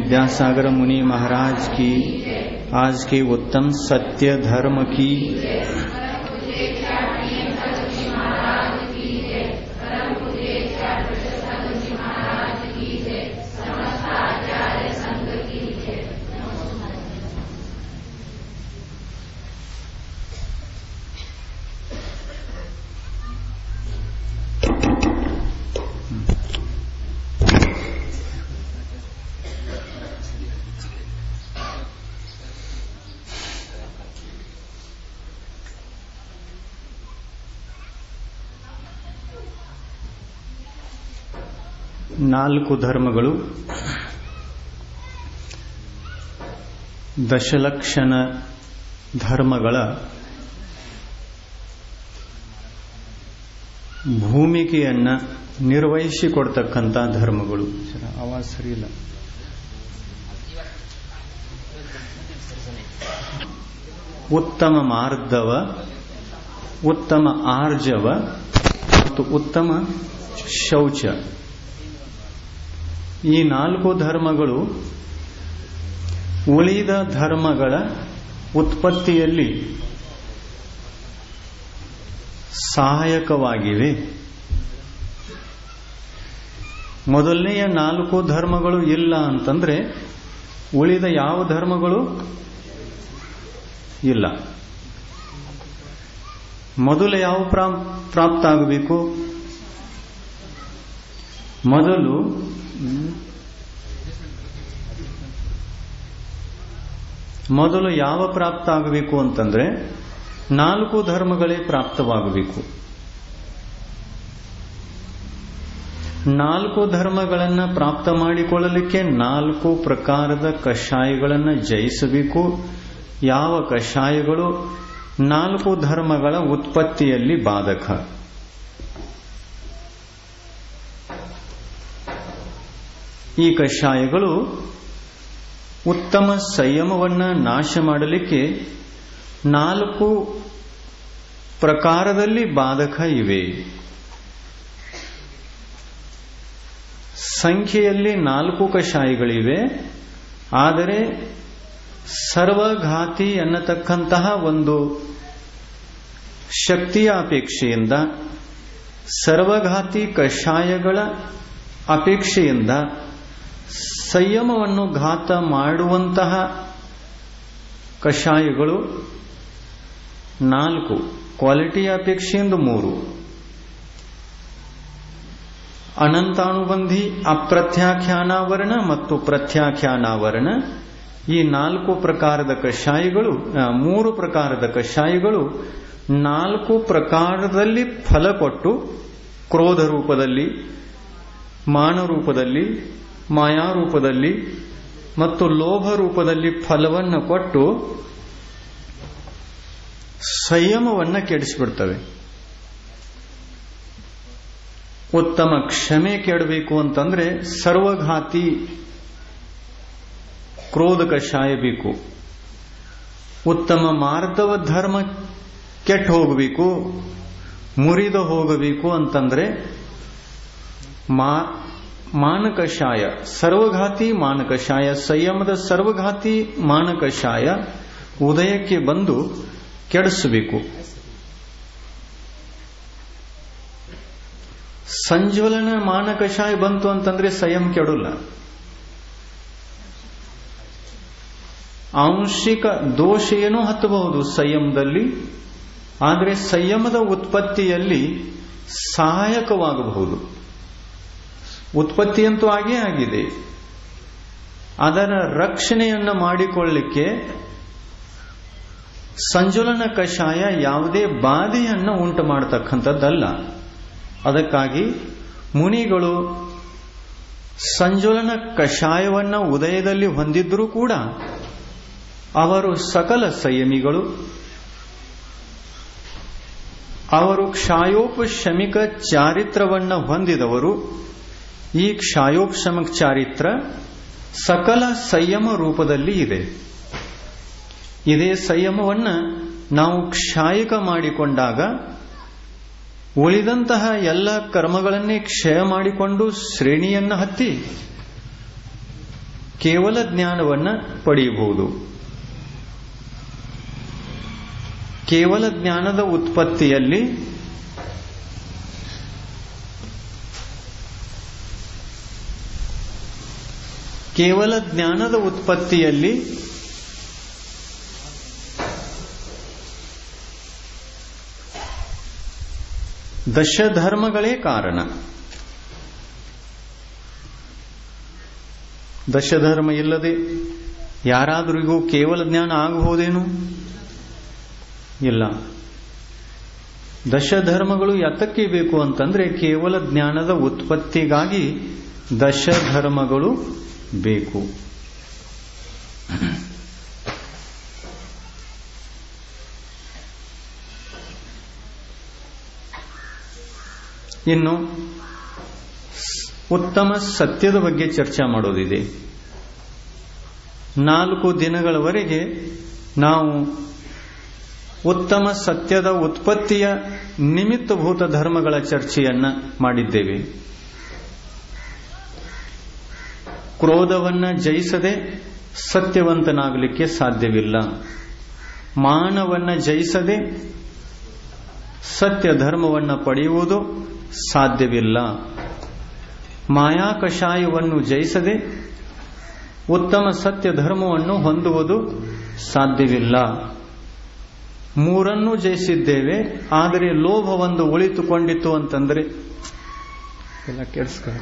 विद्यासागर मुनि महाराज की आज के उत्तम सत्य धर्म की ನಾಲ್ಕು ಧರ್ಮಗಳು ದಶಲಕ್ಷಣ ಧರ್ಮಗಳ ಭೂಮಿಕೆಯನ್ನ ನಿರ್ವಹಿಸಿಕೊಡ್ತಕ್ಕಂಥ ಧರ್ಮಗಳು ಆವಾಜ ಸರಿ ಇಲ್ಲ ಉತ್ತಮ ಮಾರ್ಧವ ಉತ್ತಮ ಆರ್ಜವ ಮತ್ತು ಉತ್ತಮ ಶೌಚ ಈ ನಾಲ್ಕು ಧರ್ಮಗಳು ಉಳಿದ ಧರ್ಮಗಳ ಉತ್ಪತ್ತಿಯಲ್ಲಿ ಸಹಾಯಕವಾಗಿವೆ ಮೊದಲನೆಯ ನಾಲ್ಕು ಧರ್ಮಗಳು ಇಲ್ಲ ಅಂತಂದ್ರೆ ಉಳಿದ ಯಾವ ಧರ್ಮಗಳು ಇಲ್ಲ ಮೊದಲು ಯಾವ ಪ್ರಾಪ್ತ ಆಗಬೇಕು ಮೊದಲು ಮೊದಲು ಯಾವ ಪ್ರಾಪ್ತ ಆಗಬೇಕು ಅಂತಂದ್ರೆ ನಾಲ್ಕು ಧರ್ಮಗಳೇ ಪ್ರಾಪ್ತವಾಗಬೇಕು ನಾಲ್ಕು ಧರ್ಮಗಳನ್ನು ಪ್ರಾಪ್ತ ಮಾಡಿಕೊಳ್ಳಲಿಕ್ಕೆ ನಾಲ್ಕು ಪ್ರಕಾರದ ಕಷಾಯಗಳನ್ನು ಜಯಿಸಬೇಕು ಯಾವ ಕಷಾಯಗಳು ನಾಲ್ಕು ಧರ್ಮಗಳ ಉತ್ಪತ್ತಿಯಲ್ಲಿ ಬಾಧಕ ಈ ಕಷಾಯಗಳು ಉತ್ತಮ ಸಂಯಮವನ್ನ ನಾಶ ಮಾಡಲಿಕ್ಕೆ ನಾಲ್ಕು ಪ್ರಕಾರದಲ್ಲಿ ಬಾಧಕ ಇವೆ ಸಂಖ್ಯೆಯಲ್ಲಿ ನಾಲ್ಕು ಕಷಾಯಗಳಿವೆ ಆದರೆ ಸರ್ವಘಾತಿ ಅನ್ನತಕ್ಕಂತಹ ಒಂದು ಶಕ್ತಿಯ ಅಪೇಕ್ಷೆಯಿಂದ ಸರ್ವಘಾತಿ ಕಷಾಯಗಳ ಅಪೇಕ್ಷೆಯಿಂದ ಸಂಯಮವನ್ನು ಘಾತ ಮಾಡುವಂತಹ ಕಷಾಯಗಳು ನಾಲ್ಕು ಕ್ವಾಲಿಟಿಯ ಅಪೇಕ್ಷೆಯಿಂದ ಮೂರು ಅನಂತಾನುಬಂಧಿ ಅಪ್ರತ್ಯಾಖ್ಯಾನಾವರಣ ಮತ್ತು ಪ್ರತ್ಯಾಖ್ಯಾನಾವರಣ ಈ ನಾಲ್ಕು ಪ್ರಕಾರದ ಕಷಾಯಗಳು ಮೂರು ಪ್ರಕಾರದ ಕಷಾಯಗಳು ನಾಲ್ಕು ಪ್ರಕಾರದಲ್ಲಿ ಫಲ ಕೊಟ್ಟು ಕ್ರೋಧ ರೂಪದಲ್ಲಿ ಮಾನ ರೂಪದಲ್ಲಿ ಮಾಯಾ ರೂಪದಲ್ಲಿ ಮತ್ತು ಲೋಭ ರೂಪದಲ್ಲಿ ಫಲವನ್ನು ಕೊಟ್ಟು ಸಂಯಮವನ್ನ ಕೆಡಿಸಿಬಿಡ್ತವೆ ಉತ್ತಮ ಕ್ಷಮೆ ಕೆಡಬೇಕು ಅಂತಂದ್ರೆ ಸರ್ವಘಾತಿ ಕ್ರೋಧ ಕಷಾಯ ಬೇಕು ಉತ್ತಮ ಮಾರ್ಧವ ಧರ್ಮ ಕೆಟ್ಟ ಹೋಗಬೇಕು ಮುರಿದ ಹೋಗಬೇಕು ಅಂತಂದ್ರೆ ಮಾ ಮಾನಕಷಾಯ ಸರ್ವಘಾತಿ ಮಾನಕಷಾಯ ಸಂಯಮದ ಸರ್ವಘಾತಿ ಮಾನಕಷಾಯ ಉದಯಕ್ಕೆ ಬಂದು ಕೆಡಿಸಬೇಕು ಸಂಜ್ವಲನ ಮಾನಕಷಾಯ ಬಂತು ಅಂತಂದ್ರೆ ಸಂಯಮ ಕೆಡಲ್ಲ ಆಂಶಿಕ ದೋಷ ಏನೋ ಹತ್ತಬಹುದು ಸಂಯಮದಲ್ಲಿ ಆದರೆ ಸಂಯಮದ ಉತ್ಪತ್ತಿಯಲ್ಲಿ ಸಹಾಯಕವಾಗಬಹುದು ಉತ್ಪತ್ತಿಯಂತೂ ಆಗೇ ಆಗಿದೆ ಅದರ ರಕ್ಷಣೆಯನ್ನು ಮಾಡಿಕೊಳ್ಳಲಿಕ್ಕೆ ಸಂಜುಲನ ಕಷಾಯ ಯಾವುದೇ ಬಾಧೆಯನ್ನು ಉಂಟು ಮಾಡತಕ್ಕಂಥದ್ದಲ್ಲ ಅದಕ್ಕಾಗಿ ಮುನಿಗಳು ಸಂಜುಲನ ಕಷಾಯವನ್ನ ಉದಯದಲ್ಲಿ ಹೊಂದಿದ್ರೂ ಕೂಡ ಅವರು ಸಕಲ ಸಂಯಮಿಗಳು ಅವರು ಕ್ಷಾಯೋಪಶಮಿಕ ಚಾರಿತ್ರವನ್ನ ಹೊಂದಿದವರು ಈ ಕ್ಷಾಯೋಪಶಮಕ ಚಾರಿತ್ರ ಸಕಲ ಸಂಯಮ ರೂಪದಲ್ಲಿ ಇದೆ ಇದೇ ಸಂಯಮವನ್ನ ನಾವು ಕ್ಷಾಯಿಕ ಮಾಡಿಕೊಂಡಾಗ ಉಳಿದಂತಹ ಎಲ್ಲ ಕರ್ಮಗಳನ್ನೇ ಕ್ಷಯ ಮಾಡಿಕೊಂಡು ಶ್ರೇಣಿಯನ್ನ ಹತ್ತಿ ಕೇವಲ ಜ್ಞಾನವನ್ನ ಪಡೆಯಬಹುದು ಕೇವಲ ಜ್ಞಾನದ ಉತ್ಪತ್ತಿಯಲ್ಲಿ ಕೇವಲ ಜ್ಞಾನದ ಉತ್ಪತ್ತಿಯಲ್ಲಿ ದಶಧರ್ಮಗಳೇ ಕಾರಣ ದಶಧರ್ಮ ಇಲ್ಲದೆ ಯಾರಾದರಿಗೂ ಕೇವಲ ಜ್ಞಾನ ಆಗಬಹುದೇನು ಇಲ್ಲ ದಶಧರ್ಮಗಳು ಯಾತಕ್ಕೆ ಬೇಕು ಅಂತಂದ್ರೆ ಕೇವಲ ಜ್ಞಾನದ ಉತ್ಪತ್ತಿಗಾಗಿ ದಶಧರ್ಮಗಳು ಬೇಕು ಇನ್ನು ಉತ್ತಮ ಸತ್ಯದ ಬಗ್ಗೆ ಚರ್ಚೆ ಮಾಡೋದಿದೆ ನಾಲ್ಕು ದಿನಗಳವರೆಗೆ ನಾವು ಉತ್ತಮ ಸತ್ಯದ ಉತ್ಪತ್ತಿಯ ನಿಮಿತ್ತಭೂತ ಧರ್ಮಗಳ ಚರ್ಚೆಯನ್ನ ಮಾಡಿದ್ದೇವೆ ಕ್ರೋಧವನ್ನ ಜಯಿಸದೆ ಸತ್ಯವಂತನಾಗಲಿಕ್ಕೆ ಸಾಧ್ಯವಿಲ್ಲ ಮಾನವನ್ನ ಜಯಿಸದೆ ಸತ್ಯ ಧರ್ಮವನ್ನು ಪಡೆಯುವುದು ಸಾಧ್ಯವಿಲ್ಲ ಮಾಯಾ ಕಷಾಯವನ್ನು ಜಯಿಸದೆ ಉತ್ತಮ ಸತ್ಯ ಧರ್ಮವನ್ನು ಹೊಂದುವುದು ಸಾಧ್ಯವಿಲ್ಲ ಮೂರನ್ನೂ ಜಯಿಸಿದ್ದೇವೆ ಆದರೆ ಲೋಭ ಒಂದು ಉಳಿತುಕೊಂಡಿತ್ತು ಅಂತಂದ್ರೆ ಎಲ್ಲ ಕೆಡಿಸ್ಕೊ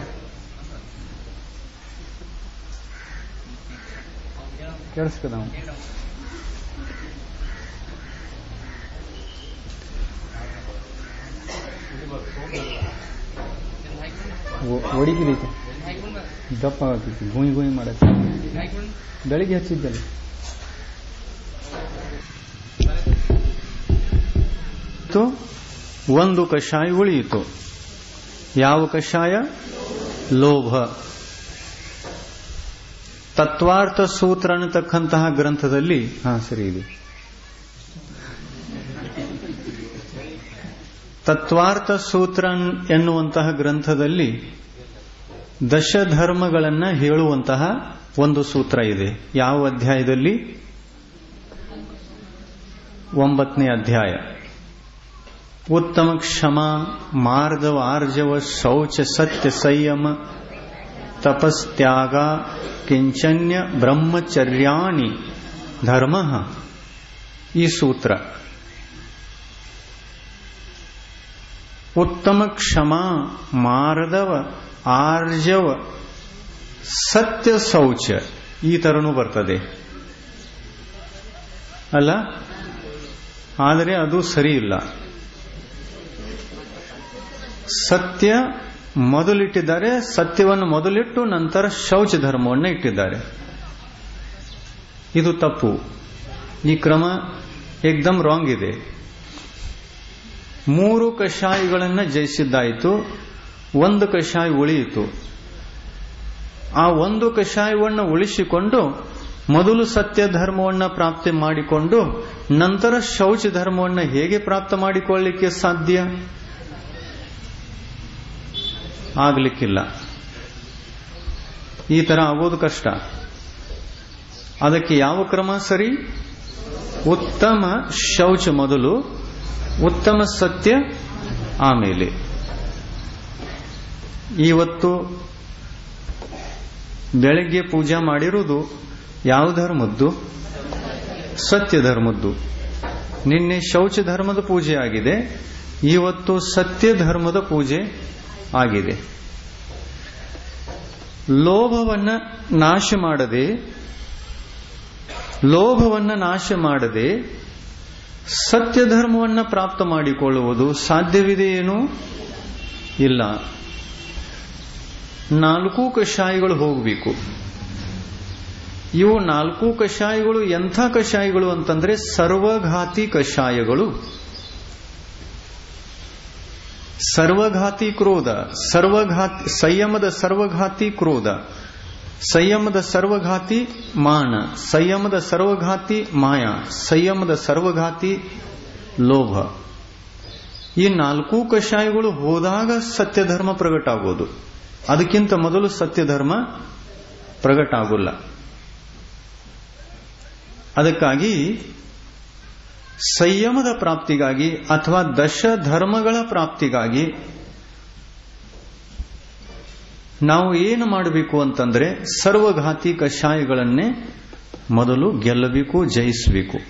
ಕೆಡಿಸ್ಕೊ ನಾವು ಒಡಿಗಿದೈತೆ ದಪ್ಪ ಆಗ್ತೈತಿ ಗುಯ್ ಗುಯ್ ಮಾಡಕ್ಕೆ ಬೆಳಿಗ್ಗೆ ಹಚ್ಚಿದ್ದಲ್ಲ ಒಂದು ಕಷಾಯ ಉಳಿಯಿತು ಯಾವ ಕಷಾಯ ಲೋಭ ತತ್ವಾರ್ಥ ಸೂತ್ರ ಅನ್ನತಕ್ಕಂತಹ ಗ್ರಂಥದಲ್ಲಿ ಹಾ ಸರಿ ಇದೆ ತತ್ವಾರ್ಥ ಸೂತ್ರ ಎನ್ನುವಂತಹ ಗ್ರಂಥದಲ್ಲಿ ದಶಧರ್ಮಗಳನ್ನ ಹೇಳುವಂತಹ ಒಂದು ಸೂತ್ರ ಇದೆ ಯಾವ ಅಧ್ಯಾಯದಲ್ಲಿ ಒಂಬತ್ತನೇ ಅಧ್ಯಾಯ ಉತ್ತಮ ಕ್ಷಮ ಮಾರ್ದವ ಆರ್ಜವ ಶೌಚ ಸತ್ಯ ಸಂಯಮ ತಪಸ್ತ್ಯಾಗ ಕಿಂಚನ್ಯ ಬ್ರಹ್ಮಚರ್ಯಾಣಿ ಧರ್ಮ ಈ ಸೂತ್ರ ಉತ್ತಮ ಕ್ಷಮ ಮಾರ್ದವ ಆರ್ಜವ ಸತ್ಯ ಶೌಚ ಈ ತರನೂ ಬರ್ತದೆ ಅಲ್ಲ ಆದರೆ ಅದು ಸರಿ ಇಲ್ಲ ಸತ್ಯ ಮೊದಲಿಟ್ಟಿದ್ದಾರೆ ಸತ್ಯವನ್ನು ಮೊದಲಿಟ್ಟು ನಂತರ ಶೌಚ ಧರ್ಮವನ್ನು ಇಟ್ಟಿದ್ದಾರೆ ಇದು ತಪ್ಪು ಈ ಕ್ರಮ ಏಕ್ದಮ್ ರಾಂಗ್ ಇದೆ ಮೂರು ಕಷಾಯಗಳನ್ನು ಜಯಿಸಿದ್ದಾಯಿತು ಒಂದು ಕಷಾಯ ಉಳಿಯಿತು ಆ ಒಂದು ಕಷಾಯವನ್ನು ಉಳಿಸಿಕೊಂಡು ಮೊದಲು ಸತ್ಯ ಧರ್ಮವನ್ನು ಪ್ರಾಪ್ತಿ ಮಾಡಿಕೊಂಡು ನಂತರ ಶೌಚ ಧರ್ಮವನ್ನು ಹೇಗೆ ಪ್ರಾಪ್ತ ಮಾಡಿಕೊಳ್ಳಲಿಕ್ಕೆ ಸಾಧ್ಯ ಆಗಲಿಕ್ಕಿಲ್ಲ ಈ ತರ ಆಗೋದು ಕಷ್ಟ ಅದಕ್ಕೆ ಯಾವ ಕ್ರಮ ಸರಿ ಉತ್ತಮ ಶೌಚ ಮೊದಲು ಉತ್ತಮ ಸತ್ಯ ಆಮೇಲೆ ಇವತ್ತು ಬೆಳಗ್ಗೆ ಪೂಜಾ ಮಾಡಿರುವುದು ಯಾವ ಧರ್ಮದ್ದು ಸತ್ಯ ಧರ್ಮದ್ದು ನಿನ್ನೆ ಶೌಚ ಧರ್ಮದ ಪೂಜೆ ಆಗಿದೆ ಇವತ್ತು ಸತ್ಯ ಧರ್ಮದ ಪೂಜೆ ಆಗಿದೆ ಲೋಭವನ್ನ ನಾಶ ಮಾಡದೆ ಲೋಭವನ್ನ ನಾಶ ಮಾಡದೆ ಸತ್ಯ ಧರ್ಮವನ್ನು ಪ್ರಾಪ್ತ ಮಾಡಿಕೊಳ್ಳುವುದು ಸಾಧ್ಯವಿದೆಯೇನು ಇಲ್ಲ ನಾಲ್ಕು ಕಷಾಯಗಳು ಹೋಗಬೇಕು ಇವು ನಾಲ್ಕು ಕಷಾಯಗಳು ಎಂಥ ಕಷಾಯಗಳು ಅಂತಂದ್ರೆ ಸರ್ವಘಾತಿ ಕಷಾಯಗಳು ಸರ್ವಘಾತಿ ಕ್ರೋಧ ಸರ್ವಘಾತಿ ಸಂಯಮದ ಸರ್ವಘಾತಿ ಕ್ರೋಧ ಸಂಯಮದ ಸರ್ವಘಾತಿ ಮಾನ ಸಂಯಮದ ಸರ್ವಘಾತಿ ಮಾಯ ಸಂಯಮದ ಸರ್ವಘಾತಿ ಲೋಭ ಈ ನಾಲ್ಕು ಕಷಾಯಗಳು ಹೋದಾಗ ಸತ್ಯ ಧರ್ಮ ಪ್ರಗಟ ಆಗೋದು ಅದಕ್ಕಿಂತ ಮೊದಲು ಸತ್ಯ ಧರ್ಮ ಪ್ರಗಟ ಆಗೋಲ್ಲ ಅದಕ್ಕಾಗಿ ಸಂಯಮದ ಪ್ರಾಪ್ತಿಗಾಗಿ ಅಥವಾ ದಶ ಧರ್ಮಗಳ ಪ್ರಾಪ್ತಿಗಾಗಿ ನಾವು ಏನು ಮಾಡಬೇಕು ಅಂತಂದ್ರೆ ಸರ್ವಘಾತಿ ಕಷಾಯಗಳನ್ನೇ ಮೊದಲು ಗೆಲ್ಲಬೇಕು ಜಯಿಸಬೇಕು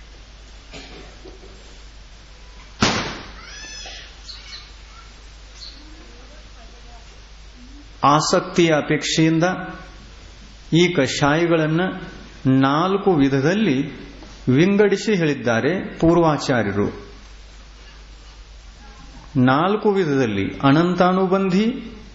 ಆಸಕ್ತಿಯ ಅಪೇಕ್ಷೆಯಿಂದ ಈ ಕಷಾಯಗಳನ್ನು ನಾಲ್ಕು ವಿಧದಲ್ಲಿ ವಿಂಗಡಿಸಿ ಹೇಳಿದ್ದಾರೆ ಪೂರ್ವಾಚಾರ್ಯರು ನಾಲ್ಕು ವಿಧದಲ್ಲಿ ಅನಂತಾನುಬಂಧಿ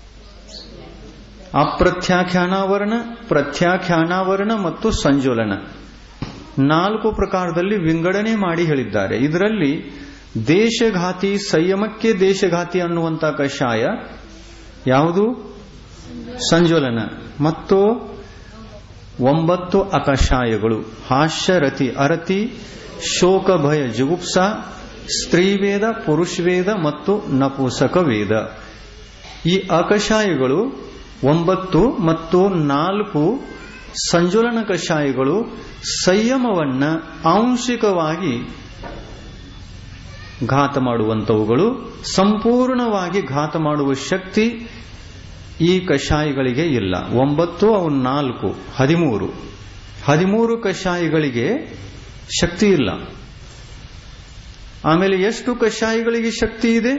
ಅಪ್ರತ್ಯಾಖ್ಯಾನಾವರಣ ಪ್ರತ್ಯಾಖ್ಯಾನಾವರಣ ಮತ್ತು ಸಂಜೋಲನ ನಾಲ್ಕು ಪ್ರಕಾರದಲ್ಲಿ ವಿಂಗಡಣೆ ಮಾಡಿ ಹೇಳಿದ್ದಾರೆ ಇದರಲ್ಲಿ ದೇಶಘಾತಿ ಸಂಯಮಕ್ಕೆ ದೇಶಘಾತಿ ಅನ್ನುವಂಥ ಕಷಾಯ ಯಾವುದು ಸಂಜೋಲನ ಮತ್ತು ಒಂಬತ್ತು ಅಕಷಾಯಗಳು ಹಾಸ್ಯರತಿ ಅರತಿ ಶೋಕ ಭಯ ಜುಗುಪ್ಸ ಸ್ತ್ರೀವೇದ ಪುರುಷವೇದ ಮತ್ತು ನಪುಸಕ ವೇದ ಈ ಅಕಷಾಯಗಳು ಒಂಬತ್ತು ಮತ್ತು ನಾಲ್ಕು ಸಂಜೋಲನ ಕಷಾಯಗಳು ಸಂಯಮವನ್ನ ಆಂಶಿಕವಾಗಿ ಘಾತ ಮಾಡುವಂತವುಗಳು ಸಂಪೂರ್ಣವಾಗಿ ಘಾತ ಮಾಡುವ ಶಕ್ತಿ ಈ ಕಷಾಯಗಳಿಗೆ ಇಲ್ಲ ಒಂಬತ್ತು ಅವು ನಾಲ್ಕು ಹದಿಮೂರು ಹದಿಮೂರು ಕಷಾಯಗಳಿಗೆ ಶಕ್ತಿ ಇಲ್ಲ ಆಮೇಲೆ ಎಷ್ಟು ಕಷಾಯಗಳಿಗೆ ಶಕ್ತಿ ಇದೆ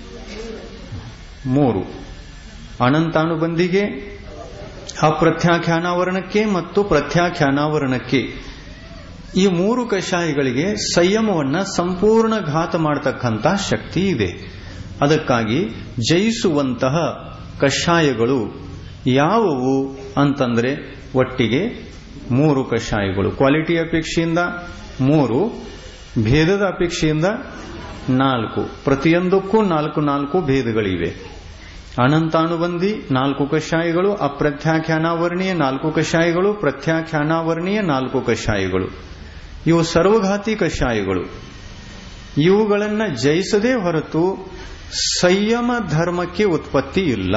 ಮೂರು ಅನಂತಾನುಬಂಧಿಗೆ ಅಪ್ರತ್ಯಾಖ್ಯಾನಾವರಣಕ್ಕೆ ಮತ್ತು ಪ್ರತ್ಯಾಖ್ಯಾನಾವರಣಕ್ಕೆ ಈ ಮೂರು ಕಷಾಯಗಳಿಗೆ ಸಂಯಮವನ್ನ ಸಂಪೂರ್ಣ ಘಾತ ಮಾಡತಕ್ಕಂಥ ಶಕ್ತಿ ಇದೆ ಅದಕ್ಕಾಗಿ ಜಯಿಸುವಂತಹ ಕಷಾಯಗಳು ಯಾವುವು ಅಂತಂದ್ರೆ ಒಟ್ಟಿಗೆ ಮೂರು ಕಷಾಯಗಳು ಕ್ವಾಲಿಟಿ ಅಪೇಕ್ಷೆಯಿಂದ ಮೂರು ಭೇದದ ಅಪೇಕ್ಷೆಯಿಂದ ನಾಲ್ಕು ಪ್ರತಿಯೊಂದಕ್ಕೂ ನಾಲ್ಕು ನಾಲ್ಕು ಭೇದಗಳಿವೆ ಅನಂತಾನುಬಂಧಿ ನಾಲ್ಕು ಕಷಾಯಗಳು ಅಪ್ರತ್ಯಾಖ್ಯಾನಾವರಣೀಯ ನಾಲ್ಕು ಕಷಾಯಗಳು ಪ್ರತ್ಯಾಖ್ಯಾನಾವರಣೀಯ ನಾಲ್ಕು ಕಷಾಯಗಳು ಇವು ಸರ್ವಘಾತಿ ಕಷಾಯಗಳು ಇವುಗಳನ್ನು ಜಯಿಸದೇ ಹೊರತು ಸಂಯಮ ಧರ್ಮಕ್ಕೆ ಉತ್ಪತ್ತಿ ಇಲ್ಲ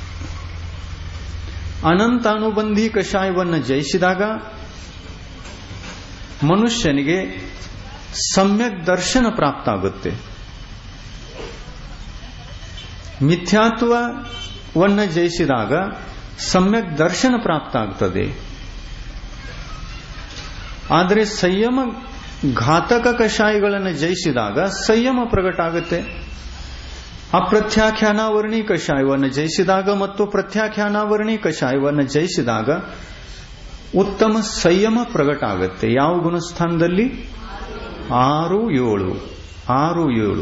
ಅನಂತಾನುಬಂಧಿ ಕಷಾಯವನ್ನು ಜಯಿಸಿದಾಗ ಮನುಷ್ಯನಿಗೆ ಸಮ್ಯಕ್ ದರ್ಶನ ಪ್ರಾಪ್ತ ಆಗುತ್ತೆ ಮಿಥ್ಯಾತ್ವವನ್ನು ಜಯಿಸಿದಾಗ ಸಮ್ಯಕ್ ದರ್ಶನ ಪ್ರಾಪ್ತ ಆಗ್ತದೆ ಆದರೆ ಸಂಯಮ ಘಾತಕ ಕಷಾಯಗಳನ್ನು ಜಯಿಸಿದಾಗ ಸಂಯಮ ಪ್ರಗಟ ಆಗುತ್ತೆ ಅಪ್ರತ್ಯಾಖ್ಯಾನಾವರಣಿ ಕಷಾಯವನ್ನು ಜಯಿಸಿದಾಗ ಮತ್ತು ಪ್ರತ್ಯಾಖ್ಯಾನಾವರಣಿ ಕಷಾಯವನ್ನು ಜಯಿಸಿದಾಗ ಉತ್ತಮ ಸಂಯಮ ಪ್ರಗಟ ಆಗುತ್ತೆ ಯಾವ ಗುಣಸ್ಥಾನದಲ್ಲಿ ಆರು ಏಳು ಆರು ಏಳು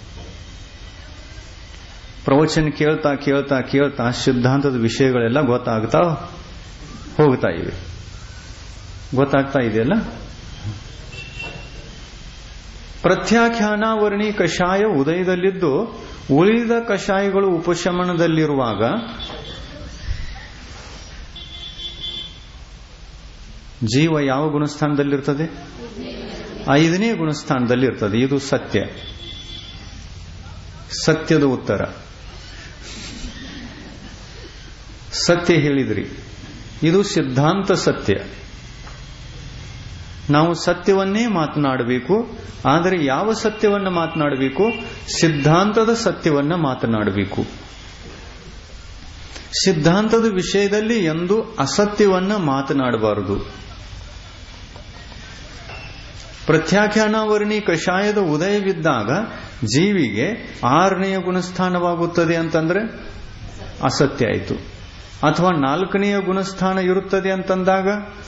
ಪ್ರವಚನ ಕೇಳ್ತಾ ಕೇಳ್ತಾ ಕೇಳ್ತಾ ಸಿದ್ಧಾಂತದ ವಿಷಯಗಳೆಲ್ಲ ಗೊತ್ತಾಗ್ತಾ ಹೋಗ್ತಾ ಇವೆ ಗೊತ್ತಾಗ್ತಾ ಇದೆಯಲ್ಲ ಪ್ರತ್ಯಾಖ್ಯಾನಾವರಣಿ ಕಷಾಯ ಉದಯದಲ್ಲಿದ್ದು ಉಳಿದ ಕಷಾಯಗಳು ಉಪಶಮನದಲ್ಲಿರುವಾಗ ಜೀವ ಯಾವ ಗುಣಸ್ಥಾನದಲ್ಲಿರ್ತದೆ ಐದನೇ ಗುಣಸ್ಥಾನದಲ್ಲಿರ್ತದೆ ಇದು ಸತ್ಯ ಸತ್ಯದ ಉತ್ತರ ಸತ್ಯ ಹೇಳಿದ್ರಿ ಇದು ಸಿದ್ಧಾಂತ ಸತ್ಯ ನಾವು ಸತ್ಯವನ್ನೇ ಮಾತನಾಡಬೇಕು ಆದರೆ ಯಾವ ಸತ್ಯವನ್ನು ಮಾತನಾಡಬೇಕು ಸಿದ್ಧಾಂತದ ಸತ್ಯವನ್ನ ಮಾತನಾಡಬೇಕು ಸಿದ್ಧಾಂತದ ವಿಷಯದಲ್ಲಿ ಎಂದು ಅಸತ್ಯವನ್ನ ಮಾತನಾಡಬಾರದು ಪ್ರತ್ಯಾಖ್ಯಾನಾವರಣಿ ಕಷಾಯದ ಉದಯವಿದ್ದಾಗ ಜೀವಿಗೆ ಆರನೆಯ ಗುಣಸ್ಥಾನವಾಗುತ್ತದೆ ಅಂತಂದ್ರೆ ಅಸತ್ಯ ಆಯಿತು ಅಥವಾ ನಾಲ್ಕನೆಯ ಗುಣಸ್ಥಾನ ಇರುತ್ತದೆ ಅಂತಂದಾಗ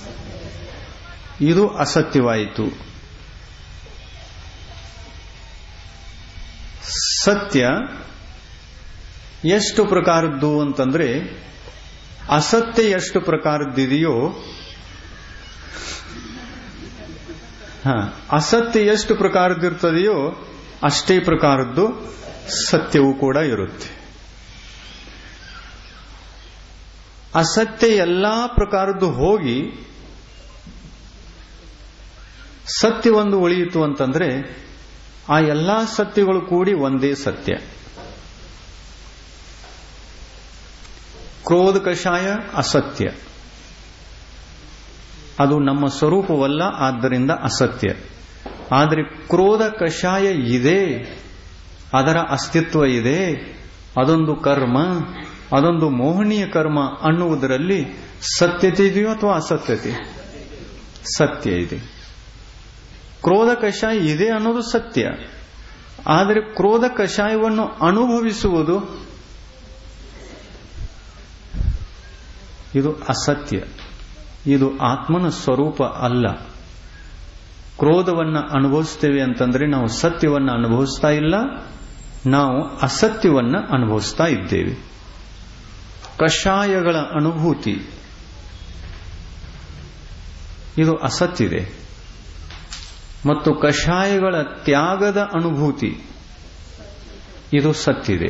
ಇದು ಅಸತ್ಯವಾಯಿತು ಸತ್ಯ ಎಷ್ಟು ಪ್ರಕಾರದ್ದು ಅಂತಂದ್ರೆ ಅಸತ್ಯ ಎಷ್ಟು ಪ್ರಕಾರದ್ದಿದೆಯೋ ಹ ಅಸತ್ಯ ಎಷ್ಟು ಪ್ರಕಾರದ್ದಿರ್ತದೆಯೋ ಅಷ್ಟೇ ಪ್ರಕಾರದ್ದು ಸತ್ಯವೂ ಕೂಡ ಇರುತ್ತೆ ಅಸತ್ಯ ಎಲ್ಲಾ ಪ್ರಕಾರದ್ದು ಹೋಗಿ ಸತ್ಯ ಒಂದು ಉಳಿಯಿತು ಅಂತಂದ್ರೆ ಆ ಎಲ್ಲಾ ಸತ್ಯಗಳು ಕೂಡಿ ಒಂದೇ ಸತ್ಯ ಕ್ರೋಧ ಕಷಾಯ ಅಸತ್ಯ ಅದು ನಮ್ಮ ಸ್ವರೂಪವಲ್ಲ ಆದ್ದರಿಂದ ಅಸತ್ಯ ಆದರೆ ಕ್ರೋಧ ಕಷಾಯ ಇದೆ ಅದರ ಅಸ್ತಿತ್ವ ಇದೆ ಅದೊಂದು ಕರ್ಮ ಅದೊಂದು ಮೋಹನೀಯ ಕರ್ಮ ಅನ್ನುವುದರಲ್ಲಿ ಸತ್ಯತೆ ಇದೆಯೋ ಅಥವಾ ಅಸತ್ಯತೆ ಸತ್ಯ ಇದೆ ಕ್ರೋಧ ಕಷಾಯ ಇದೆ ಅನ್ನೋದು ಸತ್ಯ ಆದರೆ ಕ್ರೋಧ ಕಷಾಯವನ್ನು ಅನುಭವಿಸುವುದು ಇದು ಅಸತ್ಯ ಇದು ಆತ್ಮನ ಸ್ವರೂಪ ಅಲ್ಲ ಕ್ರೋಧವನ್ನ ಅನುಭವಿಸ್ತೇವೆ ಅಂತಂದ್ರೆ ನಾವು ಸತ್ಯವನ್ನ ಅನುಭವಿಸ್ತಾ ಇಲ್ಲ ನಾವು ಅಸತ್ಯವನ್ನ ಅನುಭವಿಸ್ತಾ ಇದ್ದೇವೆ ಕಷಾಯಗಳ ಅನುಭೂತಿ ಇದು ಅಸತ್ತಿದೆ ಮತ್ತು ಕಷಾಯಗಳ ತ್ಯಾಗದ ಅನುಭೂತಿ ಇದು ಸತ್ತಿದೆ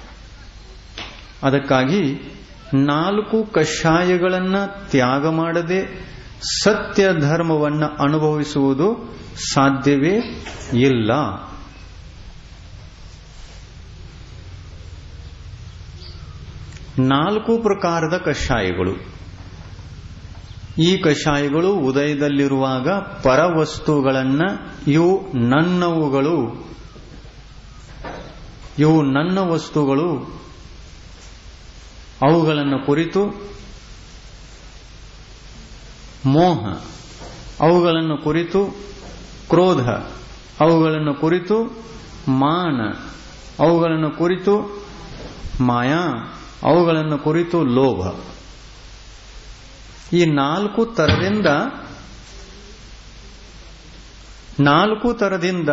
ಅದಕ್ಕಾಗಿ ನಾಲ್ಕು ಕಷಾಯಗಳನ್ನ ತ್ಯಾಗ ಮಾಡದೆ ಸತ್ಯ ಧರ್ಮವನ್ನ ಅನುಭವಿಸುವುದು ಸಾಧ್ಯವೇ ಇಲ್ಲ ನಾಲ್ಕು ಪ್ರಕಾರದ ಕಷಾಯಗಳು ಈ ಕಷಾಯಗಳು ಉದಯದಲ್ಲಿರುವಾಗ ಪರವಸ್ತುಗಳನ್ನ ಇವು ನನ್ನವುಗಳು ಇವು ನನ್ನ ವಸ್ತುಗಳು ಅವುಗಳನ್ನು ಕುರಿತು ಮೋಹ ಅವುಗಳನ್ನು ಕುರಿತು ಕ್ರೋಧ ಅವುಗಳನ್ನು ಕುರಿತು ಮಾನ ಅವುಗಳನ್ನು ಕುರಿತು ಮಾಯಾ ಅವುಗಳನ್ನು ಕುರಿತು ಲೋಭ ಈ ನಾಲ್ಕು ತರದಿಂದ ನಾಲ್ಕು ತರದಿಂದ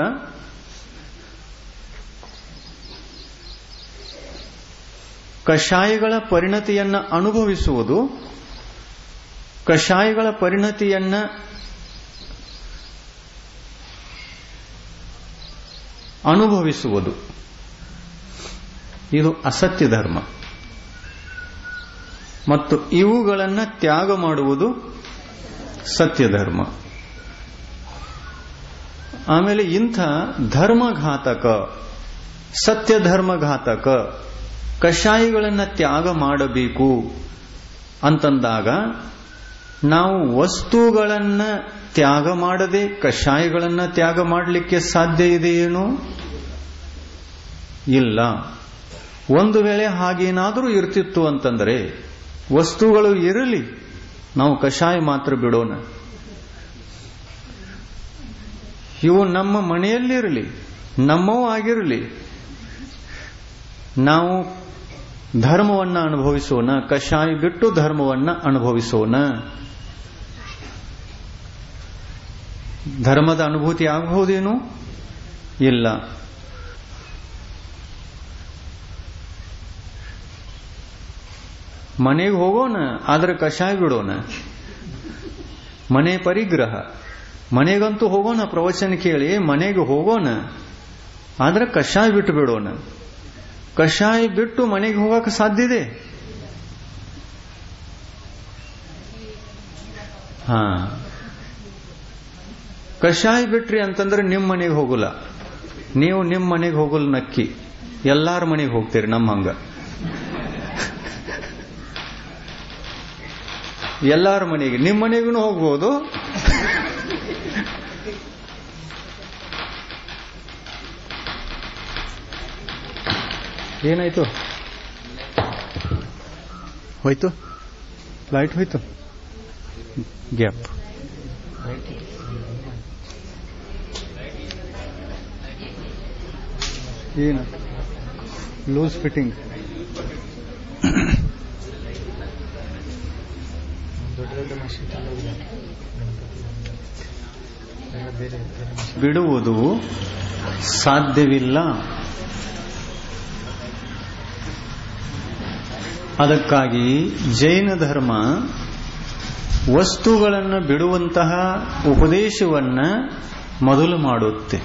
ಕಷಾಯಗಳ ಪರಿಣತಿಯನ್ನ ಅನುಭವಿಸುವುದು ಕಷಾಯಗಳ ಪರಿಣತಿಯನ್ನ ಅನುಭವಿಸುವುದು ಇದು ಅಸತ್ಯ ಧರ್ಮ ಮತ್ತು ಇವುಗಳನ್ನ ತ್ಯಾಗ ಮಾಡುವುದು ಸತ್ಯ ಧರ್ಮ ಆಮೇಲೆ ಇಂಥ ಧರ್ಮಘಾತಕ ಸತ್ಯ ಧರ್ಮಘಾತಕ ಕಷಾಯಗಳನ್ನ ತ್ಯಾಗ ಮಾಡಬೇಕು ಅಂತಂದಾಗ ನಾವು ವಸ್ತುಗಳನ್ನ ತ್ಯಾಗ ಮಾಡದೆ ಕಷಾಯಗಳನ್ನ ತ್ಯಾಗ ಮಾಡಲಿಕ್ಕೆ ಸಾಧ್ಯ ಇದೆಯೇನು ಇಲ್ಲ ಒಂದು ವೇಳೆ ಹಾಗೇನಾದರೂ ಇರ್ತಿತ್ತು ಅಂತಂದರೆ ವಸ್ತುಗಳು ಇರಲಿ ನಾವು ಕಷಾಯ ಮಾತ್ರ ಬಿಡೋಣ ಇವು ನಮ್ಮ ಮನೆಯಲ್ಲಿರಲಿ ನಮ್ಮವೂ ಆಗಿರಲಿ ನಾವು ಧರ್ಮವನ್ನ ಅನುಭವಿಸೋಣ ಕಷಾಯ ಬಿಟ್ಟು ಧರ್ಮವನ್ನ ಅನುಭವಿಸೋಣ ಧರ್ಮದ ಅನುಭೂತಿ ಆಗಬಹುದೇನು ಇಲ್ಲ ಮನೆಗೆ ಹೋಗೋಣ ಆದ್ರೆ ಕಷಾಯ ಬಿಡೋಣ ಮನೆ ಪರಿಗ್ರಹ ಮನೆಗಂತೂ ಹೋಗೋಣ ಪ್ರವಚನ ಕೇಳಿ ಮನೆಗೆ ಹೋಗೋಣ ಆದ್ರೆ ಕಷಾಯ ಬಿಟ್ಟು ಬಿಡೋಣ ಕಷಾಯ ಬಿಟ್ಟು ಮನೆಗೆ ಹೋಗಕ್ಕೆ ಸಾಧ್ಯ ಇದೆ ಹಾ ಕಷಾಯ ಬಿಟ್ರಿ ಅಂತಂದ್ರೆ ನಿಮ್ಮ ಮನೆಗೆ ಹೋಗಲ್ಲ ನೀವು ನಿಮ್ಮ ಮನೆಗೆ ಹೋಗಲ್ಲ ನಕ್ಕಿ ಎಲ್ಲಾರ ಮನೆಗೆ ಹೋಗ್ತೀರಿ ನಮ್ಮ ಹಂಗ ಎಲ್ಲಾರ ಮನೆಗೆ ನಿಮ್ಮ ಮನೆಗೂ ಹೋಗ್ಬೋದು ಏನಾಯ್ತು ಹೋಯ್ತು ಲೈಟ್ ಹೋಯ್ತು ಗ್ಯಾಪ್ ಏನು ಲೂಸ್ ಫಿಟ್ಟಿಂಗ್ ದೊಡ್ಡ ದೊಡ್ಡ ಮಷೀನ್ ಬೇರೆ ಬೇರೆ ಮಷೀನ್ ಬಿಡುವುದು ಸಾಧ್ಯವಿಲ್ಲ ಅದಕ್ಕಾಗಿ ಜೈನ ಧರ್ಮ ವಸ್ತುಗಳನ್ನು ಬಿಡುವಂತಹ ಉಪದೇಶವನ್ನ ಮೊದಲು ಮಾಡುತ್ತೆ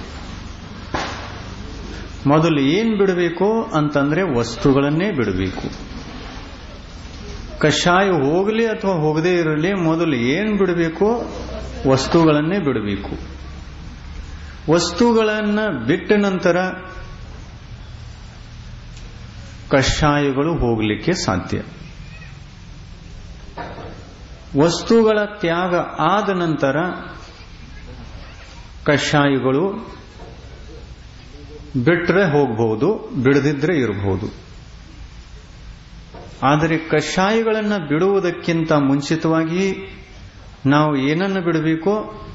ಮೊದಲು ಏನ್ ಬಿಡಬೇಕು ಅಂತಂದ್ರೆ ವಸ್ತುಗಳನ್ನೇ ಬಿಡಬೇಕು ಕಷಾಯ ಹೋಗಲಿ ಅಥವಾ ಹೋಗದೇ ಇರಲಿ ಮೊದಲು ಏನ್ ಬಿಡಬೇಕು ವಸ್ತುಗಳನ್ನೇ ಬಿಡಬೇಕು ವಸ್ತುಗಳನ್ನ ಬಿಟ್ಟ ನಂತರ ಕಷಾಯಗಳು ಹೋಗಲಿಕ್ಕೆ ಸಾಧ್ಯ ವಸ್ತುಗಳ ತ್ಯಾಗ ಆದ ನಂತರ ಕಷಾಯಗಳು ಬಿಟ್ರೆ ಹೋಗಬಹುದು ಬಿಡದಿದ್ರೆ ಇರಬಹುದು ಆದರೆ ಕಷಾಯಗಳನ್ನು ಬಿಡುವುದಕ್ಕಿಂತ ಮುಂಚಿತವಾಗಿ ನಾವು ಏನನ್ನು ಬಿಡಬೇಕೋ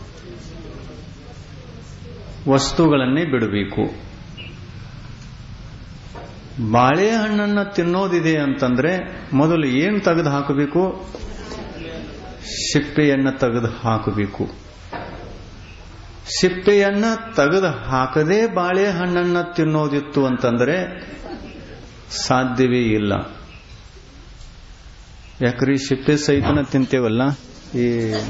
ವಸ್ತುಗಳನ್ನೇ ಬಿಡಬೇಕು ಬಾಳೆಹಣ್ಣನ್ನು ತಿನ್ನೋದಿದೆ ಅಂತಂದ್ರೆ ಮೊದಲು ಏನು ತೆಗೆದು ಹಾಕಬೇಕು ಸಿಪ್ಪೆಯನ್ನ ತೆಗೆದು ಹಾಕಬೇಕು ಸಿಪ್ಪೆಯನ್ನ ತೆಗೆದು ಹಾಕದೇ ಬಾಳೆಹಣ್ಣನ್ನ ತಿನ್ನೋದಿತ್ತು ಅಂತಂದ್ರೆ ಸಾಧ್ಯವೇ ಇಲ್ಲ ಯಾಕ್ರಿ ಸಿಪ್ಪೆ ಸಹಿತನ ತಿಂತೇವಲ್ಲ ಈ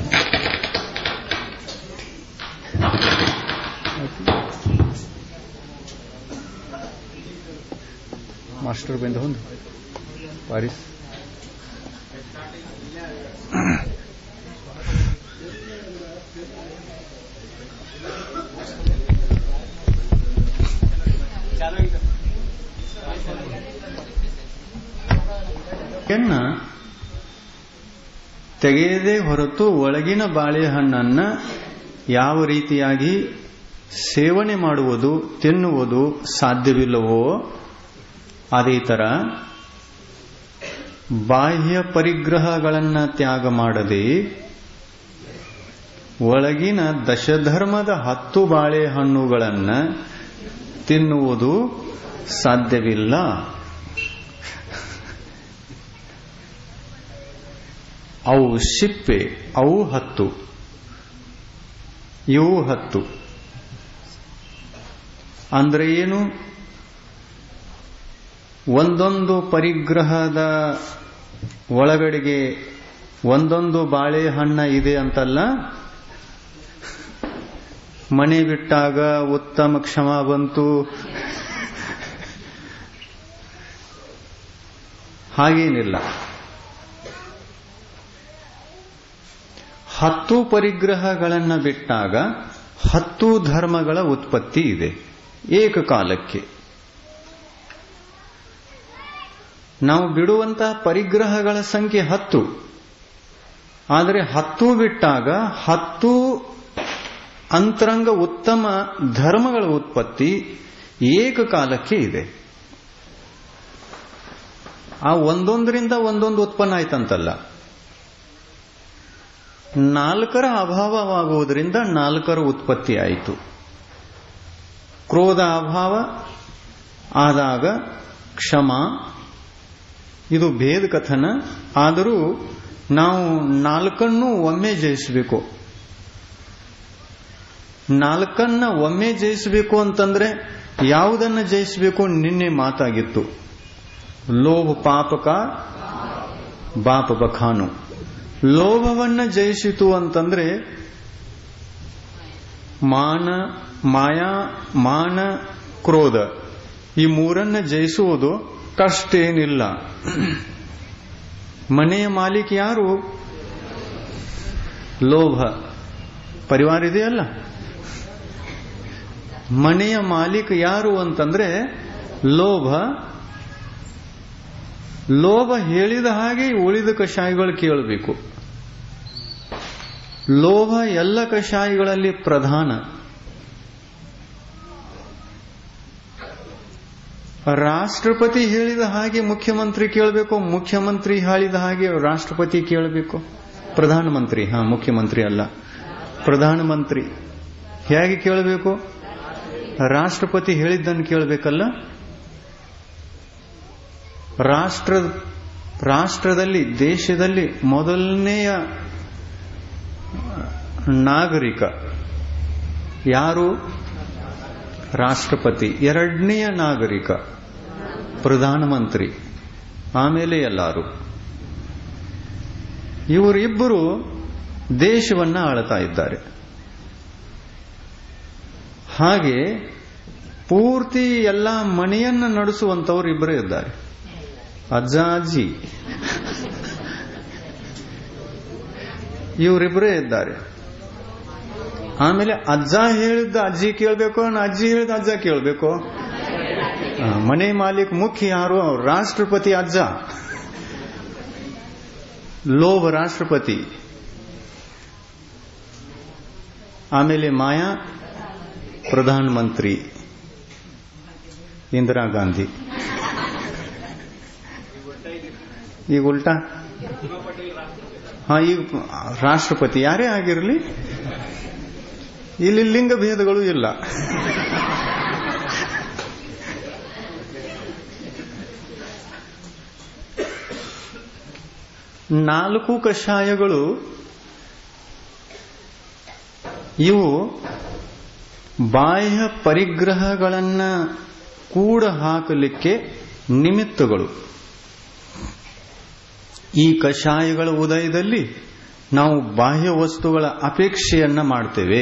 ಮಾಸ್ಟರ್ ಬಂದ ಹೊಂದು ಪಾರಿಸ್ ಎನ್ನ ತೆಗೆಯದೇ ಹೊರತು ಒಳಗಿನ ಬಾಳೆಹಣ್ಣನ್ನ ಯಾವ ರೀತಿಯಾಗಿ ಸೇವನೆ ಮಾಡುವುದು ತಿನ್ನುವುದು ಸಾಧ್ಯವಿಲ್ಲವೋ ಅದೇ ತರ ಬಾಹ್ಯ ಪರಿಗ್ರಹಗಳನ್ನು ತ್ಯಾಗ ಮಾಡದೆ ಒಳಗಿನ ದಶಧರ್ಮದ ಹತ್ತು ಬಾಳೆಹಣ್ಣುಗಳನ್ನ ತಿನ್ನುವುದು ಸಾಧ್ಯವಿಲ್ಲ ಅವು ಶಿಪ್ಪೆ ಅವು ಹತ್ತು ಇವು ಹತ್ತು ಅಂದ್ರೆ ಏನು ಒಂದೊಂದು ಪರಿಗ್ರಹದ ಒಳಗಡೆಗೆ ಒಂದೊಂದು ಬಾಳೆಹಣ್ಣ ಇದೆ ಅಂತಲ್ಲ ಮನೆ ಬಿಟ್ಟಾಗ ಉತ್ತಮ ಕ್ಷಮ ಬಂತು ಹಾಗೇನಿಲ್ಲ ಹತ್ತು ಪರಿಗ್ರಹಗಳನ್ನು ಬಿಟ್ಟಾಗ ಹತ್ತು ಧರ್ಮಗಳ ಉತ್ಪತ್ತಿ ಇದೆ ಏಕಕಾಲಕ್ಕೆ ನಾವು ಬಿಡುವಂತಹ ಪರಿಗ್ರಹಗಳ ಸಂಖ್ಯೆ ಹತ್ತು ಆದರೆ ಹತ್ತು ಬಿಟ್ಟಾಗ ಹತ್ತು ಅಂತರಂಗ ಉತ್ತಮ ಧರ್ಮಗಳ ಉತ್ಪತ್ತಿ ಏಕಕಾಲಕ್ಕೆ ಇದೆ ಆ ಒಂದೊಂದರಿಂದ ಒಂದೊಂದು ಉತ್ಪನ್ನ ಆಯ್ತಂತಲ್ಲ ನಾಲ್ಕರ ಅಭಾವವಾಗುವುದರಿಂದ ನಾಲ್ಕರ ಉತ್ಪತ್ತಿ ಆಯಿತು ಕ್ರೋಧ ಅಭಾವ ಆದಾಗ ಕ್ಷಮ ಇದು ಭೇದ ಕಥನ ಆದರೂ ನಾವು ನಾಲ್ಕನ್ನು ಒಮ್ಮೆ ಜಯಿಸಬೇಕು ನಾಲ್ಕನ್ನ ಒಮ್ಮೆ ಜಯಿಸಬೇಕು ಅಂತಂದ್ರೆ ಯಾವುದನ್ನ ಜಯಿಸಬೇಕು ನಿನ್ನೆ ಮಾತಾಗಿತ್ತು ಲೋಭ ಪಾಪಕ ಬಾಪ ಬಖಾನು ಲೋಭವನ್ನ ಜಯಿಸಿತು ಅಂತಂದ್ರೆ ಮಾನ ಮಾಯಾ ಮಾನ ಕ್ರೋಧ ಈ ಮೂರನ್ನ ಜಯಿಸುವುದು ಕಷ್ಟ ಏನಿಲ್ಲ ಮನೆಯ ಮಾಲೀಕ ಯಾರು ಲೋಭ ಪರಿವಾರ ಇದೆಯಲ್ಲ ಮನೆಯ ಮಾಲೀಕ ಯಾರು ಅಂತಂದ್ರೆ ಲೋಭ ಲೋಭ ಹೇಳಿದ ಹಾಗೆ ಉಳಿದ ಕಷಾಯಗಳು ಕೇಳಬೇಕು ಲೋಭ ಎಲ್ಲ ಕಷಾಯಗಳಲ್ಲಿ ಪ್ರಧಾನ ರಾಷ್ಟ್ರಪತಿ ಹೇಳಿದ ಹಾಗೆ ಮುಖ್ಯಮಂತ್ರಿ ಕೇಳಬೇಕು ಮುಖ್ಯಮಂತ್ರಿ ಹೇಳಿದ ಹಾಗೆ ರಾಷ್ಟ್ರಪತಿ ಕೇಳಬೇಕು ಪ್ರಧಾನಮಂತ್ರಿ ಹಾ ಮುಖ್ಯಮಂತ್ರಿ ಅಲ್ಲ ಪ್ರಧಾನಮಂತ್ರಿ ಹೇಗೆ ಕೇಳಬೇಕು ರಾಷ್ಟ್ರಪತಿ ಹೇಳಿದ್ದನ್ನು ಕೇಳಬೇಕಲ್ಲ ರಾಷ್ಟ್ರ ರಾಷ್ಟ್ರದಲ್ಲಿ ದೇಶದಲ್ಲಿ ಮೊದಲನೆಯ ನಾಗರಿಕ ಯಾರು ರಾಷ್ಟ್ರಪತಿ ಎರಡನೆಯ ನಾಗರಿಕ ಪ್ರಧಾನಮಂತ್ರಿ ಆಮೇಲೆ ಎಲ್ಲರೂ ಇವರಿಬ್ಬರು ದೇಶವನ್ನ ಆಳ್ತಾ ಇದ್ದಾರೆ ಹಾಗೆ ಪೂರ್ತಿ ಎಲ್ಲ ಮನೆಯನ್ನ ನಡೆಸುವಂತವರು ಇಬ್ಬರೇ ಇದ್ದಾರೆ ಅಜ್ಜ ಅಜ್ಜಿ ಇವರಿಬ್ಬರೇ ಇದ್ದಾರೆ ಆಮೇಲೆ ಅಜ್ಜ ಹೇಳಿದ್ದ ಅಜ್ಜಿ ಕೇಳಬೇಕು ಅಜ್ಜಿ ಹೇಳಿದ ಅಜ್ಜ ಕೇಳಬೇಕು ಮನೆ ಮಾಲೀಕ ಮುಖ್ಯ ಯಾರು ರಾಷ್ಟ್ರಪತಿ ಅಜ್ಜ ಲೋಭ ರಾಷ್ಟ್ರಪತಿ ಆಮೇಲೆ ಮಾಯಾ ಪ್ರಧಾನ ಮಂತ್ರಿ ಇಂದಿರಾ ಗಾಂಧಿ ಈಗ ಉಲ್ಟಾ ಹಾ ಈಗ ರಾಷ್ಟ್ರಪತಿ ಯಾರೇ ಆಗಿರಲಿ ಇಲ್ಲಿ ಲಿಂಗ ಭೇದಗಳು ಇಲ್ಲ ನಾಲ್ಕು ಕಷಾಯಗಳು ಇವು ಬಾಹ್ಯ ಪರಿಗ್ರಹಗಳನ್ನ ಕೂಡ ಹಾಕಲಿಕ್ಕೆ ನಿಮಿತ್ತಗಳು ಈ ಕಷಾಯಗಳ ಉದಯದಲ್ಲಿ ನಾವು ಬಾಹ್ಯ ವಸ್ತುಗಳ ಅಪೇಕ್ಷೆಯನ್ನ ಮಾಡ್ತೇವೆ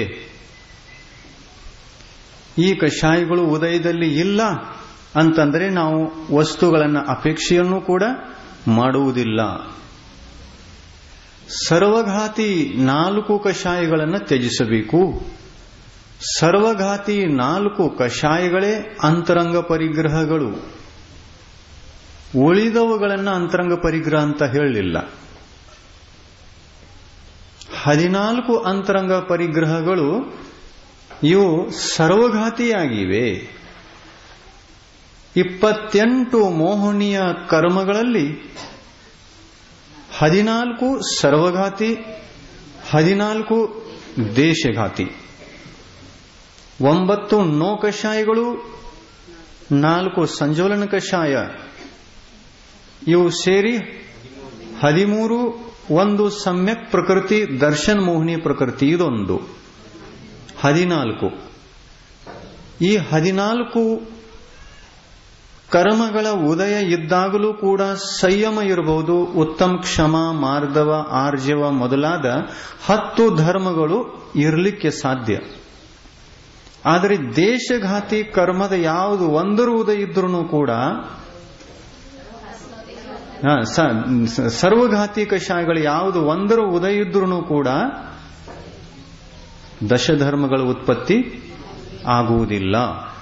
ಈ ಕಷಾಯಗಳು ಉದಯದಲ್ಲಿ ಇಲ್ಲ ಅಂತಂದ್ರೆ ನಾವು ವಸ್ತುಗಳನ್ನ ಅಪೇಕ್ಷೆಯನ್ನು ಕೂಡ ಮಾಡುವುದಿಲ್ಲ ಸರ್ವಘಾತಿ ನಾಲ್ಕು ಕಷಾಯಗಳನ್ನು ತ್ಯಜಿಸಬೇಕು ಸರ್ವಘಾತಿ ನಾಲ್ಕು ಕಷಾಯಗಳೇ ಅಂತರಂಗ ಪರಿಗ್ರಹಗಳು ಉಳಿದವುಗಳನ್ನ ಅಂತರಂಗ ಪರಿಗ್ರಹ ಅಂತ ಹೇಳಲಿಲ್ಲ ಹದಿನಾಲ್ಕು ಅಂತರಂಗ ಪರಿಗ್ರಹಗಳು ಇವು ಸರ್ವಘಾತಿಯಾಗಿವೆ ಇಪ್ಪತ್ತೆಂಟು ಮೋಹನೀಯ ಕರ್ಮಗಳಲ್ಲಿ ಹದಿನಾಲ್ಕು ಸರ್ವಘಾತಿ ಹದಿನಾಲ್ಕು ದೇಶಘಾತಿ ಒಂಬತ್ತು ನೋ ಕಷಾಯಗಳು ನಾಲ್ಕು ಸಂಜೋಲನ ಕಷಾಯ ಇವು ಸೇರಿ ಹದಿಮೂರು ಒಂದು ಸಮ್ಯಕ್ ಪ್ರಕೃತಿ ದರ್ಶನ್ ಮೋಹಿನಿ ಪ್ರಕೃತಿ ಇದೊಂದು ಹದಿನಾಲ್ಕು ಈ ಹದಿನಾಲ್ಕು ಕರ್ಮಗಳ ಉದಯ ಇದ್ದಾಗಲೂ ಕೂಡ ಸಂಯಮ ಇರಬಹುದು ಉತ್ತಮ ಕ್ಷಮ ಮಾರ್ಧವ ಆರ್ಜವ ಮೊದಲಾದ ಹತ್ತು ಧರ್ಮಗಳು ಇರಲಿಕ್ಕೆ ಸಾಧ್ಯ ಆದರೆ ದೇಶಘಾತಿ ಕರ್ಮದ ಯಾವುದು ಒಂದರ ಉದಯ ಇದ್ರೂ ಕೂಡ ಸರ್ವಘಾತಿ ಕಷಾಯಗಳು ಯಾವುದು ಒಂದರ ಉದಯ ಇದ್ರೂ ಕೂಡ ದಶಧರ್ಮಗಳ ಉತ್ಪತ್ತಿ ಆಗುವುದಿಲ್ಲ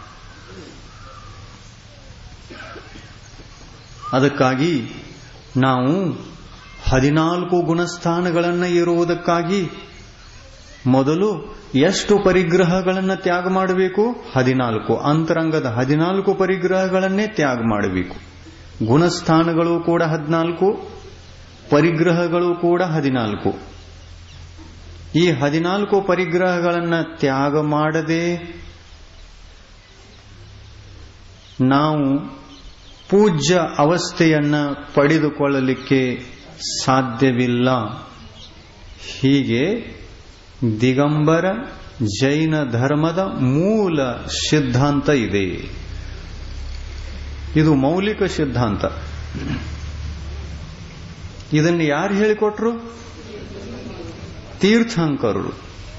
ಅದಕ್ಕಾಗಿ ನಾವು ಹದಿನಾಲ್ಕು ಗುಣಸ್ಥಾನಗಳನ್ನು ಇರುವುದಕ್ಕಾಗಿ ಮೊದಲು ಎಷ್ಟು ಪರಿಗ್ರಹಗಳನ್ನು ತ್ಯಾಗ ಮಾಡಬೇಕು ಹದಿನಾಲ್ಕು ಅಂತರಂಗದ ಹದಿನಾಲ್ಕು ಪರಿಗ್ರಹಗಳನ್ನೇ ತ್ಯಾಗ ಮಾಡಬೇಕು ಗುಣಸ್ಥಾನಗಳು ಕೂಡ ಹದಿನಾಲ್ಕು ಪರಿಗ್ರಹಗಳು ಕೂಡ ಹದಿನಾಲ್ಕು ಈ ಹದಿನಾಲ್ಕು ಪರಿಗ್ರಹಗಳನ್ನು ತ್ಯಾಗ ಮಾಡದೆ ನಾವು ಪೂಜ್ಯ ಅವಸ್ಥೆಯನ್ನ ಪಡೆದುಕೊಳ್ಳಲಿಕ್ಕೆ ಸಾಧ್ಯವಿಲ್ಲ ಹೀಗೆ ದಿಗಂಬರ ಜೈನ ಧರ್ಮದ ಮೂಲ ಸಿದ್ಧಾಂತ ಇದೆ ಇದು ಮೌಲಿಕ ಸಿದ್ಧಾಂತ ಇದನ್ನು ಯಾರು ಹೇಳಿಕೊಟ್ರು ತೀರ್ಥಂಕರರು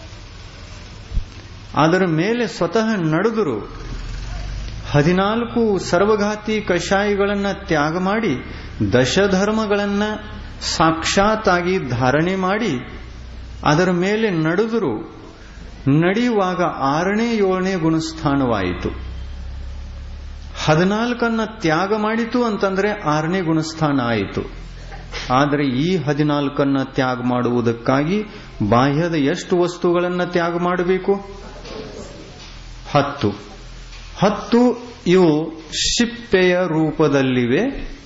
ಅದರ ಮೇಲೆ ಸ್ವತಃ ನಡೆದರು ಹದಿನಾಲ್ಕು ಸರ್ವಘಾತಿ ಕಷಾಯಗಳನ್ನ ತ್ಯಾಗ ಮಾಡಿ ದಶಧರ್ಮಗಳನ್ನ ಸಾಕ್ಷಾತ್ತಾಗಿ ಧಾರಣೆ ಮಾಡಿ ಅದರ ಮೇಲೆ ನಡೆದರು ನಡೆಯುವಾಗ ಆರನೇ ಏಳನೇ ಗುಣಸ್ಥಾನವಾಯಿತು ಹದಿನಾಲ್ಕನ್ನ ತ್ಯಾಗ ಮಾಡಿತು ಅಂತಂದ್ರೆ ಆರನೇ ಗುಣಸ್ಥಾನ ಆಯಿತು ಆದರೆ ಈ ಹದಿನಾಲ್ಕನ್ನ ತ್ಯಾಗ ಮಾಡುವುದಕ್ಕಾಗಿ ಬಾಹ್ಯದ ಎಷ್ಟು ವಸ್ತುಗಳನ್ನು ತ್ಯಾಗ ಮಾಡಬೇಕು ಹತ್ತು ಹತ್ತು ಇವು ಶಿಪ್ಪೆಯ ರೂಪದಲ್ಲಿವೆ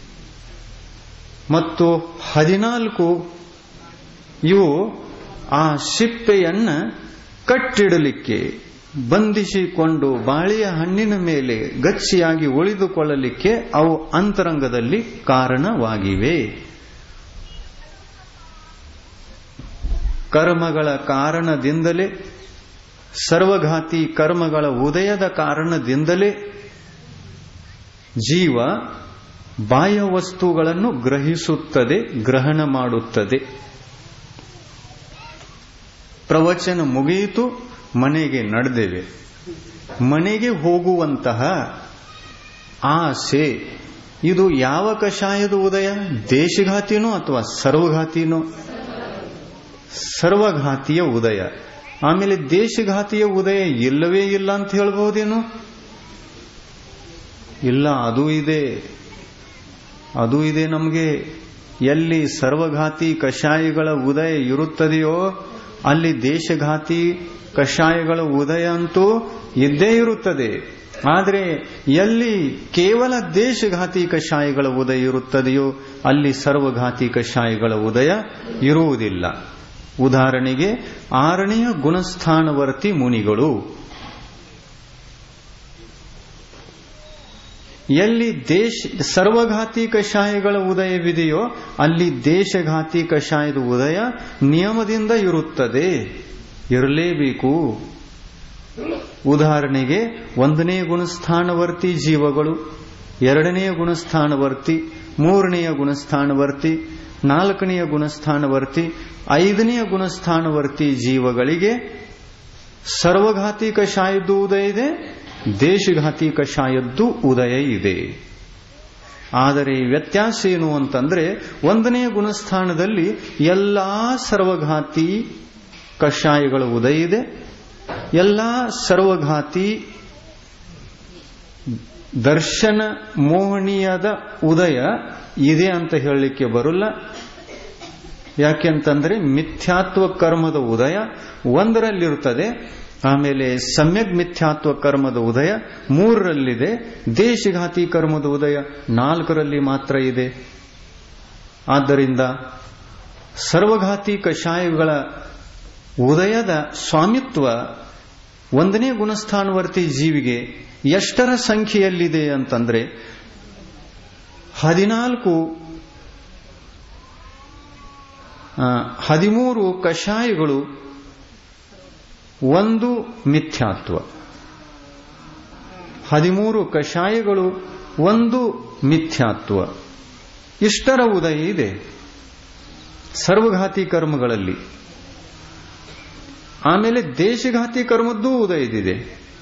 ಮತ್ತು ಹದಿನಾಲ್ಕು ಇವು ಆ ಶಿಪ್ಪೆಯನ್ನ ಕಟ್ಟಿಡಲಿಕ್ಕೆ ಬಂಧಿಸಿಕೊಂಡು ಬಾಳೆಯ ಹಣ್ಣಿನ ಮೇಲೆ ಗಚ್ಚಿಯಾಗಿ ಉಳಿದುಕೊಳ್ಳಲಿಕ್ಕೆ ಅವು ಅಂತರಂಗದಲ್ಲಿ ಕಾರಣವಾಗಿವೆ ಕರ್ಮಗಳ ಕಾರಣದಿಂದಲೇ ಸರ್ವಘಾತಿ ಕರ್ಮಗಳ ಉದಯದ ಕಾರಣದಿಂದಲೇ ಜೀವ ಬಾಹ್ಯ ವಸ್ತುಗಳನ್ನು ಗ್ರಹಿಸುತ್ತದೆ ಗ್ರಹಣ ಮಾಡುತ್ತದೆ ಪ್ರವಚನ ಮುಗಿಯಿತು ಮನೆಗೆ ನಡೆದೇವೆ ಮನೆಗೆ ಹೋಗುವಂತಹ ಆಸೆ ಇದು ಯಾವ ಕಷಾಯದ ಉದಯ ದೇಶಘಾತಿನೋ ಅಥವಾ ಸರ್ವಘಾತಿನೋ ಸರ್ವಘಾತಿಯ ಉದಯ ಆಮೇಲೆ ದೇಶಘಾತಿಯ ಉದಯ ಇಲ್ಲವೇ ಇಲ್ಲ ಅಂತ ಹೇಳ್ಬಹುದೇನು ಇಲ್ಲ ಅದು ಇದೆ ಅದು ಇದೆ ನಮಗೆ ಎಲ್ಲಿ ಸರ್ವಘಾತಿ ಕಷಾಯಗಳ ಉದಯ ಇರುತ್ತದೆಯೋ ಅಲ್ಲಿ ದೇಶಘಾತಿ ಕಷಾಯಗಳ ಉದಯ ಅಂತೂ ಇದ್ದೇ ಇರುತ್ತದೆ ಆದರೆ ಎಲ್ಲಿ ಕೇವಲ ದೇಶಘಾತಿ ಕಷಾಯಗಳ ಉದಯ ಇರುತ್ತದೆಯೋ ಅಲ್ಲಿ ಸರ್ವಘಾತಿ ಕಷಾಯಗಳ ಉದಯ ಇರುವುದಿಲ್ಲ ಉದಾಹರಣೆಗೆ ಆರನೆಯ ಗುಣಸ್ಥಾನವರ್ತಿ ಮುನಿಗಳು ಎಲ್ಲಿ ದೇಶ ಸರ್ವಘಾತಿ ಕಷಾಯಗಳ ಉದಯವಿದೆಯೋ ಅಲ್ಲಿ ದೇಶಘಾತಿ ಕಷಾಯದ ಉದಯ ನಿಯಮದಿಂದ ಇರುತ್ತದೆ ಇರಲೇಬೇಕು ಉದಾಹರಣೆಗೆ ಒಂದನೇ ಗುಣಸ್ಥಾನವರ್ತಿ ಜೀವಗಳು ಎರಡನೆಯ ಗುಣಸ್ಥಾನವರ್ತಿ ಮೂರನೆಯ ಗುಣಸ್ಥಾನವರ್ತಿ ನಾಲ್ಕನೆಯ ಗುಣಸ್ಥಾನವರ್ತಿ ಐದನೆಯ ಗುಣಸ್ಥಾನವರ್ತಿ ಜೀವಗಳಿಗೆ ಸರ್ವಘಾತಿ ಕಷಾಯದ್ದು ಉದಯ ಇದೆ ದೇಶಘಾತಿ ಕಷಾಯದ್ದು ಉದಯ ಇದೆ ಆದರೆ ವ್ಯತ್ಯಾಸ ಏನು ಅಂತಂದ್ರೆ ಒಂದನೆಯ ಗುಣಸ್ಥಾನದಲ್ಲಿ ಎಲ್ಲಾ ಸರ್ವಘಾತಿ ಕಷಾಯಗಳ ಉದಯ ಇದೆ ಎಲ್ಲಾ ಸರ್ವಘಾತಿ ದರ್ಶನ ಮೋಹನೀಯದ ಉದಯ ಇದೆ ಅಂತ ಹೇಳಲಿಕ್ಕೆ ಬರಲ್ಲ ಯಾಕೆಂತಂದ್ರೆ ಮಿಥ್ಯಾತ್ವ ಕರ್ಮದ ಉದಯ ಒಂದರಲ್ಲಿರುತ್ತದೆ ಆಮೇಲೆ ಸಮ್ಯಕ್ ಮಿಥ್ಯಾತ್ವ ಕರ್ಮದ ಉದಯ ಮೂರರಲ್ಲಿದೆ ದೇಶಘಾತಿ ಕರ್ಮದ ಉದಯ ನಾಲ್ಕರಲ್ಲಿ ಮಾತ್ರ ಇದೆ ಆದ್ದರಿಂದ ಸರ್ವಘಾತಿ ಕಷಾಯಗಳ ಉದಯದ ಸ್ವಾಮಿತ್ವ ಒಂದನೇ ಗುಣಸ್ಥಾನವರ್ತಿ ಜೀವಿಗೆ ಎಷ್ಟರ ಸಂಖ್ಯೆಯಲ್ಲಿದೆ ಅಂತಂದ್ರೆ ಹದಿನಾಲ್ಕು ಹದಿಮೂರು ಕಷಾಯಗಳು ಒಂದು ಮಿಥ್ಯಾತ್ವ ಹದಿಮೂರು ಕಷಾಯಗಳು ಒಂದು ಮಿಥ್ಯಾತ್ವ ಇಷ್ಟರ ಉದಯ ಇದೆ ಸರ್ವಘಾತಿ ಕರ್ಮಗಳಲ್ಲಿ ಆಮೇಲೆ ದೇಶಘಾತಿ ಕರ್ಮದ್ದೂ ಉದಯದಿದೆ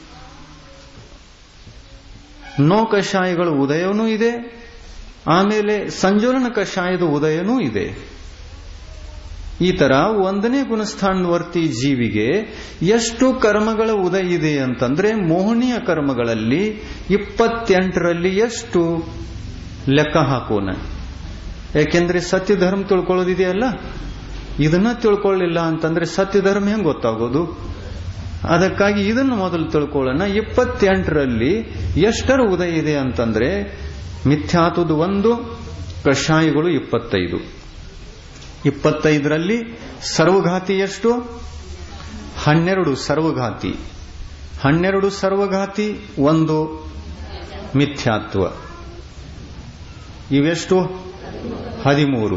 ನೋ ಕಷಾಯಗಳ ಉದಯವೂ ಇದೆ ಆಮೇಲೆ ಸಂಜೋಲನ ಕಷಾಯದ ಉದಯನೂ ಇದೆ ಈ ತರ ಒಂದನೇ ಗುಣಸ್ಥಾನವರ್ತಿ ಜೀವಿಗೆ ಎಷ್ಟು ಕರ್ಮಗಳ ಉದಯ ಇದೆ ಅಂತಂದ್ರೆ ಮೋಹನೀಯ ಕರ್ಮಗಳಲ್ಲಿ ಇಪ್ಪತ್ತೆಂಟರಲ್ಲಿ ಎಷ್ಟು ಲೆಕ್ಕ ಹಾಕೋಣ ಯಾಕೆಂದ್ರೆ ಸತ್ಯ ಧರ್ಮ ತಿಳ್ಕೊಳ್ಳೋದಿದೆಯಲ್ಲ ಇದನ್ನ ತಿಳ್ಕೊಳ್ಳಿಲ್ಲ ಅಂತಂದ್ರೆ ಸತ್ಯ ಧರ್ಮ ಹೆಂಗ್ ಗೊತ್ತಾಗೋದು ಅದಕ್ಕಾಗಿ ಇದನ್ನು ಮೊದಲು ತಿಳ್ಕೊಳ್ಳೋಣ ಇಪ್ಪತ್ತೆಂಟರಲ್ಲಿ ಎಷ್ಟರ ಉದಯ ಇದೆ ಅಂತಂದ್ರೆ ಮಿಥ್ಯಾತುದು ಒಂದು ಕಷಾಯಗಳು ಇಪ್ಪತ್ತೈದು ಇಪ್ಪತ್ತೈದರಲ್ಲಿ ಸರ್ವಘಾತಿ ಎಷ್ಟು ಹನ್ನೆರಡು ಸರ್ವಘಾತಿ ಹನ್ನೆರಡು ಸರ್ವಘಾತಿ ಒಂದು ಮಿಥ್ಯಾತ್ವ ಇವೆಷ್ಟು ಹದಿಮೂರು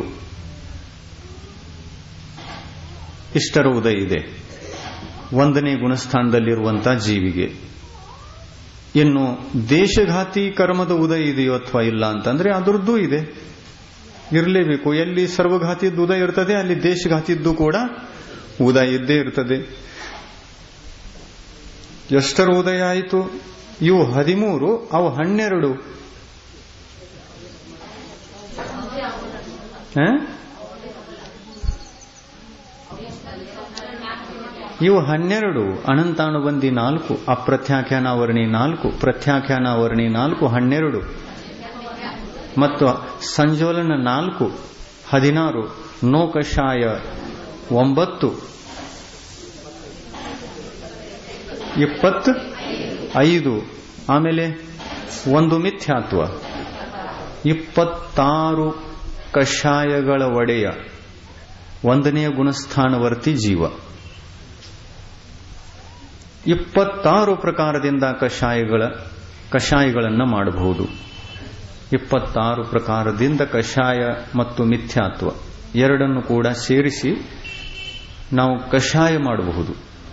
ಇಷ್ಟರ ಉದಯ ಇದೆ ಒಂದನೇ ಗುಣಸ್ಥಾನದಲ್ಲಿರುವಂತಹ ಜೀವಿಗೆ ಇನ್ನು ದೇಶಘಾತಿ ಕರ್ಮದ ಉದಯ ಇದೆಯೋ ಅಥವಾ ಇಲ್ಲ ಅಂತಂದ್ರೆ ಅದರದ್ದು ಇದೆ ಇರಲೇಬೇಕು ಎಲ್ಲಿ ಸರ್ವಘಾತಿದ್ದು ಉದಯ ಇರ್ತದೆ ಅಲ್ಲಿ ದೇಶಘಾತಿದ್ದು ಕೂಡ ಉದಯ ಇದ್ದೇ ಇರ್ತದೆ ಎಷ್ಟರ ಉದಯ ಆಯಿತು ಇವು ಹದಿಮೂರು ಅವು ಹನ್ನೆರಡು ಇವು ಹನ್ನೆರಡು ಅನಂತಾನುಬಂಧಿ ನಾಲ್ಕು ಅಪ್ರತ್ಯಾಖ್ಯಾನಾವರಣಿ ನಾಲ್ಕು ಪ್ರತ್ಯಾಖ್ಯಾನಾವರಣಿ ನಾಲ್ಕು ಹನ್ನೆರಡು ಮತ್ತು ಸಂಜೋಲನ ನಾಲ್ಕು ಹದಿನಾರು ನೋಕಷಾಯ ಒಂಬತ್ತು ಇಪ್ಪತ್ತು ಐದು ಆಮೇಲೆ ಒಂದು ಮಿಥ್ಯಾತ್ವ ಇಪ್ಪತ್ತಾರು ಕಷಾಯಗಳ ಒಡೆಯ ಒಂದನೆಯ ಗುಣಸ್ಥಾನವರ್ತಿ ಜೀವ ಇಪ್ಪತ್ತಾರು ಪ್ರಕಾರದಿಂದ ಕಷಾಯಗಳ ಕಷಾಯಗಳನ್ನು ಮಾಡಬಹುದು ಇಪ್ಪತ್ತಾರು ಪ್ರಕಾರದಿಂದ ಕಷಾಯ ಮತ್ತು ಮಿಥ್ಯಾತ್ವ ಎರಡನ್ನು ಕೂಡ ಸೇರಿಸಿ ನಾವು ಕಷಾಯ ಮಾಡಬಹುದು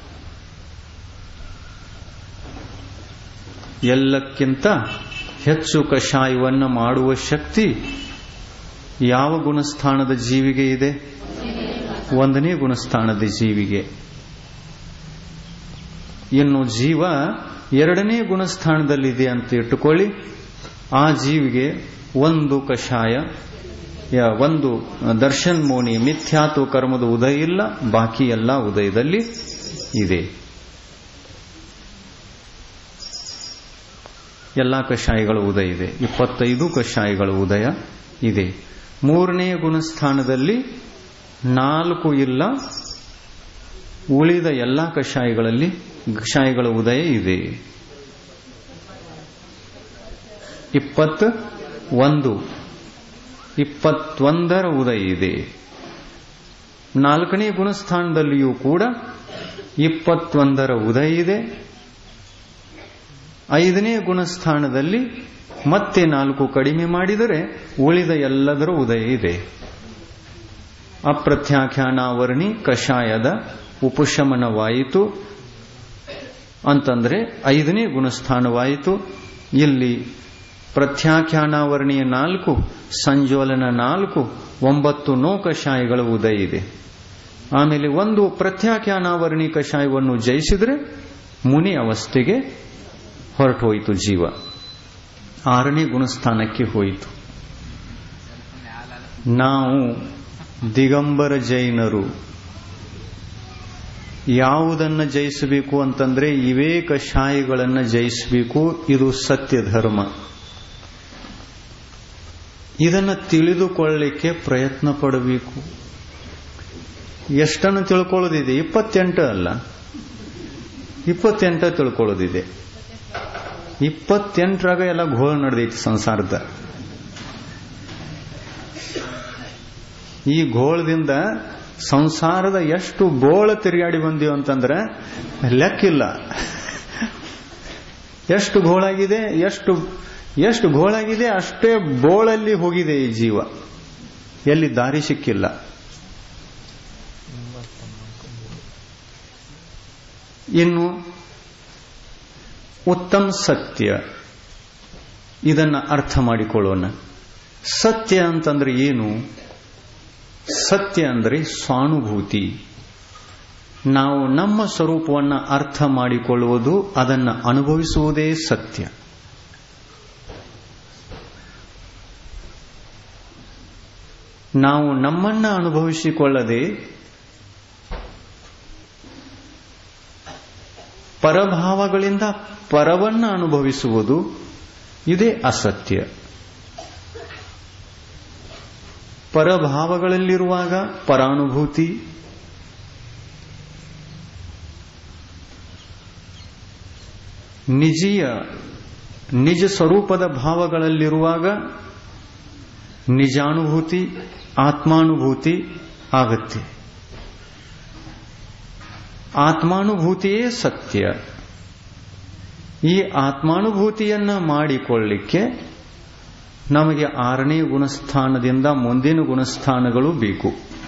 ಎಲ್ಲಕ್ಕಿಂತ ಹೆಚ್ಚು ಕಷಾಯವನ್ನು ಮಾಡುವ ಶಕ್ತಿ ಯಾವ ಗುಣಸ್ಥಾನದ ಜೀವಿಗೆ ಇದೆ ಒಂದನೇ ಗುಣಸ್ಥಾನದ ಜೀವಿಗೆ ಇನ್ನು ಜೀವ ಎರಡನೇ ಗುಣಸ್ಥಾನದಲ್ಲಿದೆ ಅಂತ ಇಟ್ಟುಕೊಳ್ಳಿ ಆ ಜೀವಿಗೆ ಒಂದು ಕಷಾಯ ಒಂದು ದರ್ಶನ್ ಮೋನಿ ಮಿಥ್ಯಾತ್ವ ಕರ್ಮದ ಉದಯ ಇಲ್ಲ ಬಾಕಿ ಎಲ್ಲ ಉದಯದಲ್ಲಿ ಇದೆ ಎಲ್ಲಾ ಕಷಾಯಗಳ ಉದಯ ಇದೆ ಇಪ್ಪತ್ತೈದು ಕಷಾಯಗಳ ಉದಯ ಇದೆ ಮೂರನೇ ಗುಣಸ್ಥಾನದಲ್ಲಿ ನಾಲ್ಕು ಇಲ್ಲ ಉಳಿದ ಎಲ್ಲ ಕಷಾಯಗಳಲ್ಲಿ ಕಷಾಯಗಳ ಉದಯ ಇದೆ ಇಪ್ಪತ್ತ ಒಂದು ಇಪ್ಪತ್ತೊಂದರ ಉದಯ ಇದೆ ನಾಲ್ಕನೇ ಗುಣಸ್ಥಾನದಲ್ಲಿಯೂ ಕೂಡ ಇಪ್ಪತ್ತೊಂದರ ಉದಯ ಇದೆ ಐದನೇ ಗುಣಸ್ಥಾನದಲ್ಲಿ ಮತ್ತೆ ನಾಲ್ಕು ಕಡಿಮೆ ಮಾಡಿದರೆ ಉಳಿದ ಎಲ್ಲದರ ಉದಯ ಇದೆ ಅಪ್ರತ್ಯಾಖ್ಯಾನಾವರ್ಣಿ ಕಷಾಯದ ಉಪಶಮನವಾಯಿತು ಅಂತಂದ್ರೆ ಐದನೇ ಗುಣಸ್ಥಾನವಾಯಿತು ಇಲ್ಲಿ ಪ್ರತ್ಯಾಖ್ಯಾನಾವರ್ಣಿಯ ನಾಲ್ಕು ಸಂಜೋಲನ ನಾಲ್ಕು ಒಂಬತ್ತು ನೋ ಕಷಾಯಗಳ ಉದಯ ಇದೆ ಆಮೇಲೆ ಒಂದು ಪ್ರತ್ಯಾಖ್ಯಾನಾವರ್ಣಿ ಕಷಾಯವನ್ನು ಜಯಿಸಿದ್ರೆ ಮುನಿ ಅವಸ್ಥೆಗೆ ಹೊರಟು ಹೋಯಿತು ಜೀವ ಆರನೇ ಗುಣಸ್ಥಾನಕ್ಕೆ ಹೋಯಿತು ನಾವು ದಿಗಂಬರ ಜೈನರು ಯಾವುದನ್ನ ಜಯಿಸಬೇಕು ಅಂತಂದ್ರೆ ಇವೇ ಕಷಾಯಗಳನ್ನ ಜಯಿಸಬೇಕು ಇದು ಸತ್ಯ ಧರ್ಮ ಇದನ್ನ ತಿಳಿದುಕೊಳ್ಳಲಿಕ್ಕೆ ಪ್ರಯತ್ನ ಪಡಬೇಕು ಎಷ್ಟನ್ನು ತಿಳ್ಕೊಳ್ಳೋದಿದೆ ಇಪ್ಪತ್ತೆಂಟು ಅಲ್ಲ ಇಪ್ಪತ್ತೆಂಟ ತಿಳ್ಕೊಳ್ಳೋದಿದೆ ಇಪ್ಪತ್ತೆಂಟರಾಗ ಎಲ್ಲ ಘೋಳ ನಡೆದೈತಿ ಸಂಸಾರದ ಈ ಘೋಳದಿಂದ ಸಂಸಾರದ ಎಷ್ಟು ಗೋಳ ತಿರುಗಾಡಿ ಬಂದೀವಿ ಅಂತಂದ್ರೆ ಲೆಕ್ಕಿಲ್ಲ ಎಷ್ಟು ಘೋಳಾಗಿದೆ ಎಷ್ಟು ಎಷ್ಟು ಘೋಳಾಗಿದೆ ಅಷ್ಟೇ ಬೋಳಲ್ಲಿ ಹೋಗಿದೆ ಈ ಜೀವ ಎಲ್ಲಿ ದಾರಿ ಸಿಕ್ಕಿಲ್ಲ ಇನ್ನು ಉತ್ತಮ ಸತ್ಯ ಇದನ್ನ ಅರ್ಥ ಮಾಡಿಕೊಳ್ಳೋಣ ಸತ್ಯ ಅಂತಂದ್ರೆ ಏನು ಸತ್ಯ ಅಂದ್ರೆ ಸ್ವಾನುಭೂತಿ ನಾವು ನಮ್ಮ ಸ್ವರೂಪವನ್ನು ಅರ್ಥ ಮಾಡಿಕೊಳ್ಳುವುದು ಅದನ್ನು ಅನುಭವಿಸುವುದೇ ಸತ್ಯ ನಾವು ನಮ್ಮನ್ನ ಅನುಭವಿಸಿಕೊಳ್ಳದೆ ಪರಭಾವಗಳಿಂದ ಪರವನ್ನ ಅನುಭವಿಸುವುದು ಇದೇ ಅಸತ್ಯ ಪರಭಾವಗಳಲ್ಲಿರುವಾಗ ಪರಾನುಭೂತಿ ನಿಜಿಯ ನಿಜ ಸ್ವರೂಪದ ಭಾವಗಳಲ್ಲಿರುವಾಗ ನಿಜಾನುಭೂತಿ ಆತ್ಮಾನುಭೂತಿ ಆಗತ್ತೆ ಆತ್ಮಾನುಭೂತಿಯೇ ಸತ್ಯ ಈ ಆತ್ಮಾನುಭೂತಿಯನ್ನ ಮಾಡಿಕೊಳ್ಳಿಕ್ಕೆ ನಮಗೆ ಆರನೇ ಗುಣಸ್ಥಾನದಿಂದ ಮುಂದಿನ ಗುಣಸ್ಥಾನಗಳು ಬೇಕು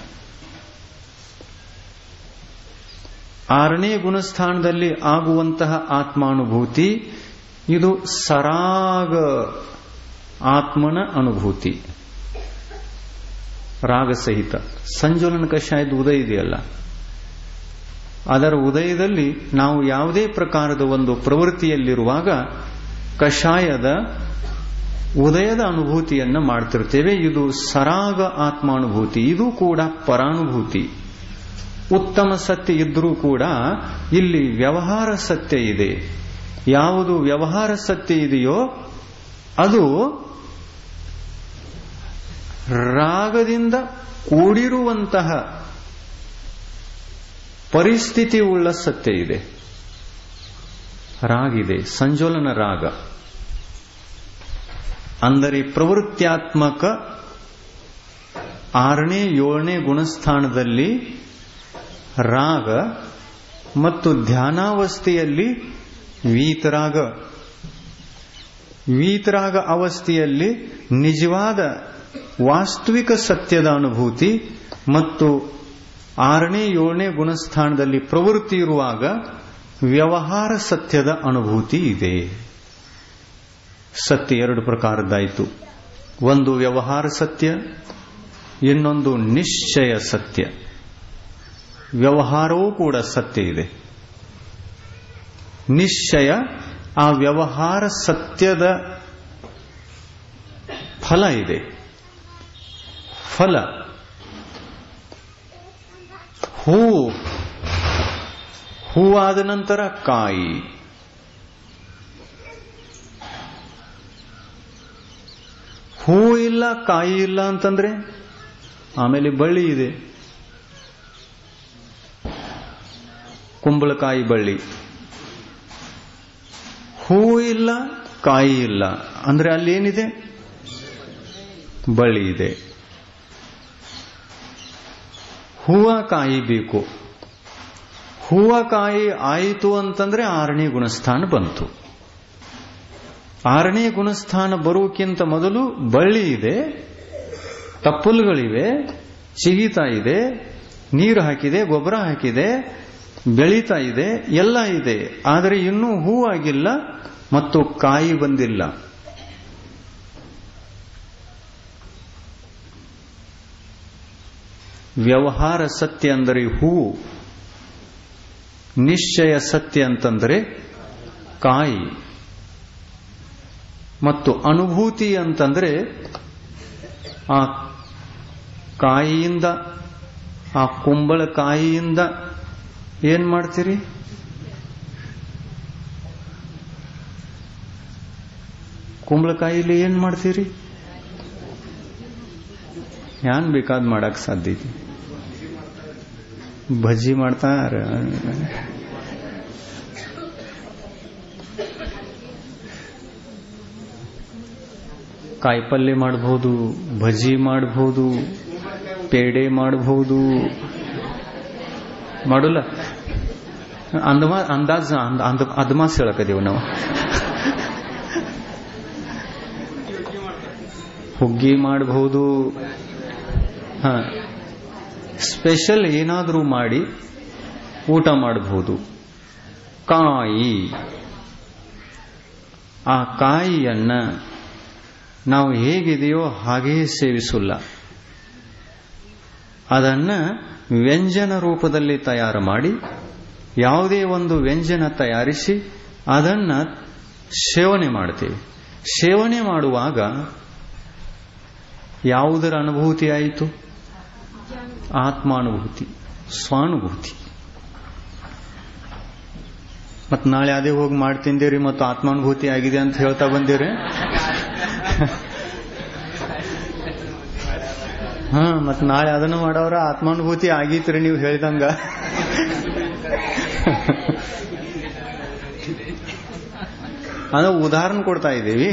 ಆರನೇ ಗುಣಸ್ಥಾನದಲ್ಲಿ ಆಗುವಂತಹ ಆತ್ಮಾನುಭೂತಿ ಇದು ಸರಾಗ ಆತ್ಮನ ಅನುಭೂತಿ ರಾಗಸಹಿತ ಸಂಜೋಲನ ಕಷಾಯದ ಉದಯ ಇದೆಯಲ್ಲ ಅದರ ಉದಯದಲ್ಲಿ ನಾವು ಯಾವುದೇ ಪ್ರಕಾರದ ಒಂದು ಪ್ರವೃತ್ತಿಯಲ್ಲಿರುವಾಗ ಕಷಾಯದ ಉದಯದ ಅನುಭೂತಿಯನ್ನು ಮಾಡ್ತಿರ್ತೇವೆ ಇದು ಸರಾಗ ಆತ್ಮಾನುಭೂತಿ ಇದು ಕೂಡ ಪರಾನುಭೂತಿ ಉತ್ತಮ ಸತ್ಯ ಇದ್ರೂ ಕೂಡ ಇಲ್ಲಿ ವ್ಯವಹಾರ ಸತ್ಯ ಇದೆ ಯಾವುದು ವ್ಯವಹಾರ ಸತ್ಯ ಇದೆಯೋ ಅದು ರಾಗದಿಂದ ಕೂಡಿರುವಂತಹ ಪರಿಸ್ಥಿತಿ ಉಳ್ಳ ಸತ್ಯ ಇದೆ ರಾಗಿದೆ ಸಂಜೋಲನ ರಾಗ ಅಂದರೆ ಪ್ರವೃತ್ತ್ಯಾತ್ಮಕ ಆರನೇ ಏಳನೇ ಗುಣಸ್ಥಾನದಲ್ಲಿ ರಾಗ ಮತ್ತು ಧ್ಯಾನಾವಸ್ಥೆಯಲ್ಲಿ ವೀತರಾಗ ವೀತರಾಗ ಅವಸ್ಥೆಯಲ್ಲಿ ನಿಜವಾದ ವಾಸ್ತವಿಕ ಸತ್ಯದ ಅನುಭೂತಿ ಮತ್ತು ಆರನೇ ಏಳನೇ ಗುಣಸ್ಥಾನದಲ್ಲಿ ಪ್ರವೃತ್ತಿ ಇರುವಾಗ ವ್ಯವಹಾರ ಸತ್ಯದ ಅನುಭೂತಿ ಇದೆ ಸತ್ಯ ಎರಡು ಪ್ರಕಾರದ್ದಾಯಿತು ಒಂದು ವ್ಯವಹಾರ ಸತ್ಯ ಇನ್ನೊಂದು ನಿಶ್ಚಯ ಸತ್ಯ ವ್ಯವಹಾರವೂ ಕೂಡ ಸತ್ಯ ಇದೆ ನಿಶ್ಚಯ ಆ ವ್ಯವಹಾರ ಸತ್ಯದ ಫಲ ಇದೆ ಫಲ ಹೂ ಹೂವಾದ ನಂತರ ಕಾಯಿ ಹೂ ಇಲ್ಲ ಇಲ್ಲ ಕಾಯಿ ಇಲ್ಲ ಅಂತಂದ್ರೆ ಆಮೇಲೆ ಬಳ್ಳಿ ಇದೆ ಕುಂಬಳಕಾಯಿ ಬಳ್ಳಿ ಹೂವು ಇಲ್ಲ ಕಾಯಿ ಇಲ್ಲ ಅಂದ್ರೆ ಅಲ್ಲಿ ಏನಿದೆ ಬಳ್ಳಿ ಇದೆ ಹೂವ ಕಾಯಿ ಬೇಕು ಹೂವ ಕಾಯಿ ಆಯಿತು ಅಂತಂದ್ರೆ ಆರನೇ ಗುಣಸ್ಥಾನ ಬಂತು ಆರನೇ ಗುಣಸ್ಥಾನ ಬರುವುಕ್ಕಿಂತ ಮೊದಲು ಬಳ್ಳಿ ಇದೆ ತಪ್ಪಲುಗಳಿವೆ ಚಿಗಿತಾ ಇದೆ ನೀರು ಹಾಕಿದೆ ಗೊಬ್ಬರ ಹಾಕಿದೆ ಬೆಳೀತಾ ಇದೆ ಎಲ್ಲ ಇದೆ ಆದರೆ ಇನ್ನೂ ಹೂವಾಗಿಲ್ಲ ಮತ್ತು ಕಾಯಿ ಬಂದಿಲ್ಲ ವ್ಯವಹಾರ ಸತ್ಯ ಅಂದರೆ ಹೂವು ನಿಶ್ಚಯ ಸತ್ಯ ಅಂತಂದರೆ ಕಾಯಿ ಮತ್ತು ಅನುಭೂತಿ ಅಂತಂದ್ರೆ ಆ ಕಾಯಿಯಿಂದ ಆ ಕುಂಬಳಕಾಯಿಯಿಂದ ಏನ್ ಮಾಡ್ತೀರಿ ಕುಂಬಳಕಾಯಿಲಿ ಏನ್ ಮಾಡ್ತೀರಿ ಏನ್ ಬೇಕಾದ್ ಮಾಡಕ್ ಸಾಧ್ಯ ಐತಿ ಭಜ್ಜಿ ಮಾಡ್ತಾರ ಕಾಯಿಪಲ್ಯ ಮಾಡಬಹುದು ಭಜಿ ಮಾಡಬಹುದು ಪೇಡೆ ಮಾಡಬಹುದು ಮಾಡಲ್ಲ ಅಂದಮಾ ಅಂದಾಜ್ ಅಂದ ಅದ್ಮಾಸ್ ಹೇಳಕದೀವಿ ನಾವು ಹುಗ್ಗಿ ಮಾಡಬಹುದು ಹ ಸ್ಪೆಷಲ್ ಏನಾದರೂ ಮಾಡಿ ಊಟ ಮಾಡಬಹುದು ಕಾಯಿ ಆ ಕಾಯಿಯನ್ನ ನಾವು ಹೇಗಿದೆಯೋ ಹಾಗೆಯೇ ಸೇವಿಸಲ್ಲ ಅದನ್ನ ವ್ಯಂಜನ ರೂಪದಲ್ಲಿ ತಯಾರು ಮಾಡಿ ಯಾವುದೇ ಒಂದು ವ್ಯಂಜನ ತಯಾರಿಸಿ ಅದನ್ನ ಸೇವನೆ ಮಾಡ್ತೇವೆ ಸೇವನೆ ಮಾಡುವಾಗ ಯಾವುದರ ಅನುಭೂತಿ ಆಯಿತು ಆತ್ಮಾನುಭೂತಿ ಸ್ವಾನುಭೂತಿ ಮತ್ ನಾಳೆ ಅದೇ ಹೋಗಿ ಮಾಡಿ ತಿಂದಿರಿ ಮತ್ತು ಆತ್ಮಾನುಭೂತಿ ಆಗಿದೆ ಅಂತ ಹೇಳ್ತಾ ಬಂದಿರಿ ಹಾ ಮತ್ ನಾಳೆ ಅದನ್ನು ಮಾಡವ್ರ ಆತ್ಮಾನುಭೂತಿ ಆಗೀತ್ರಿ ನೀವು ಹೇಳಿದಂಗ ಅದು ಉದಾಹರಣೆ ಕೊಡ್ತಾ ಇದ್ದೀವಿ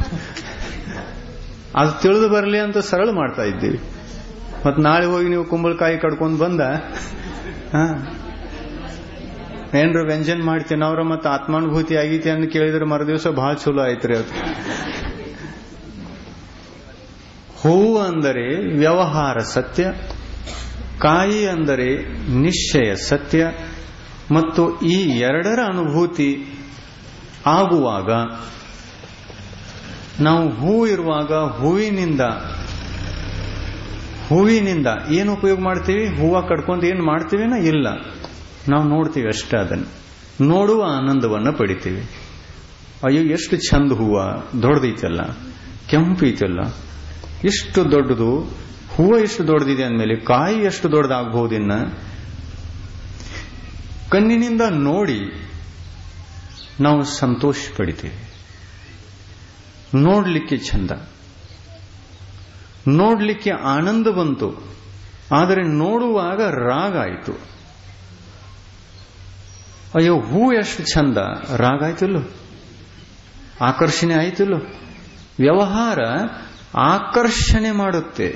ಅದು ತಿಳಿದು ಬರಲಿ ಅಂತ ಸರಳ ಮಾಡ್ತಾ ಇದ್ದೀವಿ ಮತ್ ನಾಳೆ ಹೋಗಿ ನೀವು ಕುಂಬಳಕಾಯಿ ಕಡ್ಕೊಂಡು ಬಂದ ಹಾ ಏನ್ರ ವ್ಯಂಜನ್ ಮಾಡಿ ತಿನ್ನವ್ರ ಮತ್ತೆ ಆತ್ಮಾನುಭೂತಿ ಆಗೈತಿ ಅಂತ ಕೇಳಿದ್ರೆ ಮರುದಿವಸ ಬಹಳ ಚಲೋ ಆಯ್ತ್ರಿ ಅದು ಹೂವು ಅಂದರೆ ವ್ಯವಹಾರ ಸತ್ಯ ಕಾಯಿ ಅಂದರೆ ನಿಶ್ಚಯ ಸತ್ಯ ಮತ್ತು ಈ ಎರಡರ ಅನುಭೂತಿ ಆಗುವಾಗ ನಾವು ಹೂ ಇರುವಾಗ ಹೂವಿನಿಂದ ಹೂವಿನಿಂದ ಏನು ಉಪಯೋಗ ಮಾಡ್ತೀವಿ ಹೂವ ಕಡ್ಕೊಂಡು ಏನು ಮಾಡ್ತೀವಿನ ಇಲ್ಲ ನಾವು ನೋಡ್ತೀವಿ ಅಷ್ಟೇ ಅದನ್ನು ನೋಡುವ ಆನಂದವನ್ನು ಪಡಿತೀವಿ ಅಯ್ಯೋ ಎಷ್ಟು ಚಂದ ಹೂವ ದೊಡ್ಡದೈತಲ್ಲ ಕೆಂಪು ಐತಲ್ಲ ಇಷ್ಟು ದೊಡ್ಡದು ಹೂವು ಎಷ್ಟು ದೊಡ್ಡದಿದೆ ಅಂದಮೇಲೆ ಕಾಯಿ ಎಷ್ಟು ದೊಡ್ಡದಾಗಬಹುದಿನ್ನ ಕಣ್ಣಿನಿಂದ ನೋಡಿ ನಾವು ಸಂತೋಷ ಪಡಿತೀವಿ ನೋಡ್ಲಿಕ್ಕೆ ಚಂದ ನೋಡ್ಲಿಕ್ಕೆ ಆನಂದ ಬಂತು ಆದರೆ ನೋಡುವಾಗ ರಾಗ ಆಯಿತು ಅಯ್ಯೋ ಹೂ ಎಷ್ಟು ಚಂದ ರಾಗ ಆಯ್ತಿಲ್ಲೋ ಆಕರ್ಷಣೆ ಆಯ್ತಿಲ್ಲೋ ವ್ಯವಹಾರ ಆಕರ್ಷಣೆ ಮಾಡುತ್ತೆ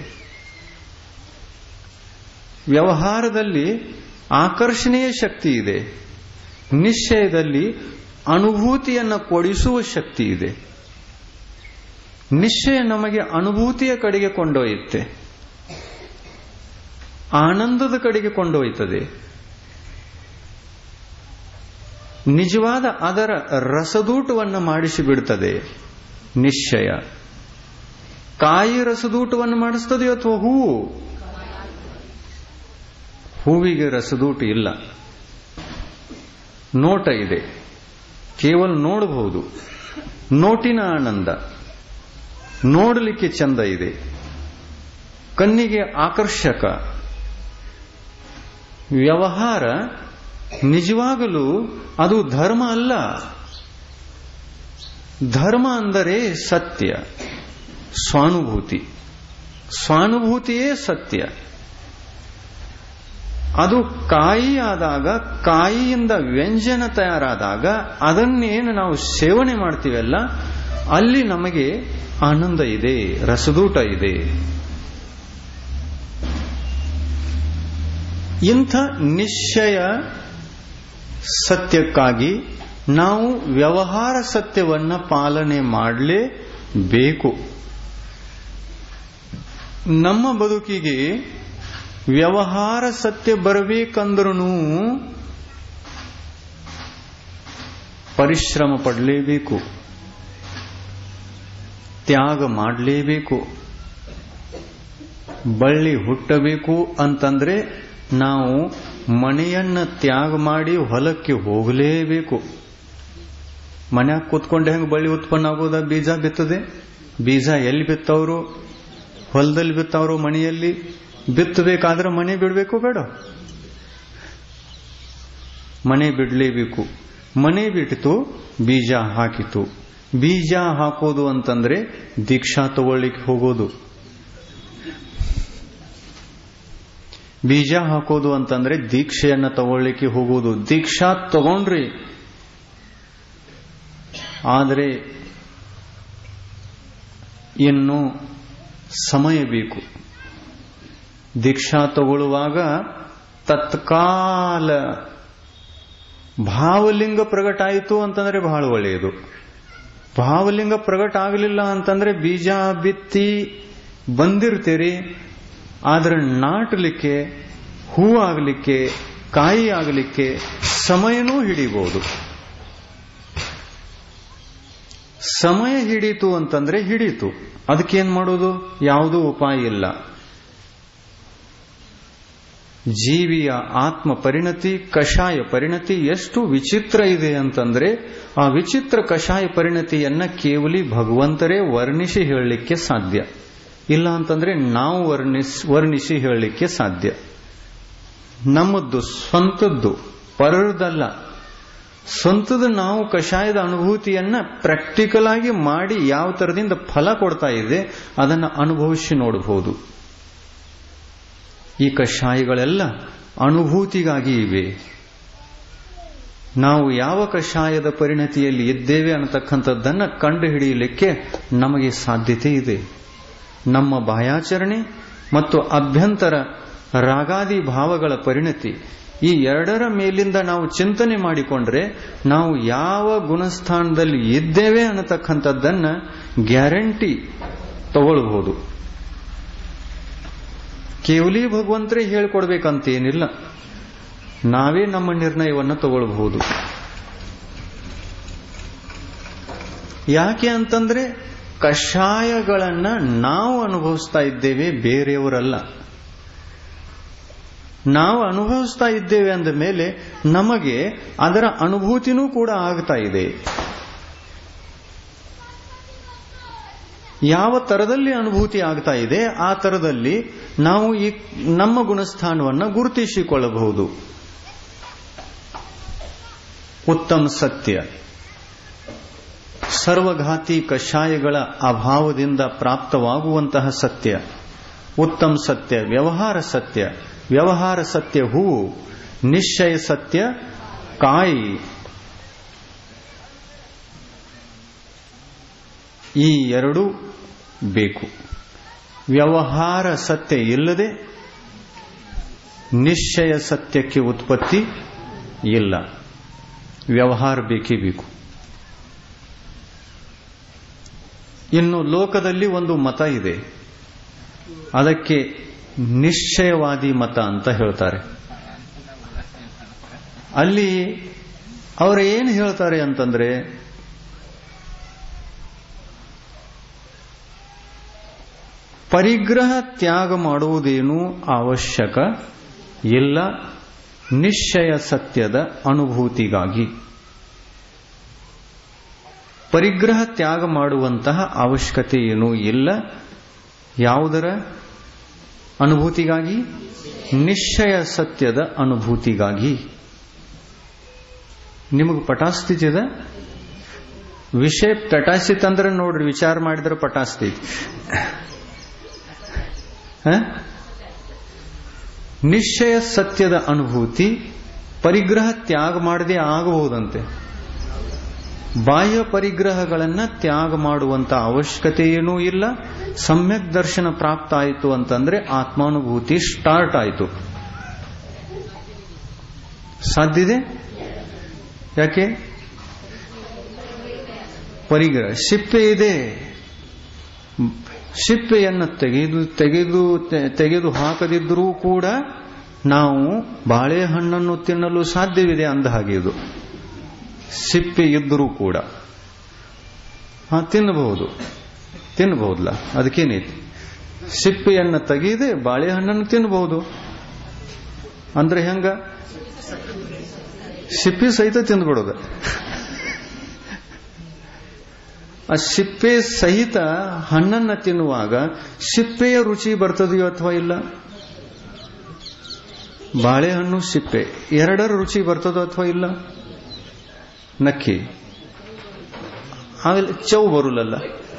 ವ್ಯವಹಾರದಲ್ಲಿ ಆಕರ್ಷಣೆಯ ಶಕ್ತಿ ಇದೆ ನಿಶ್ಚಯದಲ್ಲಿ ಅನುಭೂತಿಯನ್ನು ಕೊಡಿಸುವ ಶಕ್ತಿ ಇದೆ ನಿಶ್ಚಯ ನಮಗೆ ಅನುಭೂತಿಯ ಕಡೆಗೆ ಕೊಂಡೊಯ್ಯುತ್ತೆ ಆನಂದದ ಕಡೆಗೆ ಕೊಂಡೊಯ್ತದೆ ನಿಜವಾದ ಅದರ ರಸದೂಟವನ್ನು ಮಾಡಿಸಿಬಿಡ್ತದೆ ನಿಶ್ಚಯ ಕಾಯಿ ರಸದೂಟವನ್ನು ಮಾಡಿಸ್ತದೆ ಅಥವಾ ಹೂವು ಹೂವಿಗೆ ರಸದೂಟ ಇಲ್ಲ ನೋಟ ಇದೆ ಕೇವಲ ನೋಡಬಹುದು ನೋಟಿನ ಆನಂದ ನೋಡಲಿಕ್ಕೆ ಚಂದ ಇದೆ ಕಣ್ಣಿಗೆ ಆಕರ್ಷಕ ವ್ಯವಹಾರ ನಿಜವಾಗಲೂ ಅದು ಧರ್ಮ ಅಲ್ಲ ಧರ್ಮ ಅಂದರೆ ಸತ್ಯ ಸ್ವಾನುಭೂತಿ ಸ್ವಾನುಭೂತಿಯೇ ಸತ್ಯ ಅದು ಕಾಯಿ ಆದಾಗ ಕಾಯಿಯಿಂದ ವ್ಯಂಜನ ತಯಾರಾದಾಗ ಅದನ್ನೇನು ನಾವು ಸೇವನೆ ಮಾಡ್ತೀವಲ್ಲ ಅಲ್ಲಿ ನಮಗೆ ಆನಂದ ಇದೆ ರಸದೂಟ ಇದೆ ಇಂಥ ನಿಶ್ಚಯ ಸತ್ಯಕ್ಕಾಗಿ ನಾವು ವ್ಯವಹಾರ ಸತ್ಯವನ್ನ ಪಾಲನೆ ಮಾಡಲೇಬೇಕು ನಮ್ಮ ಬದುಕಿಗೆ ವ್ಯವಹಾರ ಸತ್ಯ ಬರಬೇಕಂದ್ರೂ ಪರಿಶ್ರಮ ಪಡಲೇಬೇಕು ತ್ಯಾಗ ಮಾಡಲೇಬೇಕು ಬಳ್ಳಿ ಹುಟ್ಟಬೇಕು ಅಂತಂದ್ರೆ ನಾವು ಮನೆಯನ್ನ ತ್ಯಾಗ ಮಾಡಿ ಹೊಲಕ್ಕೆ ಹೋಗಲೇಬೇಕು ಮನ್ಯಾಗ ಕೂತ್ಕೊಂಡು ಹೆಂಗೆ ಬಳ್ಳಿ ಉತ್ಪನ್ನ ಆಗೋದ ಬೀಜ ಬಿತ್ತದೆ ಬೀಜ ಎಲ್ಲಿ ಬಿತ್ತವರು ಹೊಲದಲ್ಲಿ ಬಿತ್ತವರು ಮನೆಯಲ್ಲಿ ಬಿತ್ತಬೇಕಾದ್ರೆ ಮನೆ ಬಿಡಬೇಕು ಬೇಡ ಮನೆ ಬಿಡಲೇಬೇಕು ಮನೆ ಬಿಟ್ಟಿತು ಬೀಜ ಹಾಕಿತು ಬೀಜ ಹಾಕೋದು ಅಂತಂದ್ರೆ ದೀಕ್ಷಾ ತಗೊಳ್ಳಿಕ್ಕೆ ಹೋಗೋದು ಬೀಜ ಹಾಕೋದು ಅಂತಂದ್ರೆ ದೀಕ್ಷೆಯನ್ನ ತಗೊಳ್ಳಿಕ್ಕೆ ಹೋಗೋದು ದೀಕ್ಷಾ ತಗೊಂಡ್ರಿ ಆದರೆ ಇನ್ನು ಸಮಯ ಬೇಕು ದೀಕ್ಷಾ ತಗೊಳ್ಳುವಾಗ ತತ್ಕಾಲ ಭಾವಲಿಂಗ ಪ್ರಗಟ ಆಯಿತು ಅಂತಂದ್ರೆ ಬಹಳ ಒಳ್ಳೆಯದು ಭಾವಲಿಂಗ ಪ್ರಗಟ ಆಗಲಿಲ್ಲ ಅಂತಂದ್ರೆ ಬೀಜ ಬಿತ್ತಿ ಬಂದಿರ್ತೀರಿ ಆದ್ರೆ ನಾಟಲಿಕ್ಕೆ ಹೂ ಆಗಲಿಕ್ಕೆ ಕಾಯಿ ಆಗಲಿಕ್ಕೆ ಸಮಯನೂ ಹಿಡಿಬಹುದು ಸಮಯ ಹಿಡೀತು ಅಂತಂದ್ರೆ ಹಿಡೀತು ಅದಕ್ಕೇನ್ ಮಾಡೋದು ಯಾವುದೂ ಉಪಾಯ ಇಲ್ಲ ಜೀವಿಯ ಆತ್ಮ ಪರಿಣತಿ ಕಷಾಯ ಪರಿಣತಿ ಎಷ್ಟು ವಿಚಿತ್ರ ಇದೆ ಅಂತಂದ್ರೆ ಆ ವಿಚಿತ್ರ ಕಷಾಯ ಪರಿಣತಿಯನ್ನ ಕೇವಲಿ ಭಗವಂತರೇ ವರ್ಣಿಸಿ ಹೇಳಲಿಕ್ಕೆ ಸಾಧ್ಯ ಇಲ್ಲ ಅಂತಂದ್ರೆ ನಾವು ವರ್ಣಿಸ್ ವರ್ಣಿಸಿ ಹೇಳಲಿಕ್ಕೆ ಸಾಧ್ಯ ನಮ್ಮದ್ದು ಸ್ವಂತದ್ದು ಪರರದಲ್ಲ ಸ್ವಂತದ ನಾವು ಕಷಾಯದ ಅನುಭೂತಿಯನ್ನ ಪ್ರಾಕ್ಟಿಕಲ್ ಆಗಿ ಮಾಡಿ ಯಾವ ತರದಿಂದ ಫಲ ಕೊಡ್ತಾ ಇದೆ ಅದನ್ನ ಅನುಭವಿಸಿ ನೋಡಬಹುದು ಈ ಕಷಾಯಗಳೆಲ್ಲ ಅನುಭೂತಿಗಾಗಿ ಇವೆ ನಾವು ಯಾವ ಕಷಾಯದ ಪರಿಣತಿಯಲ್ಲಿ ಇದ್ದೇವೆ ಅನ್ನತಕ್ಕಂಥದ್ದನ್ನ ಕಂಡುಹಿಡಿಯಲಿಕ್ಕೆ ನಮಗೆ ಸಾಧ್ಯತೆ ಇದೆ ನಮ್ಮ ಬಾಯಾಚರಣೆ ಮತ್ತು ಅಭ್ಯಂತರ ರಾಗಾದಿ ಭಾವಗಳ ಪರಿಣತಿ ಈ ಎರಡರ ಮೇಲಿಂದ ನಾವು ಚಿಂತನೆ ಮಾಡಿಕೊಂಡ್ರೆ ನಾವು ಯಾವ ಗುಣಸ್ಥಾನದಲ್ಲಿ ಇದ್ದೇವೆ ಅನ್ನತಕ್ಕಂಥದ್ದನ್ನ ಗ್ಯಾರಂಟಿ ತಗೊಳ್ಬಹುದು ಕೇವಲಿ ಭಗವಂತರೇ ಹೇಳ್ಕೊಡ್ಬೇಕಂತೇನಿಲ್ಲ ನಾವೇ ನಮ್ಮ ನಿರ್ಣಯವನ್ನು ತಗೊಳ್ಬಹುದು ಯಾಕೆ ಅಂತಂದ್ರೆ ಕಷಾಯಗಳನ್ನ ನಾವು ಅನುಭವಿಸ್ತಾ ಇದ್ದೇವೆ ಬೇರೆಯವರಲ್ಲ ನಾವು ಅನುಭವಿಸ್ತಾ ಇದ್ದೇವೆ ಅಂದ ಮೇಲೆ ನಮಗೆ ಅದರ ಅನುಭೂತಿನೂ ಕೂಡ ಆಗ್ತಾ ಇದೆ ಯಾವ ತರದಲ್ಲಿ ಅನುಭೂತಿ ಆಗ್ತಾ ಇದೆ ಆ ತರದಲ್ಲಿ ನಾವು ಈ ನಮ್ಮ ಗುಣಸ್ಥಾನವನ್ನು ಗುರುತಿಸಿಕೊಳ್ಳಬಹುದು ಉತ್ತಮ ಸತ್ಯ ಸರ್ವಘಾತಿ ಕಷಾಯಗಳ ಅಭಾವದಿಂದ ಪ್ರಾಪ್ತವಾಗುವಂತಹ ಸತ್ಯ ಉತ್ತಮ ಸತ್ಯ ವ್ಯವಹಾರ ಸತ್ಯ ವ್ಯವಹಾರ ಸತ್ಯ ಹೂವು ನಿಶ್ಚಯ ಸತ್ಯ ಕಾಯಿ ಈ ಎರಡೂ ಬೇಕು ವ್ಯವಹಾರ ಸತ್ಯ ಇಲ್ಲದೆ ನಿಶ್ಚಯ ಸತ್ಯಕ್ಕೆ ಉತ್ಪತ್ತಿ ಇಲ್ಲ ವ್ಯವಹಾರ ಬೇಕೇ ಬೇಕು ಇನ್ನು ಲೋಕದಲ್ಲಿ ಒಂದು ಮತ ಇದೆ ಅದಕ್ಕೆ ನಿಶ್ಚಯವಾದಿ ಮತ ಅಂತ ಹೇಳ್ತಾರೆ ಅಲ್ಲಿ ಅವರು ಏನು ಹೇಳ್ತಾರೆ ಅಂತಂದ್ರೆ ಪರಿಗ್ರಹ ತ್ಯಾಗ ಮಾಡುವುದೇನೂ ಅವಶ್ಯಕ ಇಲ್ಲ ನಿಶ್ಚಯ ಸತ್ಯದ ಅನುಭೂತಿಗಾಗಿ ಪರಿಗ್ರಹ ತ್ಯಾಗ ಮಾಡುವಂತಹ ಅವಶ್ಯಕತೆ ಏನೂ ಇಲ್ಲ ಯಾವುದರ ಅನುಭೂತಿಗಾಗಿ ನಿಶ್ಚಯ ಸತ್ಯದ ಅನುಭೂತಿಗಾಗಿ ನಿಮಗೆ ಪಟಾಸ್ತಿದ ವಿಷಯ ಪಟಾಸ್ತಿತ್ ಅಂದ್ರೆ ನೋಡ್ರಿ ವಿಚಾರ ಮಾಡಿದ್ರೆ ಪಟಾಸ್ತಿತ್ ಹ? ನಿಶ್ಚಯ ಸತ್ಯದ ಅನುಭೂತಿ ಪರಿಗ್ರಹ ತ್ಯಾಗ ಮಾಡದೆ ಆಗಬಹುದಂತೆ ಬಾಹ್ಯ ಪರಿಗ್ರಹಗಳನ್ನ ತ್ಯಾಗ ಮಾಡುವಂತ ಅವಶ್ಯಕತೆ ಏನೂ ಇಲ್ಲ ಸಮ್ಯಕ್ ದರ್ಶನ ಪ್ರಾಪ್ತ ಆಯಿತು ಅಂತಂದ್ರೆ ಆತ್ಮಾನುಭೂತಿ ಸ್ಟಾರ್ಟ್ ಆಯಿತು ಸಾಧ್ಯದೆ ಯಾಕೆ ಪರಿಗ್ರಹ ಶಿಪ್ಪೆ ಇದೆ ಶಿಪ್ಪೆಯನ್ನು ತೆಗೆದು ತೆಗೆದು ತೆ- ತೆಗೆದು ಹಾಕದಿದ್ದರೂ ಕೂಡ ನಾವು ಬಾಳೆಹಣ್ಣನ್ನು ತಿನ್ನಲು ಸಾಧ್ಯವಿದೆ ಅಂದ ಹಾಗೆ ಇದು ಸಿಪ್ಪೆ ಇದ್ದರೂ ಕೂಡ ಹಾ ತಿನ್ನಬಹುದು ತಿನ್ನಬಹುದಲ್ಲ ಅದಕ್ಕೇನೈತಿ ಸಿಪ್ಪೆಯನ್ನು ತೆಗೆಯದೆ ಬಾಳೆಹಣ್ಣನ್ನು ತಿನ್ನಬಹುದು ಅಂದ್ರೆ ಹೆಂಗ ಸಿಪ್ಪೆ ಸಹಿತ ತಿಂದ್ಬಿಡೋದು ಆ ಸಿಪ್ಪೆ ಸಹಿತ ಹಣ್ಣನ್ನ ತಿನ್ನುವಾಗ ಸಿಪ್ಪೆಯ ರುಚಿ ಬರ್ತದೆಯೋ ಅಥವಾ ಇಲ್ಲ ಬಾಳೆಹಣ್ಣು ಸಿಪ್ಪೆ ಎರಡರ ರುಚಿ ಬರ್ತದೋ ಅಥವಾ ಇಲ್ಲ ನಕ್ಕಿ ಆಮೇಲೆ ಚೌ ಬರುಲ್ಲಲ್ಲ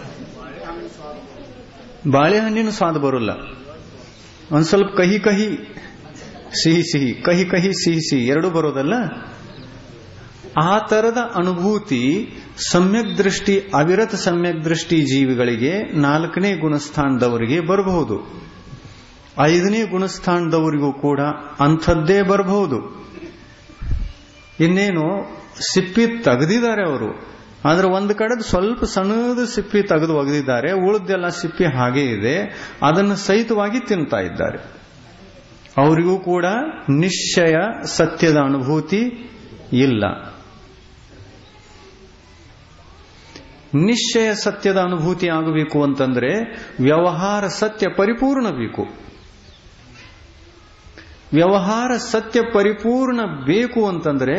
ಬಾಳೆಹಣ್ಣಿನ ಸ್ವಾದ ಬರುಲ್ಲ ಒಂದ್ ಸ್ವಲ್ಪ ಕಹಿ ಕಹಿ ಸಿಹಿ ಸಿಹಿ ಕಹಿ ಕಹಿ ಸಿಹಿ ಸಿಹಿ ಎರಡೂ ಬರೋದಲ್ಲ ಆ ತರದ ಅನುಭೂತಿ ಸಮ್ಯಕ್ ದೃಷ್ಟಿ ಅವಿರತ ಸಮ್ಯಕ್ ದೃಷ್ಟಿ ಜೀವಿಗಳಿಗೆ ನಾಲ್ಕನೇ ಗುಣಸ್ಥಾನದವರಿಗೆ ಬರಬಹುದು ಐದನೇ ಗುಣಸ್ಥಾನದವರಿಗೂ ಕೂಡ ಅಂಥದ್ದೇ ಬರಬಹುದು ಇನ್ನೇನು ಸಿಪ್ಪಿ ತೆಗೆದಿದ್ದಾರೆ ಅವರು ಆದ್ರೆ ಒಂದು ಕಡೆ ಸ್ವಲ್ಪ ಸಣ್ಣದ ಸಿಪ್ಪಿ ತೆಗೆದು ಒಗೆದಿದ್ದಾರೆ ಉಳಿದೆಲ್ಲ ಸಿಪ್ಪಿ ಹಾಗೇ ಇದೆ ಅದನ್ನು ಸಹಿತವಾಗಿ ತಿಂತಾ ಇದ್ದಾರೆ ಅವರಿಗೂ ಕೂಡ ನಿಶ್ಚಯ ಸತ್ಯದ ಅನುಭೂತಿ ಇಲ್ಲ ನಿಶ್ಚಯ ಸತ್ಯದ ಅನುಭೂತಿ ಆಗಬೇಕು ಅಂತಂದ್ರೆ ವ್ಯವಹಾರ ಸತ್ಯ ಪರಿಪೂರ್ಣ ಬೇಕು ವ್ಯವಹಾರ ಸತ್ಯ ಪರಿಪೂರ್ಣ ಬೇಕು ಅಂತಂದ್ರೆ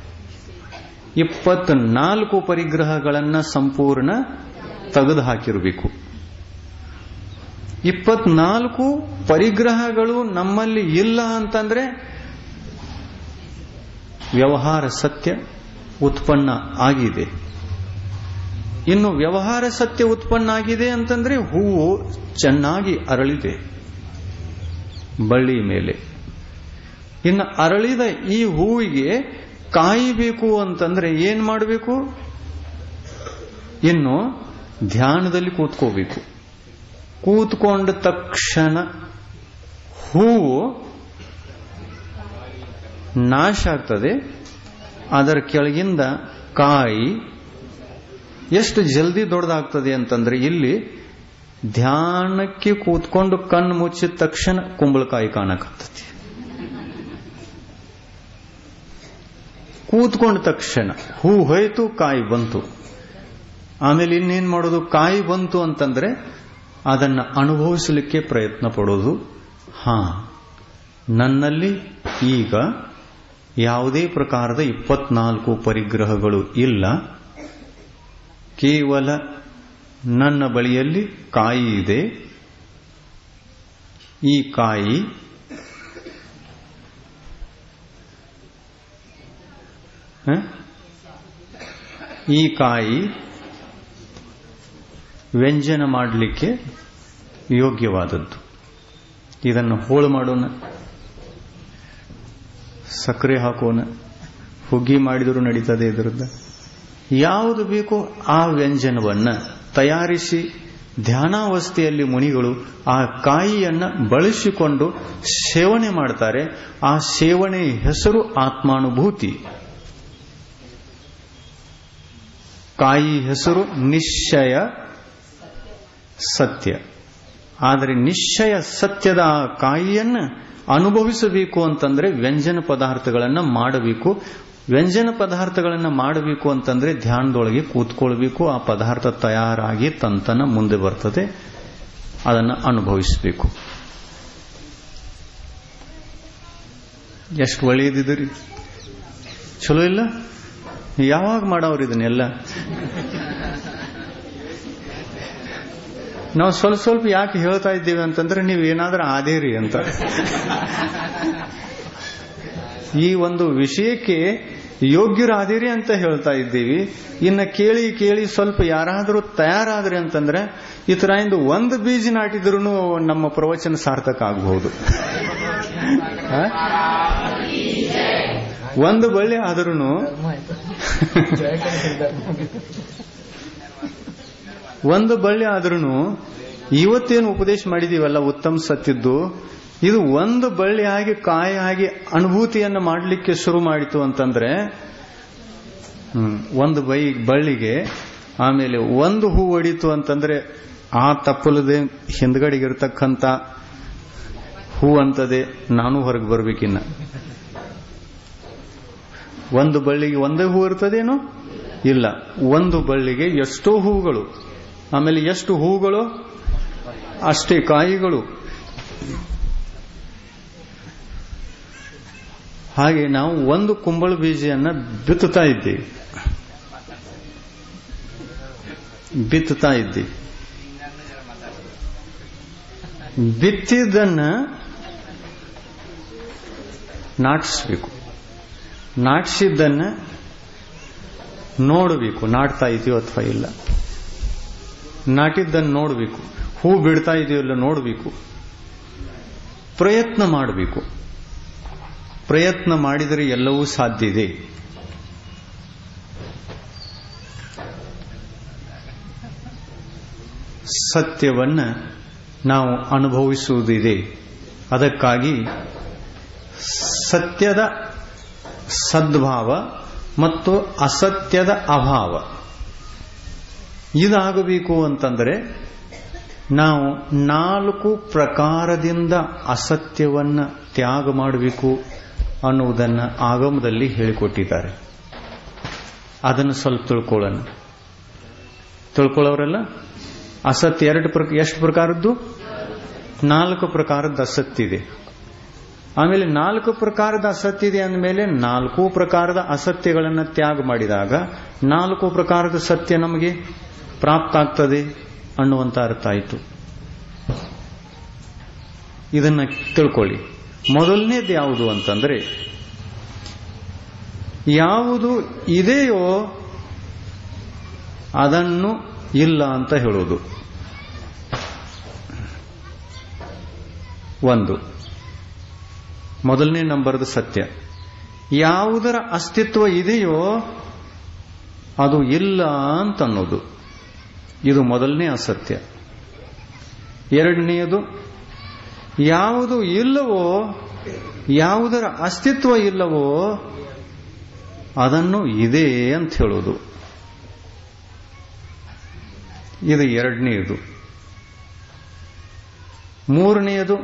ಇಪ್ಪತ್ನಾಲ್ಕು ಪರಿಗ್ರಹಗಳನ್ನ ಸಂಪೂರ್ಣ ತೆಗೆದು ಹಾಕಿರಬೇಕು ಇಪ್ಪತ್ನಾಲ್ಕು ಪರಿಗ್ರಹಗಳು ನಮ್ಮಲ್ಲಿ ಇಲ್ಲ ಅಂತಂದ್ರೆ ವ್ಯವಹಾರ ಸತ್ಯ ಉತ್ಪನ್ನ ಆಗಿದೆ ಇನ್ನು ವ್ಯವಹಾರ ಸತ್ಯ ಉತ್ಪನ್ನ ಆಗಿದೆ ಅಂತಂದ್ರೆ ಹೂವು ಚೆನ್ನಾಗಿ ಅರಳಿದೆ ಬಳ್ಳಿ ಮೇಲೆ ಇನ್ನು ಅರಳಿದ ಈ ಹೂವಿಗೆ ಕಾಯಿಬೇಕು ಅಂತಂದ್ರೆ ಏನ್ ಮಾಡಬೇಕು ಇನ್ನು ಧ್ಯಾನದಲ್ಲಿ ಕೂತ್ಕೋಬೇಕು ಕೂತ್ಕೊಂಡ ತಕ್ಷಣ ಹೂವು ನಾಶ ಆಗ್ತದೆ ಅದರ ಕೆಳಗಿಂದ ಕಾಯಿ ಎಷ್ಟು ಜಲ್ದಿ ದೊಡ್ಡದಾಗ್ತದೆ ಅಂತಂದ್ರೆ ಇಲ್ಲಿ ಧ್ಯಾನಕ್ಕೆ ಕೂತ್ಕೊಂಡು ಕಣ್ಣು ಮುಚ್ಚಿದ ತಕ್ಷಣ ಕುಂಬಳಕಾಯಿ ಕಾಣಕತ್ತತಿ ಕೂತ್ಕೊಂಡ ತಕ್ಷಣ ಹೂ ಹೋಯ್ತು ಕಾಯಿ ಬಂತು ಆಮೇಲೆ ಇನ್ನೇನ್ ಮಾಡೋದು ಕಾಯಿ ಬಂತು ಅಂತಂದ್ರೆ ಅದನ್ನ ಅನುಭವಿಸಲಿಕ್ಕೆ ಪ್ರಯತ್ನ ಪಡೋದು ಹಾ ನನ್ನಲ್ಲಿ ಈಗ ಯಾವುದೇ ಪ್ರಕಾರದ ಇಪ್ಪತ್ನಾಲ್ಕು ಪರಿಗ್ರಹಗಳು ಇಲ್ಲ ಕೇವಲ ನನ್ನ ಬಳಿಯಲ್ಲಿ ಕಾಯಿ ಇದೆ ಈ ಕಾಯಿ ಹ? ಈ ಕಾಯಿ ವ್ಯಂಜನ ಮಾಡಲಿಕ್ಕೆ ಯೋಗ್ಯವಾದದ್ದು ಇದನ್ನು ಹೋಳು ಮಾಡೋಣ ಸಕ್ಕರೆ ಹಾಕೋಣ ಹುಗ್ಗಿ ಮಾಡಿದರೂ ನಡೀತದೆ ಇದರದ್ದು ಯಾವುದು ಬೇಕೋ ಆ ವ್ಯಂಜನವನ್ನ ತಯಾರಿಸಿ ಧ್ಯಾನಾವಸ್ಥೆಯಲ್ಲಿ ಮುನಿಗಳು ಆ ಕಾಯಿಯನ್ನ ಬಳಸಿಕೊಂಡು ಸೇವನೆ ಮಾಡ್ತಾರೆ ಆ ಸೇವನೆ ಹೆಸರು ಆತ್ಮಾನುಭೂತಿ ಕಾಯಿ ಹೆಸರು ನಿಶ್ಚಯ ಸತ್ಯ ಆದರೆ ನಿಶ್ಚಯ ಸತ್ಯದ ಆ ಕಾಯಿಯನ್ನ ಅನುಭವಿಸಬೇಕು ಅಂತಂದ್ರೆ ವ್ಯಂಜನ ಪದಾರ್ಥಗಳನ್ನು ಮಾಡಬೇಕು ವ್ಯಂಜನ ಪದಾರ್ಥಗಳನ್ನು ಮಾಡಬೇಕು ಅಂತಂದ್ರೆ ಧ್ಯಾನದೊಳಗೆ ಕೂತ್ಕೊಳ್ಬೇಕು ಆ ಪದಾರ್ಥ ತಯಾರಾಗಿ ತಂತನ ಮುಂದೆ ಬರ್ತದೆ ಅದನ್ನು ಅನುಭವಿಸಬೇಕು ಎಷ್ಟು ಒಳ್ಳೆಯದಿದ್ರಿ ಚಲೋ ಇಲ್ಲ ಯಾವಾಗ ಮಾಡವ್ರು ಇದನ್ನೆಲ್ಲ ನಾವು ಸ್ವಲ್ಪ ಸ್ವಲ್ಪ ಯಾಕೆ ಹೇಳ್ತಾ ಇದ್ದೀವಿ ಅಂತಂದ್ರೆ ನೀವು ಏನಾದ್ರೂ ಆದೇರಿ ಅಂತ ಈ ಒಂದು ವಿಷಯಕ್ಕೆ ಯೋಗ್ಯರಾದಿರಿ ಅಂತ ಹೇಳ್ತಾ ಇದ್ದೀವಿ ಇನ್ನು ಕೇಳಿ ಕೇಳಿ ಸ್ವಲ್ಪ ಯಾರಾದರೂ ತಯಾರಾದ್ರಿ ಅಂತಂದ್ರೆ ಈ ತರ ಇಂದು ಒಂದು ಬೀಜ ನಾಟಿದ್ರು ನಮ್ಮ ಪ್ರವಚನ ಸಾರ್ಥಕ ಆಗಬಹುದು ಒಂದು ಬಳ್ಳಿ ಆದ್ರೂ ಧರ್ಮ ಆಯ್ತು ಜಯಕರಣ ಧರ್ಮ ಒಂದು ಬಳ್ಳಿ ಆದ್ರೂ ಇವತ್ತೇನು ಉಪದೇಶ ಮಾಡಿದೀವಲ್ಲ ಉತ್ತಮ ಸತ್ತಿದ್ದು ಇದು ಒಂದು ಬಳ್ಳಿ ಆಗಿ ಕಾಯಿ ಆಗಿ ಅನುಭೂತಿಯನ್ನು ಮಾಡಲಿಕ್ಕೆ ಶುರು ಮಾಡಿತು ಅಂತಂದ್ರೆ ಹ್ಮ್, ಒಂದು ಬೈ ಬಳ್ಳಿಗೆ ಆಮೇಲೆ ಒಂದು ಹೂ ಹೊಡಿತು ಅಂತಂದ್ರೆ ಆ ತಪ್ಪಲದೆ ಹಿಂದ್ಗಡೆಗಿರ್ತಕ್ಕಂಥ ಹೂ ಅಂತದೆ ನಾನು ಹೊರಗೆ ಬರ್ಬೇಕಿನ್ನ ಒಂದು ಬಳ್ಳಿಗೆ ಒಂದೇ ಹೂ ಇರ್ತದೇನೋ ಇಲ್ಲ ಒಂದು ಬಳ್ಳಿಗೆ ಎಷ್ಟೋ ಹೂಗಳು ಆಮೇಲೆ ಎಷ್ಟು ಹೂಗಳು ಅಷ್ಟೇ ಕಾಯಿಗಳು ಹಾಗೆ ನಾವು ಒಂದು ಕುಂಬಳ ಬೀಜಯನ್ನ ಬಿತ್ತುತ್ತಾ ಇದ್ದೀವಿ ಬಿತ್ತುತ್ತಾ ಇದ್ದೀವಿ ಬಿತ್ತಿದ್ದನ್ನ ನಾಟಿಸ್ಬೇಕು ನಾಟಿಸಿದ್ದನ್ನ ನೋಡಬೇಕು ನಾಟ್ತಾ ಇದೆಯೋ ಅಥವಾ ಇಲ್ಲ ನಾಟಿದ್ದನ್ನು ನೋಡಬೇಕು ಹೂ ಬಿಡ್ತಾ ಇದೆಯೋ ಇಲ್ಲ ನೋಡಬೇಕು ಪ್ರಯತ್ನ ಮಾಡಬೇಕು ಪ್ರಯತ್ನ ಮಾಡಿದರೆ ಎಲ್ಲವೂ ಸಾಧ್ಯ ಇದೆ ಸತ್ಯವನ್ನ ನಾವು ಅನುಭವಿಸುವುದಿದೆ ಅದಕ್ಕಾಗಿ ಸತ್ಯದ ಸದ್ಭಾವ ಮತ್ತು ಅಸತ್ಯದ ಅಭಾವ ಇದಾಗಬೇಕು ಅಂತಂದರೆ ನಾವು ನಾಲ್ಕು ಪ್ರಕಾರದಿಂದ ಅಸತ್ಯವನ್ನ ತ್ಯಾಗ ಮಾಡಬೇಕು ಅನ್ನುವುದನ್ನು ಆಗಮದಲ್ಲಿ ಹೇಳಿಕೊಟ್ಟಿದ್ದಾರೆ ಅದನ್ನು ಸ್ವಲ್ಪ ತಿಳ್ಕೊಳ್ಳೋಣ ತಿಳ್ಕೊಳ್ಳೋರೆಲ್ಲ ಅಸತ್ಯ ಎರಡು ಪ್ರಕ ಎಷ್ಟು ಪ್ರಕಾರದ್ದು ನಾಲ್ಕು ಪ್ರಕಾರದ ಅಸತ್ಯ ಇದೆ ಆಮೇಲೆ ನಾಲ್ಕು ಪ್ರಕಾರದ ಅಸತ್ಯ ಇದೆ ಅಂದಮೇಲೆ ನಾಲ್ಕು ಪ್ರಕಾರದ ಅಸತ್ಯಗಳನ್ನು ತ್ಯಾಗ ಮಾಡಿದಾಗ ನಾಲ್ಕು ಪ್ರಕಾರದ ಸತ್ಯ ನಮಗೆ ಪ್ರಾಪ್ತ ಆಗ್ತದೆ ಅನ್ನುವಂತ ಅರ್ಥ ಆಯಿತು ಇದನ್ನ ತಿಳ್ಕೊಳ್ಳಿ ಮೊದಲನೇದು ಯಾವುದು ಅಂತಂದ್ರೆ ಯಾವುದು ಇದೆಯೋ ಅದನ್ನು ಇಲ್ಲ ಅಂತ ಹೇಳೋದು ಒಂದು ಮೊದಲನೇ ನಂಬರ್ದು ಸತ್ಯ ಯಾವುದರ ಅಸ್ತಿತ್ವ ಇದೆಯೋ ಅದು ಇಲ್ಲ ಅಂತ ಅನ್ನೋದು ಇದು ಮೊದಲನೇ ಅಸತ್ಯ ಎರಡನೆಯದು ಯಾವುದು ಇಲ್ಲವೋ ಯಾವುದರ ಅಸ್ತಿತ್ವ ಇಲ್ಲವೋ ಅದನ್ನು ಇದೆ ಅಂತ ಹೇಳೋದು ಇದು ಎರಡನೆಯದು ಮೂರನೆಯದು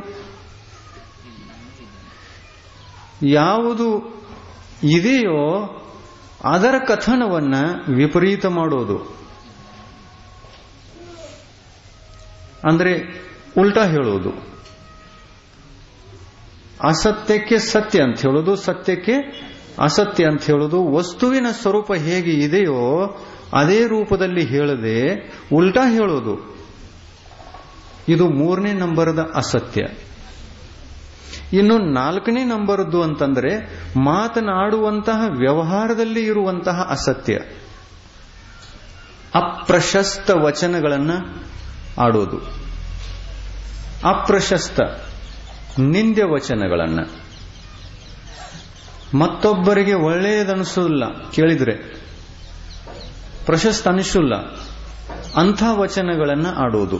ಯಾವುದು ಇದೆಯೋ ಅದರ ಕಥನವನ್ನ ವಿಪರೀತ ಮಾಡೋದು ಅಂದ್ರೆ ಉಲ್ಟಾ ಹೇಳೋದು ಅಸತ್ಯಕ್ಕೆ ಸತ್ಯ ಅಂತ ಹೇಳೋದು ಸತ್ಯಕ್ಕೆ ಅಸತ್ಯ ಅಂತ ಹೇಳೋದು ವಸ್ತುವಿನ ಸ್ವರೂಪ ಹೇಗೆ ಇದೆಯೋ ಅದೇ ರೂಪದಲ್ಲಿ ಹೇಳದೆ ಉಲ್ಟಾ ಹೇಳೋದು ಇದು ಮೂರನೇ ನಂಬರದ ಅಸತ್ಯ ಇನ್ನು ನಾಲ್ಕನೇ ನಂಬರದ್ದು ಅಂತಂದ್ರೆ ಮಾತನಾಡುವಂತಹ ವ್ಯವಹಾರದಲ್ಲಿ ಇರುವಂತಹ ಅಸತ್ಯ ಅಪ್ರಶಸ್ತ ವಚನಗಳನ್ನ ಆಡೋದು ಅಪ್ರಶಸ್ತ ನಿಂದ್ಯ ವಚನಗಳನ್ನ ಮತ್ತೊಬ್ಬರಿಗೆ ಒಳ್ಳೆಯದನಿಸೋಲ್ಲ ಕೇಳಿದ್ರೆ ಪ್ರಶಸ್ತ ಅನಿಸಲ್ಲ ಅಂಥ ವಚನಗಳನ್ನ ಆಡೋದು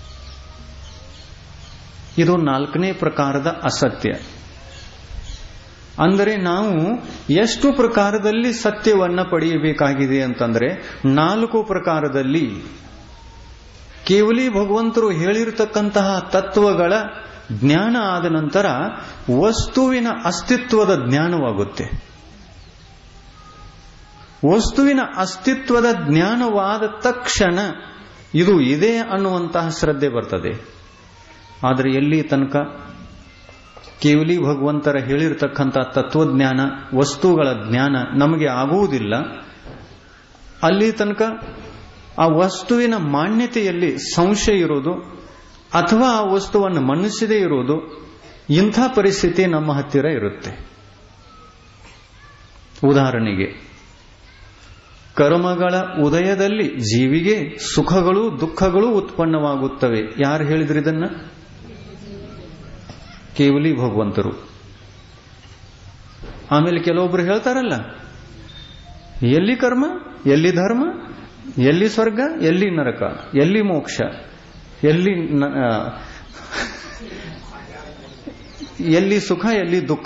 ಇದು ನಾಲ್ಕನೇ ಪ್ರಕಾರದ ಅಸತ್ಯ ಅಂದರೆ ನಾವು ಎಷ್ಟು ಪ್ರಕಾರದಲ್ಲಿ ಸತ್ಯವನ್ನ ಪಡೆಯಬೇಕಾಗಿದೆ ಅಂತಂದ್ರೆ ನಾಲ್ಕು ಪ್ರಕಾರದಲ್ಲಿ ಕೇವಲಿ ಭಗವಂತರು ಹೇಳಿರತಕ್ಕಂತಹ ತತ್ವಗಳ ಜ್ಞಾನ ಆದ ನಂತರ ವಸ್ತುವಿನ ಅಸ್ತಿತ್ವದ ಜ್ಞಾನವಾಗುತ್ತೆ ವಸ್ತುವಿನ ಅಸ್ತಿತ್ವದ ಜ್ಞಾನವಾದ ತಕ್ಷಣ ಇದು ಇದೆ ಅನ್ನುವಂತಹ ಶ್ರದ್ಧೆ ಬರ್ತದೆ ಆದರೆ ಎಲ್ಲಿ ತನಕ ಕೇವಲಿ ಭಗವಂತರ ಹೇಳಿರ್ತಕ್ಕಂಥ ತತ್ವಜ್ಞಾನ ವಸ್ತುಗಳ ಜ್ಞಾನ ನಮಗೆ ಆಗುವುದಿಲ್ಲ ಅಲ್ಲಿ ತನಕ ಆ ವಸ್ತುವಿನ ಮಾನ್ಯತೆಯಲ್ಲಿ ಸಂಶಯ ಇರೋದು ಅಥವಾ ಆ ವಸ್ತುವನ್ನು ಮನ್ನಿಸದೇ ಇರೋದು ಇಂಥ ಪರಿಸ್ಥಿತಿ ನಮ್ಮ ಹತ್ತಿರ ಇರುತ್ತೆ ಉದಾಹರಣೆಗೆ ಕರ್ಮಗಳ ಉದಯದಲ್ಲಿ ಜೀವಿಗೆ ಸುಖಗಳು ದುಃಖಗಳು ಉತ್ಪನ್ನವಾಗುತ್ತವೆ ಯಾರು ಹೇಳಿದ್ರು ಇದನ್ನ ಕೇವಲಿ ಭಗವಂತರು ಆಮೇಲೆ ಕೆಲವೊಬ್ರು ಹೇಳ್ತಾರಲ್ಲ ಎಲ್ಲಿ ಕರ್ಮ ಎಲ್ಲಿ ಧರ್ಮ ಎಲ್ಲಿ ಸ್ವರ್ಗ ಎಲ್ಲಿ ನರಕ ಎಲ್ಲಿ ಮೋಕ್ಷ ಎಲ್ಲಿ ನ- ಆ, ಎಲ್ಲಿ ಸುಖ ಎಲ್ಲಿ ದುಃಖ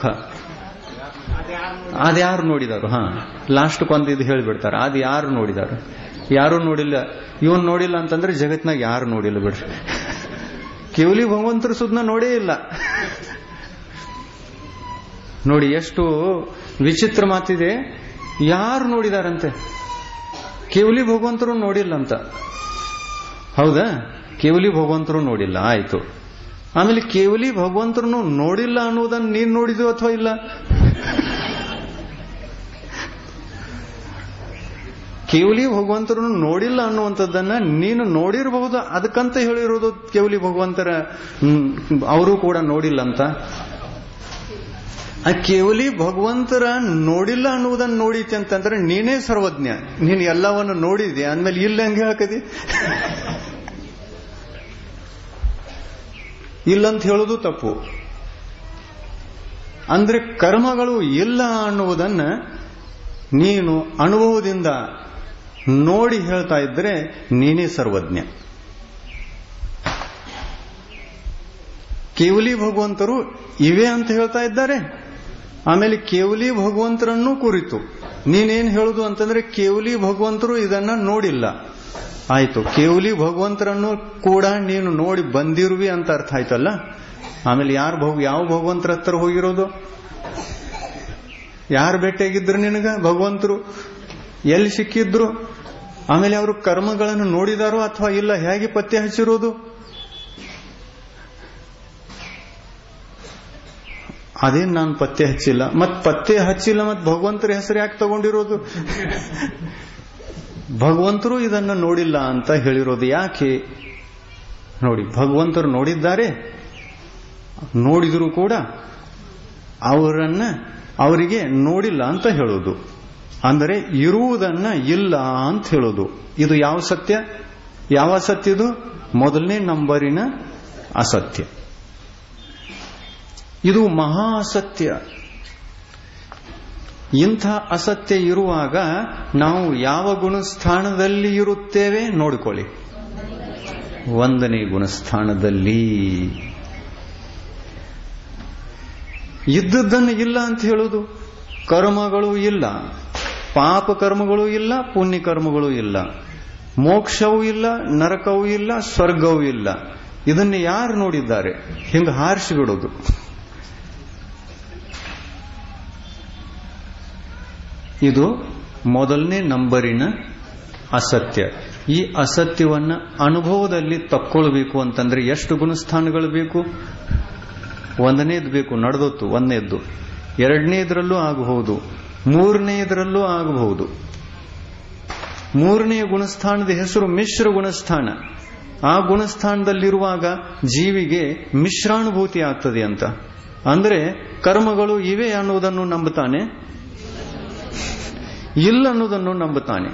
ಅದ್ಯಾರು ನೋಡಿದಾರು ಹಾ ಲಾಸ್ಟ್ ಕೊಂದು ಇದು ಹೇಳ್ಬಿಡ್ತಾರೆ ಅದು ಯಾರು ನೋಡಿದಾರು ಯಾರು ನೋಡಿಲ್ಲ ಇವನ್ ನೋಡಿಲ್ಲ ಅಂತಂದ್ರೆ ಜಗತ್ನಾಗ ಯಾರು ನೋಡಿಲ್ಲ ಬಿಡ್ರಿ ಕೇವಲಿ ಭಗವಂತರ ಸುದ್ನ ನೋಡೇ ಇಲ್ಲ ನೋಡಿ ಎಷ್ಟು ವಿಚಿತ್ರ ಮಾತಿದೆ ಯಾರು ನೋಡಿದಾರಂತೆ ಕೇವಲಿ ಭಗವಂತರು ನೋಡಿಲ್ಲ ಅಂತ ಹೌದಾ ಕೇವಲಿ ಭಗವಂತರು ನೋಡಿಲ್ಲ ಆಯ್ತು ಆಮೇಲೆ ಕೇವಲಿ ಭಗವಂತರನ್ನು ನೋಡಿಲ್ಲ ಅನ್ನೋದನ್ನ ನೀನ್ ನೋಡಿದ್ಯೋ ಅಥವಾ ಇಲ್ಲ ಕೇವಲಿ ಭಗವಂತರನ್ನು ನೋಡಿಲ್ಲ ಅನ್ನುವಂಥದ್ದನ್ನ ನೀನು ನೋಡಿರಬಹುದು ಅದಕ್ಕಂತ ಹೇಳಿರೋದು ಕೇವಲಿ ಭಗವಂತರ ಅವರು ಕೂಡ ನೋಡಿಲ್ಲ ಅಂತ ಆ ಕೇವಲಿ ಭಗವಂತರ ನೋಡಿಲ್ಲ ಅನ್ನುವುದನ್ನು ನೋಡಿತಿ ಅಂತಂದ್ರೆ ನೀನೇ ಸರ್ವಜ್ಞ ನೀನು ಎಲ್ಲವನ್ನು ನೋಡಿದೆ ಅಂದ್ಮೇಲೆ ಇಲ್ಲ ಹಂಗೆ ಹಾಕದಿ ಇಲ್ಲಂತ ಹೇಳೋದು ತಪ್ಪು ಅಂದ್ರೆ ಕರ್ಮಗಳು ಇಲ್ಲ ಅನ್ನುವುದನ್ನ ನೀನು ಅನುಭವದಿಂದ ನೋಡಿ ಹೇಳ್ತಾ ಇದ್ರೆ ನೀನೇ ಸರ್ವಜ್ಞ ಕೇವಲಿ ಭಗವಂತರು ಇವೆ ಅಂತ ಹೇಳ್ತಾ ಇದ್ದಾರೆ ಆಮೇಲೆ ಕೇವಲಿ ಭಗವಂತರನ್ನು ಕುರಿತು ನೀನೇನ್ ಹೇಳುದು ಅಂತಂದ್ರೆ ಕೇವಲಿ ಭಗವಂತರು ಇದನ್ನ ನೋಡಿಲ್ಲ ಆಯ್ತು ಕೇವಲಿ ಭಗವಂತರನ್ನು ಕೂಡ ನೀನು ನೋಡಿ ಬಂದಿರುವಿ ಅಂತ ಅರ್ಥ ಆಯ್ತಲ್ಲ ಆಮೇಲೆ ಯಾರು ಭಗ ಯಾವ ಭಗವಂತರ ಹತ್ರ ಹೋಗಿರೋದು ಯಾರು ಭೇಟಿಯಾಗಿದ್ರು ನಿನಗ ಭಗವಂತರು ಎಲ್ಲಿ ಸಿಕ್ಕಿದ್ರು ಆಮೇಲೆ ಅವರು ಕರ್ಮಗಳನ್ನು ನೋಡಿದಾರೋ ಅಥವಾ ಇಲ್ಲ ಹೇಗೆ ಪತ್ತೆ ಹಚ್ಚಿರೋದು ಅದೇನ್ ನಾನು ಪತ್ತೆ ಹಚ್ಚಿಲ್ಲ ಮತ್ ಪತ್ತೆ ಹಚ್ಚಿಲ್ಲ ಮತ್ ಭಗವಂತರ ಹೆಸರು ಯಾಕೆ ತಗೊಂಡಿರೋದು ಭಗವಂತರು ಇದನ್ನ ನೋಡಿಲ್ಲ ಅಂತ ಹೇಳಿರೋದು ಯಾಕೆ ನೋಡಿ ಭಗವಂತರು ನೋಡಿದ್ದಾರೆ ನೋಡಿದರೂ ಕೂಡ ಅವರನ್ನ ಅವರಿಗೆ ನೋಡಿಲ್ಲ ಅಂತ ಹೇಳೋದು ಅಂದರೆ ಇರುವುದನ್ನ ಇಲ್ಲ ಅಂತ ಹೇಳೋದು ಇದು ಯಾವ ಸತ್ಯ ಯಾವ ಅಸತ್ಯ ಇದು ಮೊದಲನೇ ನಂಬರಿನ ಅಸತ್ಯ ಇದು ಮಹಾ ಅಸತ್ಯ ಇಂಥ ಅಸತ್ಯ ಇರುವಾಗ ನಾವು ಯಾವ ಗುಣಸ್ಥಾನದಲ್ಲಿ ಇರುತ್ತೇವೆ ನೋಡಿಕೊಳ್ಳಿ ಒಂದನೇ ಗುಣಸ್ಥಾನದಲ್ಲಿ ಇದ್ದದ್ದನ್ನು ಇಲ್ಲ ಅಂತ ಹೇಳುದು ಕರ್ಮಗಳು ಇಲ್ಲ ಪಾಪ ಕರ್ಮಗಳು ಇಲ್ಲ ಪುಣ್ಯ ಕರ್ಮಗಳು ಇಲ್ಲ ಮೋಕ್ಷವೂ ಇಲ್ಲ ನರಕವೂ ಇಲ್ಲ ಸ್ವರ್ಗವೂ ಇಲ್ಲ ಇದನ್ನು ಯಾರು ನೋಡಿದ್ದಾರೆ ಹಿಂಗ ಹಾರಿಸಿ ಬಿಡೋದು ಇದು ಮೊದಲನೇ ನಂಬರಿನ ಅಸತ್ಯ ಈ ಅಸತ್ಯವನ್ನ ಅನುಭವದಲ್ಲಿ ತಕ್ಕೊಳ್ಬೇಕು ಅಂತಂದ್ರೆ ಎಷ್ಟು ಗುಣಸ್ಥಾನಗಳು ಬೇಕು ಒಂದನೇದು ಬೇಕು ನಡೆದೊತ್ತು ಒಂದನೇದ್ದು ಎರಡನೇದ್ರಲ್ಲೂ ಆಗಬಹುದು ಮೂರನೆಯದರಲ್ಲೂ ಆಗಬಹುದು ಮೂರನೆಯ ಗುಣಸ್ಥಾನದ ಹೆಸರು ಮಿಶ್ರ ಗುಣಸ್ಥಾನ ಆ ಗುಣಸ್ಥಾನದಲ್ಲಿರುವಾಗ ಜೀವಿಗೆ ಮಿಶ್ರಾನುಭೂತಿ ಆಗ್ತದೆ ಅಂತ ಅಂದ್ರೆ ಕರ್ಮಗಳು ಇವೆ ಅನ್ನುವುದನ್ನು ನಂಬುತ್ತಾನೆ ಇಲ್ಲ ಅನ್ನೋದನ್ನು ನಂಬುತ್ತಾನೆ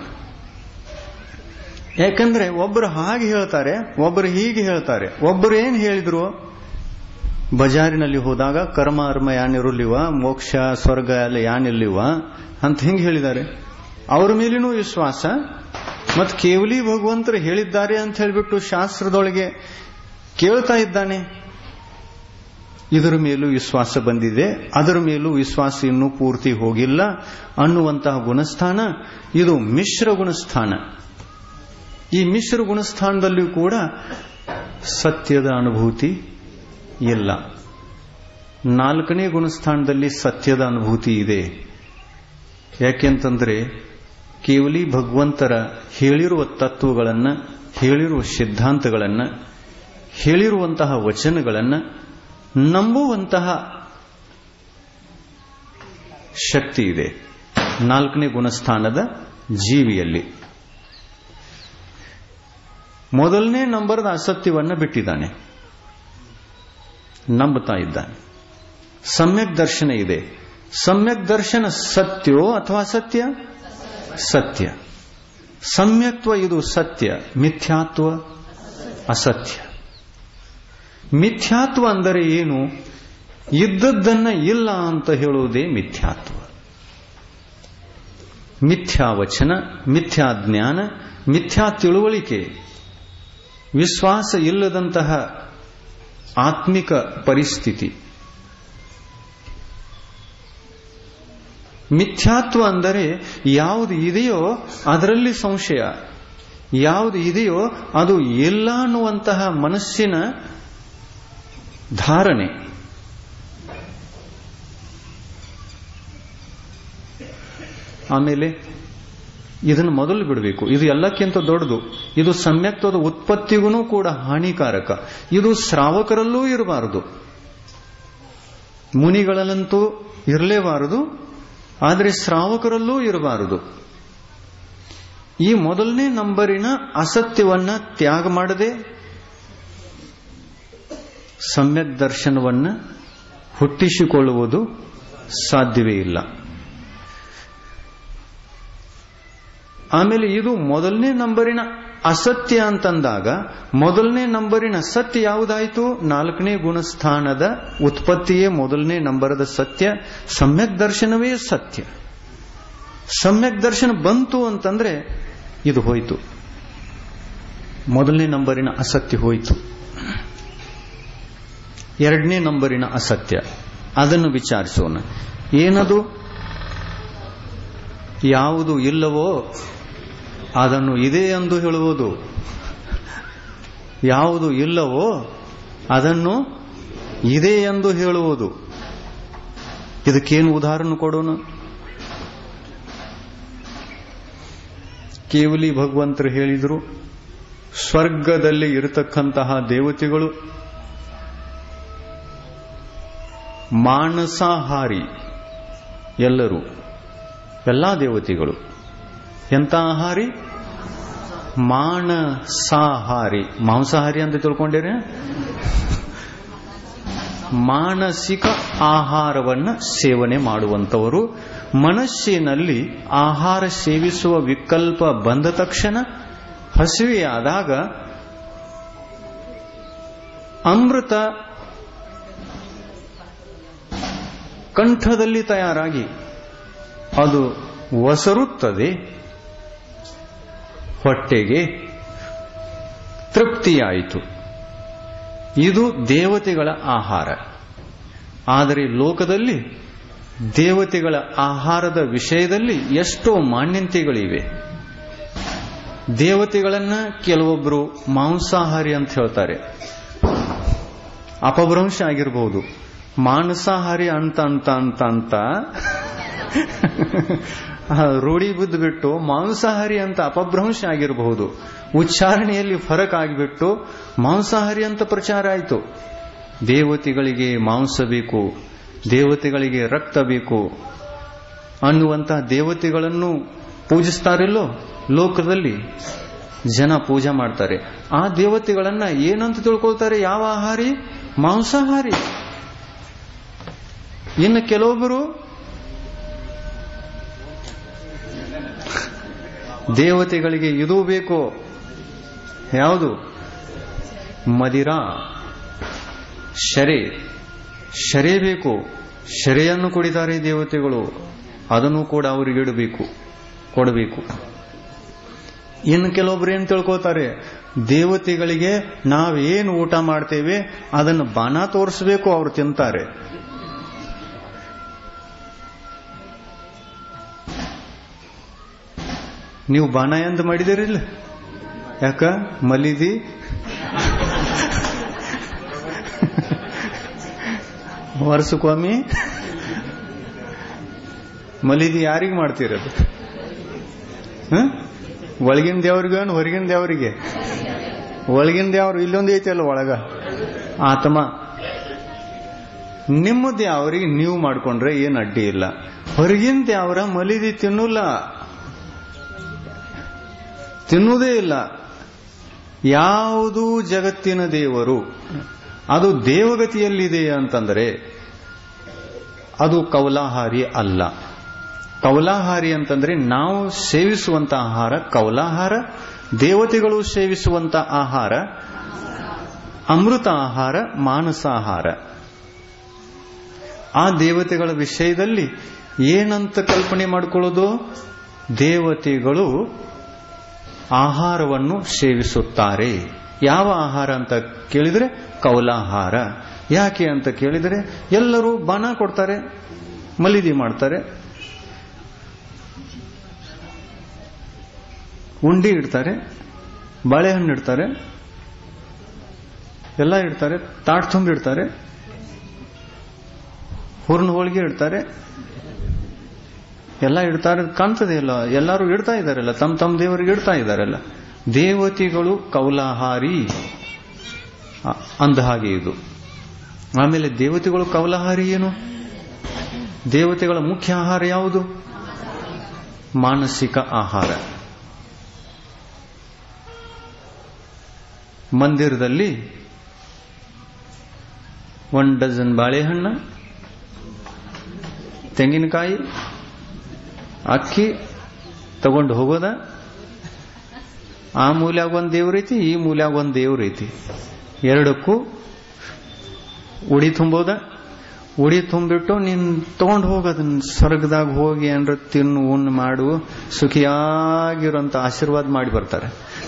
ಯಾಕಂದ್ರೆ ಒಬ್ಬರು ಹಾಗೆ ಹೇಳ್ತಾರೆ ಒಬ್ಬರು ಹೀಗೆ ಹೇಳ್ತಾರೆ ಒಬ್ಬರು ಏನ್ ಹೇಳಿದ್ರು ಬಜಾರಿನಲ್ಲಿ ಹೋದಾಗ ಕರ್ಮ ಅರ್ಮ ಯಾನಿರಲಿವ ಮೋಕ್ಷ ಸ್ವರ್ಗ ಎಲ್ಲ ಯಾನಿಲ್ಲಿವ ಅಂತ ಹಿಂಗೆ ಹೇಳಿದ್ದಾರೆ ಅವ್ರ ಮೇಲಿನೂ ವಿಶ್ವಾಸ ಮತ್ ಕೇವಲಿ ಭಗವಂತರು ಹೇಳಿದ್ದಾರೆ ಅಂತ ಹೇಳಿಬಿಟ್ಟು ಶಾಸ್ತ್ರದೊಳಗೆ ಕೇಳ್ತಾ ಇದ್ದಾನೆ ಇದರ ಮೇಲೂ ವಿಶ್ವಾಸ ಬಂದಿದೆ ಅದರ ಮೇಲೂ ವಿಶ್ವಾಸ ಇನ್ನೂ ಪೂರ್ತಿ ಹೋಗಿಲ್ಲ ಅನ್ನುವಂತಹ ಗುಣಸ್ಥಾನ ಇದು ಮಿಶ್ರ ಗುಣಸ್ಥಾನ ಈ ಮಿಶ್ರ ಗುಣಸ್ಥಾನದಲ್ಲಿಯೂ ಕೂಡ ಸತ್ಯದ ಅನುಭೂತಿ ಇಲ್ಲ ನಾಲ್ಕನೇ ಗುಣಸ್ಥಾನದಲ್ಲಿ ಸತ್ಯದ ಅನುಭೂತಿ ಇದೆ ಯಾಕೆಂತಂದ್ರೆ ಕೇವಲಿ ಭಗವಂತರ ಹೇಳಿರುವ ತತ್ವಗಳನ್ನ ಹೇಳಿರುವ ಸಿದ್ಧಾಂತಗಳನ್ನ ಹೇಳಿರುವಂತಹ ವಚನಗಳನ್ನ ನಂಬುವಂತಹ ಶಕ್ತಿ ಇದೆ ನಾಲ್ಕನೇ ಗುಣಸ್ಥಾನದ ಜೀವಿಯಲ್ಲಿ ಮೊದಲನೇ ನಂಬರ್ದ ಅಸತ್ಯವನ್ನ ಬಿಟ್ಟಿದ್ದಾನೆ ನಂಬುತ್ತಾ ಇದ್ದಾನೆ ಸಮ್ಯಕ್ ದರ್ಶನ ಇದೆ ಸಮ್ಯಕ್ ದರ್ಶನ ಸತ್ಯೋ ಅಥವಾ ಸತ್ಯ ಸತ್ಯ ಸಮ್ಯಕ್ತ್ವ ಇದು ಸತ್ಯ ಮಿಥ್ಯಾತ್ವ ಅಸತ್ಯ ಮಿಥ್ಯಾತ್ವ ಅಂದರೆ ಏನು ಇದ್ದದ್ದನ್ನ ಇಲ್ಲ ಅಂತ ಹೇಳುವುದೇ ಮಿಥ್ಯಾತ್ವ ಮಿಥ್ಯಾವಚನ ಮಿಥ್ಯಾ ಜ್ಞಾನ ಮಿಥ್ಯಾ ತಿಳುವಳಿಕೆ ವಿಶ್ವಾಸ ಇಲ್ಲದಂತಹ ಆತ್ಮಿಕ ಪರಿಸ್ಥಿತಿ ಮಿಥ್ಯಾತ್ವ ಅಂದರೆ ಯಾವುದು ಇದೆಯೋ ಅದರಲ್ಲಿ ಸಂಶಯ ಯಾವುದು ಇದೆಯೋ ಅದು ಇಲ್ಲ ಅನ್ನುವಂತಹ ಮನಸ್ಸಿನ ಧಾರಣೆ ಆಮೇಲೆ ಇದನ್ನು ಮೊದಲು ಬಿಡಬೇಕು ಇದು ಎಲ್ಲಕ್ಕಿಂತ ದೊಡ್ಡದು ಇದು ಸಮ್ಯಕ್ತ್ವದ ಉತ್ಪತ್ತಿಗೂ ಕೂಡ ಹಾನಿಕಾರಕ ಇದು ಶ್ರಾವಕರಲ್ಲೂ ಇರಬಾರದು ಮುನಿಗಳಲ್ಲಂತೂ ಇರಲೇಬಾರದು ಆದರೆ ಶ್ರಾವಕರಲ್ಲೂ ಇರಬಾರದು ಈ ಮೊದಲನೇ ನಂಬರಿನ ಅಸತ್ಯವನ್ನ ತ್ಯಾಗ ಮಾಡದೆ ಸಮ್ಯಕ್ ದರ್ಶನವನ್ನ ಹುಟ್ಟಿಸಿಕೊಳ್ಳುವುದು ಸಾಧ್ಯವೇ ಇಲ್ಲ ಆಮೇಲೆ ಇದು ಮೊದಲನೇ ನಂಬರಿನ ಅಸತ್ಯ ಅಂತಂದಾಗ ಮೊದಲನೇ ನಂಬರಿನ ಸತ್ಯ ಯಾವುದಾಯಿತು ನಾಲ್ಕನೇ ಗುಣಸ್ಥಾನದ ಉತ್ಪತ್ತಿಯೇ ಮೊದಲನೇ ನಂಬರದ ಸತ್ಯ ಸಮ್ಯಕ್ ದರ್ಶನವೇ ಸತ್ಯ ಸಮ್ಯಕ್ ದರ್ಶನ ಬಂತು ಅಂತಂದ್ರೆ ಇದು ಹೋಯಿತು ಮೊದಲನೇ ನಂಬರಿನ ಅಸತ್ಯ ಹೋಯಿತು ಎರಡನೇ ನಂಬರಿನ ಅಸತ್ಯ ಅದನ್ನು ವಿಚಾರಿಸೋಣ ಏನದು ಯಾವುದು ಇಲ್ಲವೋ ಅದನ್ನು ಇದೆ ಎಂದು ಹೇಳುವುದು ಯಾವುದು ಇಲ್ಲವೋ ಅದನ್ನು ಇದೆ ಎಂದು ಹೇಳುವುದು ಇದಕ್ಕೇನು ಉದಾಹರಣೆ ಕೊಡೋಣ ಕೇವಲಿ ಭಗವಂತರು ಹೇಳಿದರು ಸ್ವರ್ಗದಲ್ಲಿ ಇರತಕ್ಕಂತಹ ದೇವತೆಗಳು ಮಾನಸಾಹಾರಿ ಎಲ್ಲರೂ ಎಲ್ಲಾ ದೇವತೆಗಳು ಎಂತ ಆಹಾರಿ ಮಾನಸಾಹಾರಿ ಮಾಂಸಾಹಾರಿ ಅಂತ ತಿಳ್ಕೊಂಡಿರಿ ಮಾನಸಿಕ ಆಹಾರವನ್ನ ಸೇವನೆ ಮಾಡುವಂತವರು ಮನಸ್ಸಿನಲ್ಲಿ ಆಹಾರ ಸೇವಿಸುವ ವಿಕಲ್ಪ ಬಂದ ತಕ್ಷಣ ಹಸಿವೆಯಾದಾಗ ಅಮೃತ ಕಂಠದಲ್ಲಿ ತಯಾರಾಗಿ ಅದು ಒಸರುತ್ತದೆ ಹೊಟ್ಟೆಗೆ ತೃಪ್ತಿಯಾಯಿತು ಇದು ದೇವತೆಗಳ ಆಹಾರ ಆದರೆ ಲೋಕದಲ್ಲಿ ದೇವತೆಗಳ ಆಹಾರದ ವಿಷಯದಲ್ಲಿ ಎಷ್ಟೋ ಮಾನ್ಯತೆಗಳಿವೆ ದೇವತೆಗಳನ್ನ ಕೆಲವೊಬ್ಬರು ಮಾಂಸಾಹಾರಿ ಅಂತ ಹೇಳ್ತಾರೆ ಅಪಭ್ರಂಶ ಆಗಿರಬಹುದು ಮಾಂಸಾಹಾರಿ ಅಂತ ಅಂತ ಅಂತ ಅಂತ ರೂಢಿ ಬಿದ್ದು ಬಿಟ್ಟು ಮಾಂಸಾಹಾರಿ ಅಂತ ಅಪಭ್ರಂಶ ಆಗಿರಬಹುದು ಉಚ್ಚಾರಣೆಯಲ್ಲಿ ಫರಕ್ ಆಗಿಬಿಟ್ಟು ಮಾಂಸಾಹಾರಿ ಅಂತ ಪ್ರಚಾರ ಆಯಿತು ದೇವತೆಗಳಿಗೆ ಮಾಂಸ ಬೇಕು ದೇವತೆಗಳಿಗೆ ರಕ್ತ ಬೇಕು ಅನ್ನುವಂತಹ ದೇವತೆಗಳನ್ನು ಪೂಜಿಸ್ತಾರಿಲ್ಲೋ ಲೋಕದಲ್ಲಿ ಜನ ಪೂಜೆ ಮಾಡ್ತಾರೆ ಆ ದೇವತೆಗಳನ್ನ ಏನಂತ ತಿಳ್ಕೊಳ್ತಾರೆ ಯಾವ ಆಹಾರಿ ಮಾಂಸಾಹಾರಿ ಇನ್ನು ಕೆಲವೊಬ್ಬರು ದೇವತೆಗಳಿಗೆ ಇದು ಬೇಕು ಯಾವುದು ಮದಿರಾ ಶರೆ ಶರೆ ಬೇಕು ಶರೆಯನ್ನು ಕುಡಿತಾರೆ ದೇವತೆಗಳು ಅದನ್ನು ಕೂಡ ಅವರಿಗೆ ಇಡಬೇಕು ಕೊಡಬೇಕು ಇನ್ನು ಕೆಲವೊಬ್ರು ಏನ್ ತಿಳ್ಕೋತಾರೆ ದೇವತೆಗಳಿಗೆ ನಾವೇನು ಊಟ ಮಾಡ್ತೇವೆ ಅದನ್ನು ಬಾನ ತೋರಿಸ್ಬೇಕು ಅವ್ರು ತಿಂತಾರೆ ನೀವು ಬಾನ ಎಂದು ಮಾಡಿದಿರಿಲ್ಲ ಯಾಕ ಮಲಿದಿ ವರ್ಷಕ್ಕೊಮ್ಮೆ ಮಲಿದಿ ಯಾರಿಗೆ ಮಾಡ್ತಿರೋದು ಒಳಗಿನ ದೇವ್ರಿಗೆ ಹೊರಗಿನ ದೇವರಿಗೆ ಒಳಗಿನ ದೇವ್ರು ಇಲ್ಲೊಂದು ಐತಿ ಅಲ್ಲ ಒಳಗ ಆತ್ಮ ನಿಮ್ಮದು ಯಾವ್ರಿಗೆ ನೀವು ಮಾಡ್ಕೊಂಡ್ರೆ ಏನ್ ಅಡ್ಡಿ ಇಲ್ಲ ಹೊರಗಿನ ದೇವರ ಮಲಿದಿ ತಿನ್ನಲ್ಲ ತಿನ್ನುವುದೇ ಇಲ್ಲ ಯಾವುದು ಜಗತ್ತಿನ ದೇವರು ಅದು ದೇವಗತಿಯಲ್ಲಿದೆ ಅಂತಂದರೆ ಅದು ಕೌಲಾಹಾರಿ ಅಲ್ಲ ಕೌಲಾಹಾರಿ ಅಂತಂದ್ರೆ ನಾವು ಸೇವಿಸುವಂತ ಆಹಾರ ಕೌಲಾಹಾರ ದೇವತೆಗಳು ಸೇವಿಸುವಂತ ಆಹಾರ ಅಮೃತ ಆಹಾರ ಮಾನಸಾಹಾರ ಆ ದೇವತೆಗಳ ವಿಷಯದಲ್ಲಿ ಏನಂತ ಕಲ್ಪನೆ ಮಾಡಿಕೊಳ್ಳೋದು ದೇವತೆಗಳು ಆಹಾರವನ್ನು ಸೇವಿಸುತ್ತಾರೆ ಯಾವ ಆಹಾರ ಅಂತ ಕೇಳಿದರೆ ಕೌಲಾಹಾರ ಯಾಕೆ ಅಂತ ಕೇಳಿದರೆ ಎಲ್ಲರೂ ಬಾಣ ಕೊಡ್ತಾರೆ ಮಲಿದಿ ಮಾಡ್ತಾರೆ ಉಂಡಿ ಇಡ್ತಾರೆ ಬಾಳೆಹಣ್ಣು ಇಡ್ತಾರೆ ಎಲ್ಲ ಇಡ್ತಾರೆ ತಾಟ್ ತುಂಬಿಡ್ತಾರೆ ಹೂರ್ಣ ಹೋಳಿಗೆ ಇಡ್ತಾರೆ ಎಲ್ಲ ಇಡ್ತಾರೆ ಕಾಣ್ತದೆ ಇಲ್ಲ ಎಲ್ಲರೂ ಇಡ್ತಾ ಇದಾರಲ್ಲ ತಮ್ಮ ತಮ್ಮ ದೇವರಿಗೆ ಇಡ್ತಾ ಇದಾರಲ್ಲ ದೇವತೆಗಳು ಕೌಲಾಹಾರಿ ಅ- ಅಂದ ಹಾಗೆ ಇದು ಆಮೇಲೆ ದೇವತೆಗಳು ಕೌಲಾಹಾರಿ ಏನು ದೇವತೆಗಳ ಮುಖ್ಯ ಆಹಾರ ಯಾವುದು ಮಾನಸಿಕ ಆಹಾರ ಮಂದಿರದಲ್ಲಿ ಒನ್ ಡಜನ್ ಬಾಳೆಹಣ್ಣ ತೆಂಗಿನಕಾಯಿ ಅಕ್ಕಿ ತಗೊಂಡು ಹೋಗೋದ ಆ ಮೂಲ್ಯಾಗ ಒಂದು ದೇವ್ರೈತಿ ಈ ಮೂಲ್ಯಾಗ ಒಂದು ದೇವ್ರೈತಿ ಎರಡಕ್ಕೂ ಉಡಿ ತುಂಬೋದ ಉಡಿ ತುಂಬಿಟ್ಟು ನೀನ್ ತಗೊಂಡು ಹೋಗೋದನ್ನ ಸ್ವರ್ಗದಾಗ ಹೋಗಿ ಏನ್ರ ತಿನ್ನು ಉಣ್ಣು ಮಾಡು ಸುಖಿಯಾಗಿರೋಂತ ಆಶೀರ್ವಾದ ಮಾಡಿ ಬರ್ತಾರೆ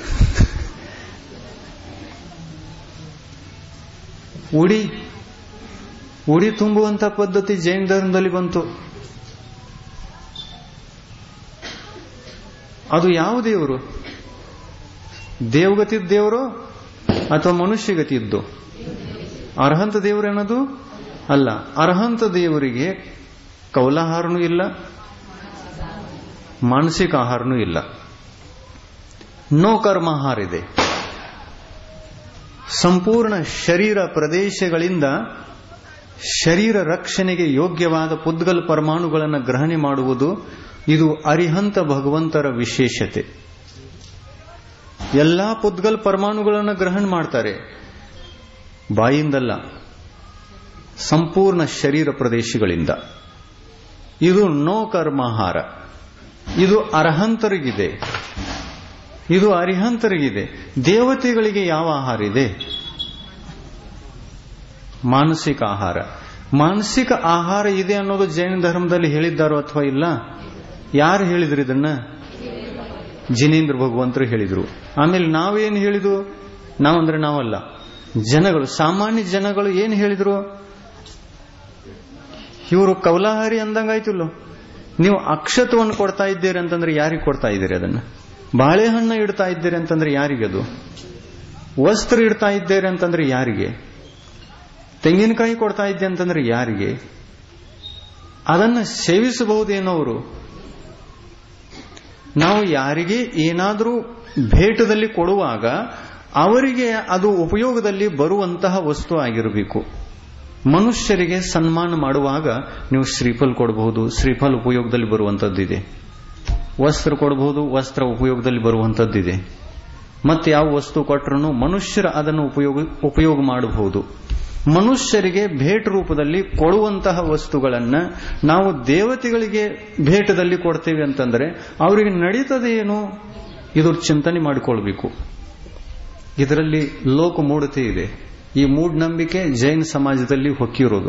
ಉಡಿ ಉಡಿ ತುಂಬುವಂತ ಪದ್ಧತಿ ಜೈನ ಧರ್ಮದಲ್ಲಿ ಬಂತು ಅದು ಯಾವ ದೇವರು ದೇವಗತಿದ ದೇವರು ಅಥವಾ ಮನುಷ್ಯಗತಿದ್ದು ಅರ್ಹಂತ ದೇವರು ಅನ್ನೋದು ಅಲ್ಲ ಅರ್ಹಂತ ದೇವರಿಗೆ ಕೌಲಾಹಾರನೂ ಇಲ್ಲ ಮಾನಸಿಕ ಆಹಾರನೂ ಇಲ್ಲ ನೋ ಕರ್ಮಾಹಾರ ಇದೆ ಸಂಪೂರ್ಣ ಶರೀರ ಪ್ರದೇಶಗಳಿಂದ ಶರೀರ ರಕ್ಷಣೆಗೆ ಯೋಗ್ಯವಾದ ಪುದ್ಗಲ್ ಪರಮಾಣುಗಳನ್ನು ಗ್ರಹಣೆ ಮಾಡುವುದು ಇದು ಅರಿಹಂತ ಭಗವಂತರ ವಿಶೇಷತೆ ಎಲ್ಲಾ ಪುದ್ಗಲ್ ಪರಮಾಣುಗಳನ್ನು ಗ್ರಹಣ ಮಾಡ್ತಾರೆ ಬಾಯಿಂದಲ್ಲ ಸಂಪೂರ್ಣ ಶರೀರ ಪ್ರದೇಶಗಳಿಂದ ಇದು ನೋ ಕರ್ಮಾಹಾರ ಇದು ಅರ್ಹಂತರಿಗಿದೆ ಇದು ಅರಿಹಂತರಿಗಿದೆ ದೇವತೆಗಳಿಗೆ ಯಾವ ಆಹಾರ ಇದೆ ಮಾನಸಿಕ ಆಹಾರ ಮಾನಸಿಕ ಆಹಾರ ಇದೆ ಅನ್ನೋದು ಜೈನ ಧರ್ಮದಲ್ಲಿ ಹೇಳಿದ್ದಾರೋ ಅಥವಾ ಇಲ್ಲ ಯಾರು ಹೇಳಿದ್ರು ಇದನ್ನ ಜಿನೇಂದ್ರ ಭಗವಂತರು ಹೇಳಿದ್ರು ಆಮೇಲೆ ನಾವೇನು ಹೇಳಿದ್ವು ನಾವಂದ್ರೆ ನಾವಲ್ಲ ಜನಗಳು ಸಾಮಾನ್ಯ ಜನಗಳು ಏನು ಹೇಳಿದ್ರು ಇವರು ಕೌಲಾಹಾರಿ ಅಂದಂಗಾಯ್ತಲ್ಲೋ ನೀವು ಅಕ್ಷತವನ್ನು ಕೊಡ್ತಾ ಇದ್ದೀರಿ ಅಂತಂದ್ರೆ ಯಾರಿಗೆ ಕೊಡ್ತಾ ಇದ್ದೀರಿ ಅದನ್ನ ಬಾಳೆಹಣ್ಣು ಇಡ್ತಾ ಇದ್ದೀರಿ ಅಂತಂದ್ರೆ ಯಾರಿಗೆ ಅದು ವಸ್ತ್ರ ಇಡ್ತಾ ಇದ್ದೀರಿ ಅಂತಂದ್ರೆ ಯಾರಿಗೆ ತೆಂಗಿನಕಾಯಿ ಕೊಡ್ತಾ ಇದ್ದೆ ಅಂತಂದ್ರೆ ಯಾರಿಗೆ ಅದನ್ನ ಸೇವಿಸಬಹುದೇನವರು ನಾವು ಯಾರಿಗೆ ಏನಾದರೂ ಭೇಟದಲ್ಲಿ ಕೊಡುವಾಗ ಅವರಿಗೆ ಅದು ಉಪಯೋಗದಲ್ಲಿ ಬರುವಂತಹ ವಸ್ತು ಆಗಿರಬೇಕು ಮನುಷ್ಯರಿಗೆ ಸನ್ಮಾನ ಮಾಡುವಾಗ ನೀವು ಶ್ರೀಫಲ್ ಕೊಡಬಹುದು ಶ್ರೀಫಲ್ ಉಪಯೋಗದಲ್ಲಿ ಬರುವಂತದ್ದಿದೆ ವಸ್ತ್ರ ಕೊಡಬಹುದು ವಸ್ತ್ರ ಉಪಯೋಗದಲ್ಲಿ ಬರುವಂತದ್ದಿದೆ ಮತ್ತೆ ಯಾವ ವಸ್ತು ಕೊಟ್ಟರು ಮನುಷ್ಯರ ಅದನ್ನು ಉಪಯೋಗ ಉಪಯೋಗ ಮಾಡಬಹುದು ಮನುಷ್ಯರಿಗೆ ಭೇಟ ರೂಪದಲ್ಲಿ ಕೊಡುವಂತಹ ವಸ್ತುಗಳನ್ನ ನಾವು ದೇವತೆಗಳಿಗೆ ಭೇಟದಲ್ಲಿ ಕೊಡ್ತೇವೆ ಅಂತಂದ್ರೆ ಅವರಿಗೆ ನಡೀತದೆ ಏನು ಇದ್ರ ಚಿಂತನೆ ಮಾಡಿಕೊಳ್ಬೇಕು ಇದರಲ್ಲಿ ಲೋಕ ಮೂಢತೆ ಇದೆ ಈ ಮೂಢನಂಬಿಕೆ ಜೈನ ಸಮಾಜದಲ್ಲಿ ಹೊಕ್ಕಿರೋದು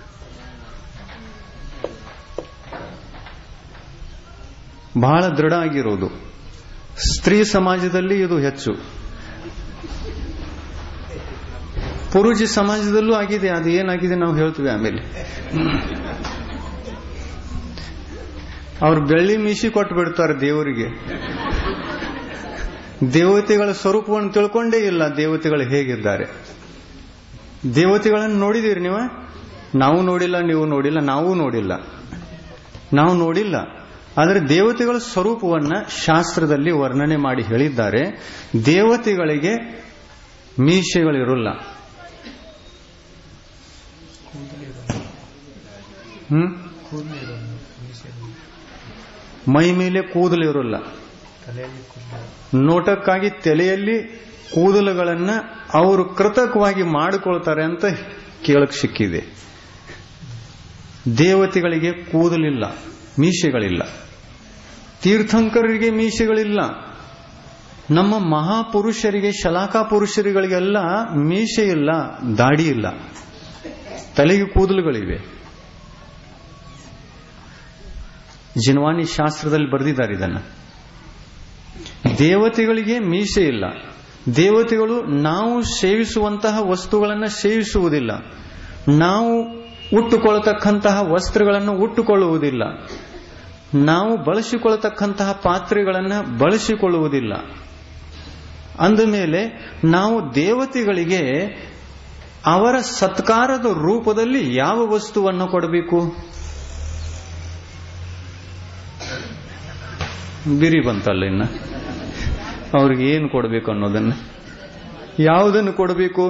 ಬಹಳ ದೃಢ ಆಗಿರೋದು ಸ್ತ್ರೀ ಸಮಾಜದಲ್ಲಿ ಇದು ಹೆಚ್ಚು ಪುರುಷ ಸಮಾಜದಲ್ಲೂ ಆಗಿದೆ ಅದು ಏನಾಗಿದೆ ನಾವು ಹೇಳ್ತೀವಿ ಆಮೇಲೆ ಅವ್ರು ಬೆಳ್ಳಿ ಮೀಸಿ ಕೊಟ್ಟು ಬಿಡ್ತಾರೆ ದೇವರಿಗೆ ದೇವತೆಗಳ ಸ್ವರೂಪವನ್ನು ತಿಳ್ಕೊಂಡೇ ಇಲ್ಲ ದೇವತೆಗಳು ಹೇಗಿದ್ದಾರೆ ದೇವತೆಗಳನ್ನು ನೋಡಿದೀರಿ ನೀವು ನಾವು ನೋಡಿಲ್ಲ ನೀವು ನೋಡಿಲ್ಲ ನಾವು ನೋಡಿಲ್ಲ ನಾವು ನೋಡಿಲ್ಲ ಆದರೆ ದೇವತೆಗಳ ಸ್ವರೂಪವನ್ನ ಶಾಸ್ತ್ರದಲ್ಲಿ ವರ್ಣನೆ ಮಾಡಿ ಹೇಳಿದ್ದಾರೆ ದೇವತೆಗಳಿಗೆ ಮೀಸೆಗಳಿರೋಲ್ಲ ಹ್ಮ್ ಮೈ ಮೇಲೆ ಕೂದಲು ಇರೋಲ್ಲ ನೋಟಕ್ಕಾಗಿ ತಲೆಯಲ್ಲಿ ಕೂದಲುಗಳನ್ನ ಅವರು ಕೃತಕವಾಗಿ ಮಾಡಿಕೊಳ್ತಾರೆ ಅಂತ ಕೇಳಕ್ ಸಿಕ್ಕಿದೆ ದೇವತೆಗಳಿಗೆ ಕೂದಲಿಲ್ಲ ಮೀಸೆಗಳಿಲ್ಲ ತೀರ್ಥಂಕರರಿಗೆ ಮೀಸೆಗಳಿಲ್ಲ ನಮ್ಮ ಮಹಾಪುರುಷರಿಗೆ ಶಲಾಕಾ ಪುರುಷರಿಗಳಿಗೆಲ್ಲ ಮೀಸೆ ಇಲ್ಲ ದಾಡಿ ಇಲ್ಲ ತಲೆಗೆ ಕೂದಲುಗಳಿವೆ ಜಿನ್ವಾನಿ ಶಾಸ್ತ್ರದಲ್ಲಿ ಬರೆದಿದ್ದಾರೆ ಇದನ್ನ ದೇವತೆಗಳಿಗೆ ಮೀಸೆ ಇಲ್ಲ ದೇವತೆಗಳು ನಾವು ಸೇವಿಸುವಂತಹ ವಸ್ತುಗಳನ್ನು ಸೇವಿಸುವುದಿಲ್ಲ ನಾವು ಉಟ್ಟುಕೊಳ್ಳತಕ್ಕಂತಹ ವಸ್ತ್ರಗಳನ್ನು ಉಟ್ಟುಕೊಳ್ಳುವುದಿಲ್ಲ ನಾವು ಬಳಸಿಕೊಳ್ಳತಕ್ಕಂತಹ ಪಾತ್ರೆಗಳನ್ನು ಬಳಸಿಕೊಳ್ಳುವುದಿಲ್ಲ ಅಂದ ಮೇಲೆ ನಾವು ದೇವತೆಗಳಿಗೆ ಅವರ ಸತ್ಕಾರದ ರೂಪದಲ್ಲಿ ಯಾವ ವಸ್ತುವನ್ನು ಕೊಡಬೇಕು ಬಿರಿ ಬಂತಲ್ಲ ಇನ್ನ ಅವ್ರಿಗೆ ಏನು ಕೊಡಬೇಕು ಅನ್ನೋದನ್ನ ಯಾವುದನ್ನು ಕೊಡಬೇಕು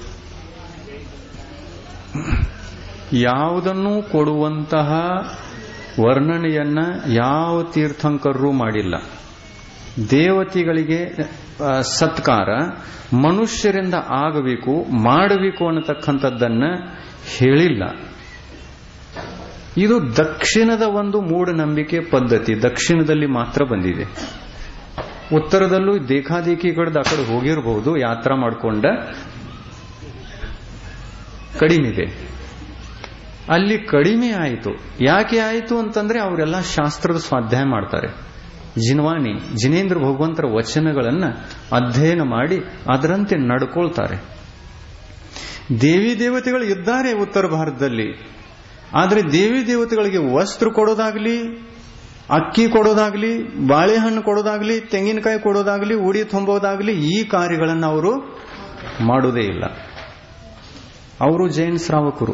ಯಾವುದನ್ನು ಕೊಡುವಂತಹ ವರ್ಣನೆಯನ್ನ ಯಾವ ತೀರ್ಥಂಕರರೂ ಮಾಡಿಲ್ಲ ದೇವತೆಗಳಿಗೆ ಆ, ಸತ್ಕಾರ ಮನುಷ್ಯರಿಂದ ಆಗಬೇಕು ಮಾಡಬೇಕು ಅನ್ನತಕ್ಕಂಥದ್ದನ್ನ ಹೇಳಿಲ್ಲ ಇದು ದಕ್ಷಿಣದ ಒಂದು ಮೂಢನಂಬಿಕೆ ಪದ್ಧತಿ ದಕ್ಷಿಣದಲ್ಲಿ ಮಾತ್ರ ಬಂದಿದೆ ಉತ್ತರದಲ್ಲೂ ದೇಖಾದೇಖಿ ಕಡೆದ ಆ ಕಡೆ ಹೋಗಿರಬಹುದು ಯಾತ್ರಾ ಮಾಡಿಕೊಂಡ ಕಡಿಮೆ ಅಲ್ಲಿ ಕಡಿಮೆ ಆಯಿತು ಯಾಕೆ ಆಯಿತು ಅಂತಂದ್ರೆ ಅವರೆಲ್ಲ ಶಾಸ್ತ್ರದ ಸ್ವಾಧ್ಯಾಯ ಮಾಡ್ತಾರೆ ಜಿನ್ವಾಣಿ ಜಿನೇಂದ್ರ ಭಗವಂತರ ವಚನಗಳನ್ನ ಅಧ್ಯಯನ ಮಾಡಿ ಅದರಂತೆ ನಡ್ಕೊಳ್ತಾರೆ ದೇವಿ ದೇವತೆಗಳು ಇದ್ದಾರೆ ಉತ್ತರ ಭಾರತದಲ್ಲಿ ಆದರೆ ದೇವಿ ದೇವತೆಗಳಿಗೆ ವಸ್ತ್ರ ಕೊಡೋದಾಗ್ಲಿ ಅಕ್ಕಿ ಕೊಡೋದಾಗ್ಲಿ ಬಾಳೆಹಣ್ಣು ಕೊಡೋದಾಗ್ಲಿ ತೆಂಗಿನಕಾಯಿ ಕೊಡೋದಾಗ್ಲಿ ಉಡಿ ತುಂಬೋದಾಗ್ಲಿ ಈ ಕಾರ್ಯಗಳನ್ನು ಅವರು ಮಾಡುವುದೇ ಇಲ್ಲ ಅವರು ಜೈನ್ ಶ್ರಾವಕರು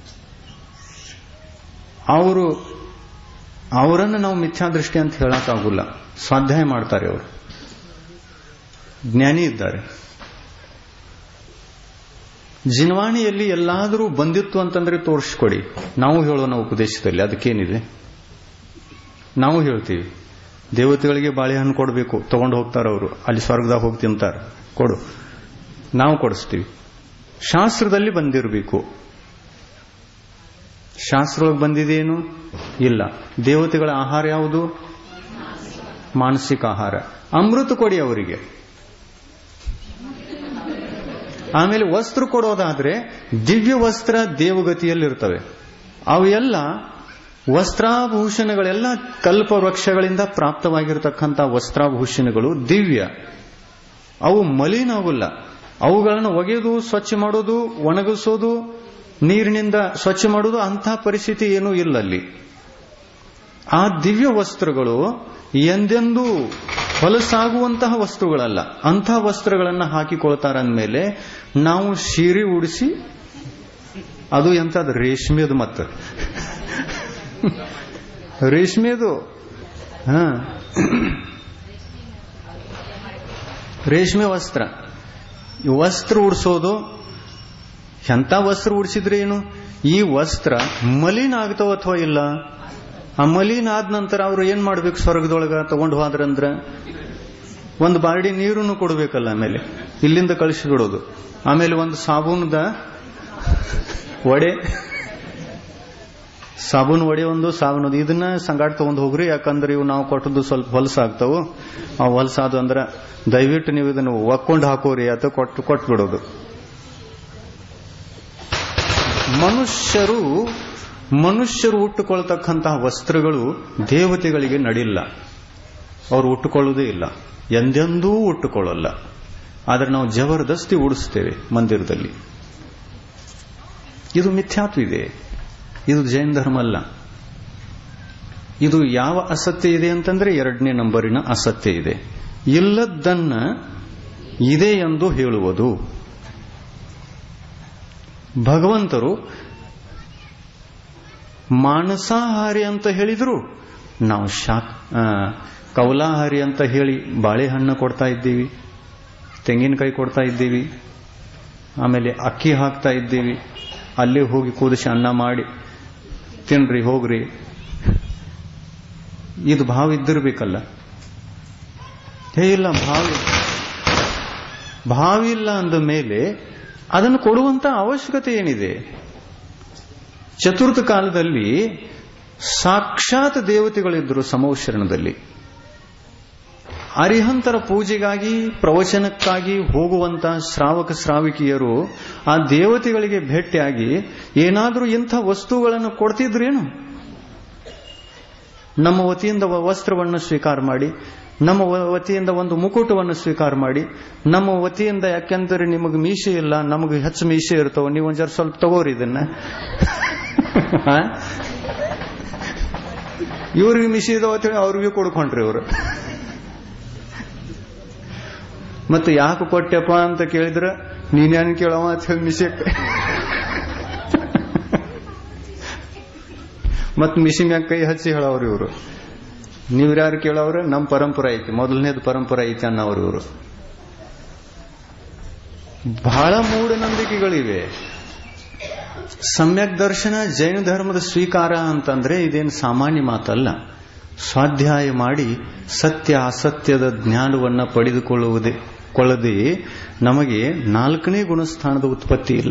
ಅವರು ಅವರನ್ನು ನಾವು ಮಿಥ್ಯಾದೃಷ್ಟಿ ಅಂತ ಹೇಳಕ್ಕಾಗುಲ್ಲ ಸ್ವಾಧ್ಯಾಯ ಮಾಡ್ತಾರೆ ಅವರು ಜ್ಞಾನಿ ಇದ್ದಾರೆ ಜಿನ್ವಾಣಿಯಲ್ಲಿ ಎಲ್ಲಾದರೂ ಬಂದಿತ್ತು ಅಂತಂದ್ರೆ ತೋರಿಸ್ಕೊಡಿ ನಾವು ಹೇಳೋಣ ಉಪದೇಶದಲ್ಲಿ ಅದಕ್ಕೇನಿದೆ ನಾವು ಹೇಳ್ತೀವಿ ದೇವತೆಗಳಿಗೆ ಬಾಳೆಹಣ್ಣು ಕೊಡಬೇಕು ತಗೊಂಡು ಹೋಗ್ತಾರೆ ಅವರು ಅಲ್ಲಿ ಸ್ವರ್ಗದಾಗ ಹೋಗಿ ತಿಂತಾರೆ ಕೊಡು ನಾವು ಕೊಡಿಸ್ತೀವಿ ಶಾಸ್ತ್ರದಲ್ಲಿ ಬಂದಿರಬೇಕು ಶಾಸ್ತ್ರದೊಳಗೆ ಬಂದಿದೇನು ಇಲ್ಲ ದೇವತೆಗಳ ಆಹಾರ ಯಾವುದು ಮಾನಸಿಕ ಆಹಾರ ಅಮೃತ ಕೊಡಿ ಅವರಿಗೆ ಆಮೇಲೆ ವಸ್ತ್ರ ಕೊಡೋದಾದ್ರೆ ದಿವ್ಯ ವಸ್ತ್ರ ದೇವಗತಿಯಲ್ಲಿರ್ತವೆ ಅವೆಲ್ಲ ವಸ್ತ್ರಾಭೂಷಣಗಳೆಲ್ಲ ಕಲ್ಪ ವೃಕ್ಷಗಳಿಂದ ಪ್ರಾಪ್ತವಾಗಿರತಕ್ಕಂಥ ವಸ್ತ್ರಾಭೂಷಣಗಳು ದಿವ್ಯ ಅವು ಮಲಿನಾಗಲ್ಲ ಅವುಗಳನ್ನು ಒಗೆದು ಸ್ವಚ್ಛ ಮಾಡೋದು ಒಣಗಿಸೋದು ನೀರಿನಿಂದ ಸ್ವಚ್ಛ ಮಾಡೋದು ಅಂತಹ ಪರಿಸ್ಥಿತಿ ಏನೂ ಇಲ್ಲ ಅಲ್ಲಿ ಆ ದಿವ್ಯ ವಸ್ತ್ರಗಳು ಎಂದೆಂದೂ ಹೊಲಸಾಗುವಂತಹ ವಸ್ತುಗಳಲ್ಲ ಅಂತಹ ವಸ್ತ್ರಗಳನ್ನು ಹಾಕಿಕೊಳ್ತಾರೆ ಅಂದಮೇಲೆ ನಾವು ಸೀರೆ ಉಡಿಸಿ ಅದು ಎಂತದ್ದು ರೇಷ್ಮೆದು ಮತ್ತೆ ರೇಷ್ಮೆದು ಹ ರೇಷ್ಮೆ ವಸ್ತ್ರ ಈ ವಸ್ತ್ರ ಉಡಿಸೋದು ಎಂತ ವಸ್ತ್ರ ಉಡಿಸಿದ್ರೆ ಏನು ಈ ವಸ್ತ್ರ ಮಲಿನ ಆಗ್ತಾವ ಅಥವಾ ಇಲ್ಲ ಆ ಮಲಿನ ಆದ ನಂತರ ಅವ್ರು ಏನ್ ಮಾಡ್ಬೇಕು ಸ್ವರ್ಗದೊಳಗ ತಗೊಂಡು ಹೋದ್ರಂದ್ರ ಒಂದು ಬಾರಡಿ ನೀರನ್ನು ಕೊಡಬೇಕಲ್ಲ ಆಮೇಲೆ ಇಲ್ಲಿಂದ ಕಳಿಸಿಬಿಡೋದು ಆಮೇಲೆ ಒಂದು ಸಾಬೂನದ ಒಡೆ ಸಾಬೂನ್ ಒಡೆ ಒಂದು ಸಾಬೂನದು ಇದನ್ನ ಸಂಗಾಟ ತಗೊಂಡು ಹೋಗ್ರಿ ಯಾಕಂದ್ರೆ ಇವು ನಾವು ಕೊಟ್ಟದ್ದು ಸ್ವಲ್ಪ ಹೊಲಸಾಗ್ತಾವು ಆ ಹೊಲಸಾದು ಅಂದ್ರ ದಯವಿಟ್ಟು ನೀವು ಇದನ್ನು ಒಕ್ಕೊಂಡು ಹಾಕೋರಿ ಅಥವಾ ಕೊಟ್ಟು ಕೊಟ್ಟು ಬಿಡೋದು ಮನುಷ್ಯರು ಮನುಷ್ಯರು ಉಟ್ಟುಕೊಳ್ತಕ್ಕಂತಹ ವಸ್ತ್ರಗಳು ದೇವತೆಗಳಿಗೆ ನಡಿಲ್ಲ ಅವರು ಉಟ್ಟುಕೊಳ್ಳುವುದೇ ಇಲ್ಲ ಎಂದೆಂದೂ ಉಟ್ಟುಕೊಳ್ಳಲ್ಲ ಆದರೆ ನಾವು ಜಬರ್ದಸ್ತಿ ಉಡಿಸ್ತೇವೆ ಮಂದಿರದಲ್ಲಿ ಇದು ಮಿಥ್ಯಾತ್ವ ಇದೆ ಇದು ಜೈನ ಧರ್ಮ ಅಲ್ಲ ಇದು ಯಾವ ಅಸತ್ಯ ಇದೆ ಅಂತಂದ್ರೆ ಎರಡನೇ ನಂಬರಿನ ಅಸತ್ಯ ಇದೆ ಇಲ್ಲದ್ದನ್ನ ಇದೆ ಎಂದು ಹೇಳುವುದು ಭಗವಂತರು ಮಾನಸಾಹಾರಿ ಅಂತ ಹೇಳಿದ್ರು ನಾವು ಶಾಕ್ ಆ, ಕೌಲಾಹಾರಿ ಅಂತ ಹೇಳಿ ಬಾಳೆಹಣ್ಣು ಕೊಡ್ತಾ ಇದ್ದೀವಿ ತೆಂಗಿನಕಾಯಿ ಕೊಡ್ತಾ ಇದ್ದೀವಿ ಆಮೇಲೆ ಅಕ್ಕಿ ಹಾಕ್ತಾ ಇದ್ದೀವಿ ಅಲ್ಲೇ ಹೋಗಿ ಕೂದಿಸಿ ಅನ್ನ ಮಾಡಿ ತಿನ್ರಿ ಹೋಗ್ರಿ ಇದು ಭಾವ ಇದ್ದಿರ್ಬೇಕಲ್ಲ ಹೇ ಇಲ್ಲ ಭಾವ ಭಾವ ಇಲ್ಲ ಅಂದ ಮೇಲೆ ಅದನ್ನು ಕೊಡುವಂತ ಅವಶ್ಯಕತೆ ಏನಿದೆ ಚತುರ್ಥ ಕಾಲದಲ್ಲಿ ಸಾಕ್ಷಾತ್ ದೇವತೆಗಳಿದ್ರು ಸಮೌಶರಣದಲ್ಲಿ ಅರಿಹಂತರ ಪೂಜೆಗಾಗಿ ಪ್ರವಚನಕ್ಕಾಗಿ ಹೋಗುವಂತ ಶ್ರಾವಕ ಶ್ರಾವಿಕಿಯರು ಆ ದೇವತೆಗಳಿಗೆ ಭೇಟಿಯಾಗಿ ಏನಾದರೂ ಇಂಥ ವಸ್ತುಗಳನ್ನು ಕೊಡ್ತಿದ್ರೇನು ನಮ್ಮ ವತಿಯಿಂದ ವಸ್ತ್ರವನ್ನು ಸ್ವೀಕಾರ ಮಾಡಿ ನಮ್ಮ ವತಿಯಿಂದ ಒಂದು ಮುಕುಟವನ್ನು ಸ್ವೀಕಾರ ಮಾಡಿ ನಮ್ಮ ವತಿಯಿಂದ ಯಾಕೆಂದರೆ ನಿಮಗೆ ಮೀಸೆ ಇಲ್ಲ ನಮಗೆ ಹೆಚ್ಚು ಮೀಸೆ ಇರ್ತಾವ ನೀವು ಒಂದ್ ಜರ ಸ್ವಲ್ಪ ತಗೋರಿ ಇದನ್ನ ಇವ್ರಿಗೆ ಮೀಸೆ ಇದಾವ ಅಂತೇಳಿ ಅವ್ರಿಗೆ ಕೊಡ್ಕೊಂಡ್ರಿ ಇವರು ಮತ್ತೆ ಯಾಕೆ ಕೊಟ್ಟೆಪ್ಪ ಅಂತ ಕೇಳಿದ್ರ ನೀನೇನು ಕೇಳವ ಅಂತ ಹೇಳಿ ಮಿಷೆ ಮತ್ ಮಿಷಿ ಮ್ಯಾಗ ಕೈ ಹಚ್ಚಿ ಹೇಳವ್ರು ಇವರು ನೀವ್ಯಾರು ಕೇಳವ್ರ ನಮ್ ಪರಂಪರೆ ಐತಿ ಮೊದಲನೇದು ಪರಂಪರೆ ಐತಿ ಅನ್ನೋರು ಇವರು ಬಹಳ ಮೂಢನಂಬಿಕೆಗಳಿವೆ ಸಮ್ಯಕ್ ದರ್ಶನ ಜೈನ ಧರ್ಮದ ಸ್ವೀಕಾರ ಅಂತಂದ್ರೆ ಇದೇನು ಸಾಮಾನ್ಯ ಮಾತಲ್ಲ ಸ್ವಾಧ್ಯಾಯ ಮಾಡಿ ಸತ್ಯ ಅಸತ್ಯದ ಜ್ಞಾನವನ್ನ ಪಡೆದುಕೊಳ್ಳುವುದೇ ಕೊಳ್ಳದೆ ನಮಗೆ ನಾಲ್ಕನೇ ಗುಣಸ್ಥಾನದ ಉತ್ಪತ್ತಿ ಇಲ್ಲ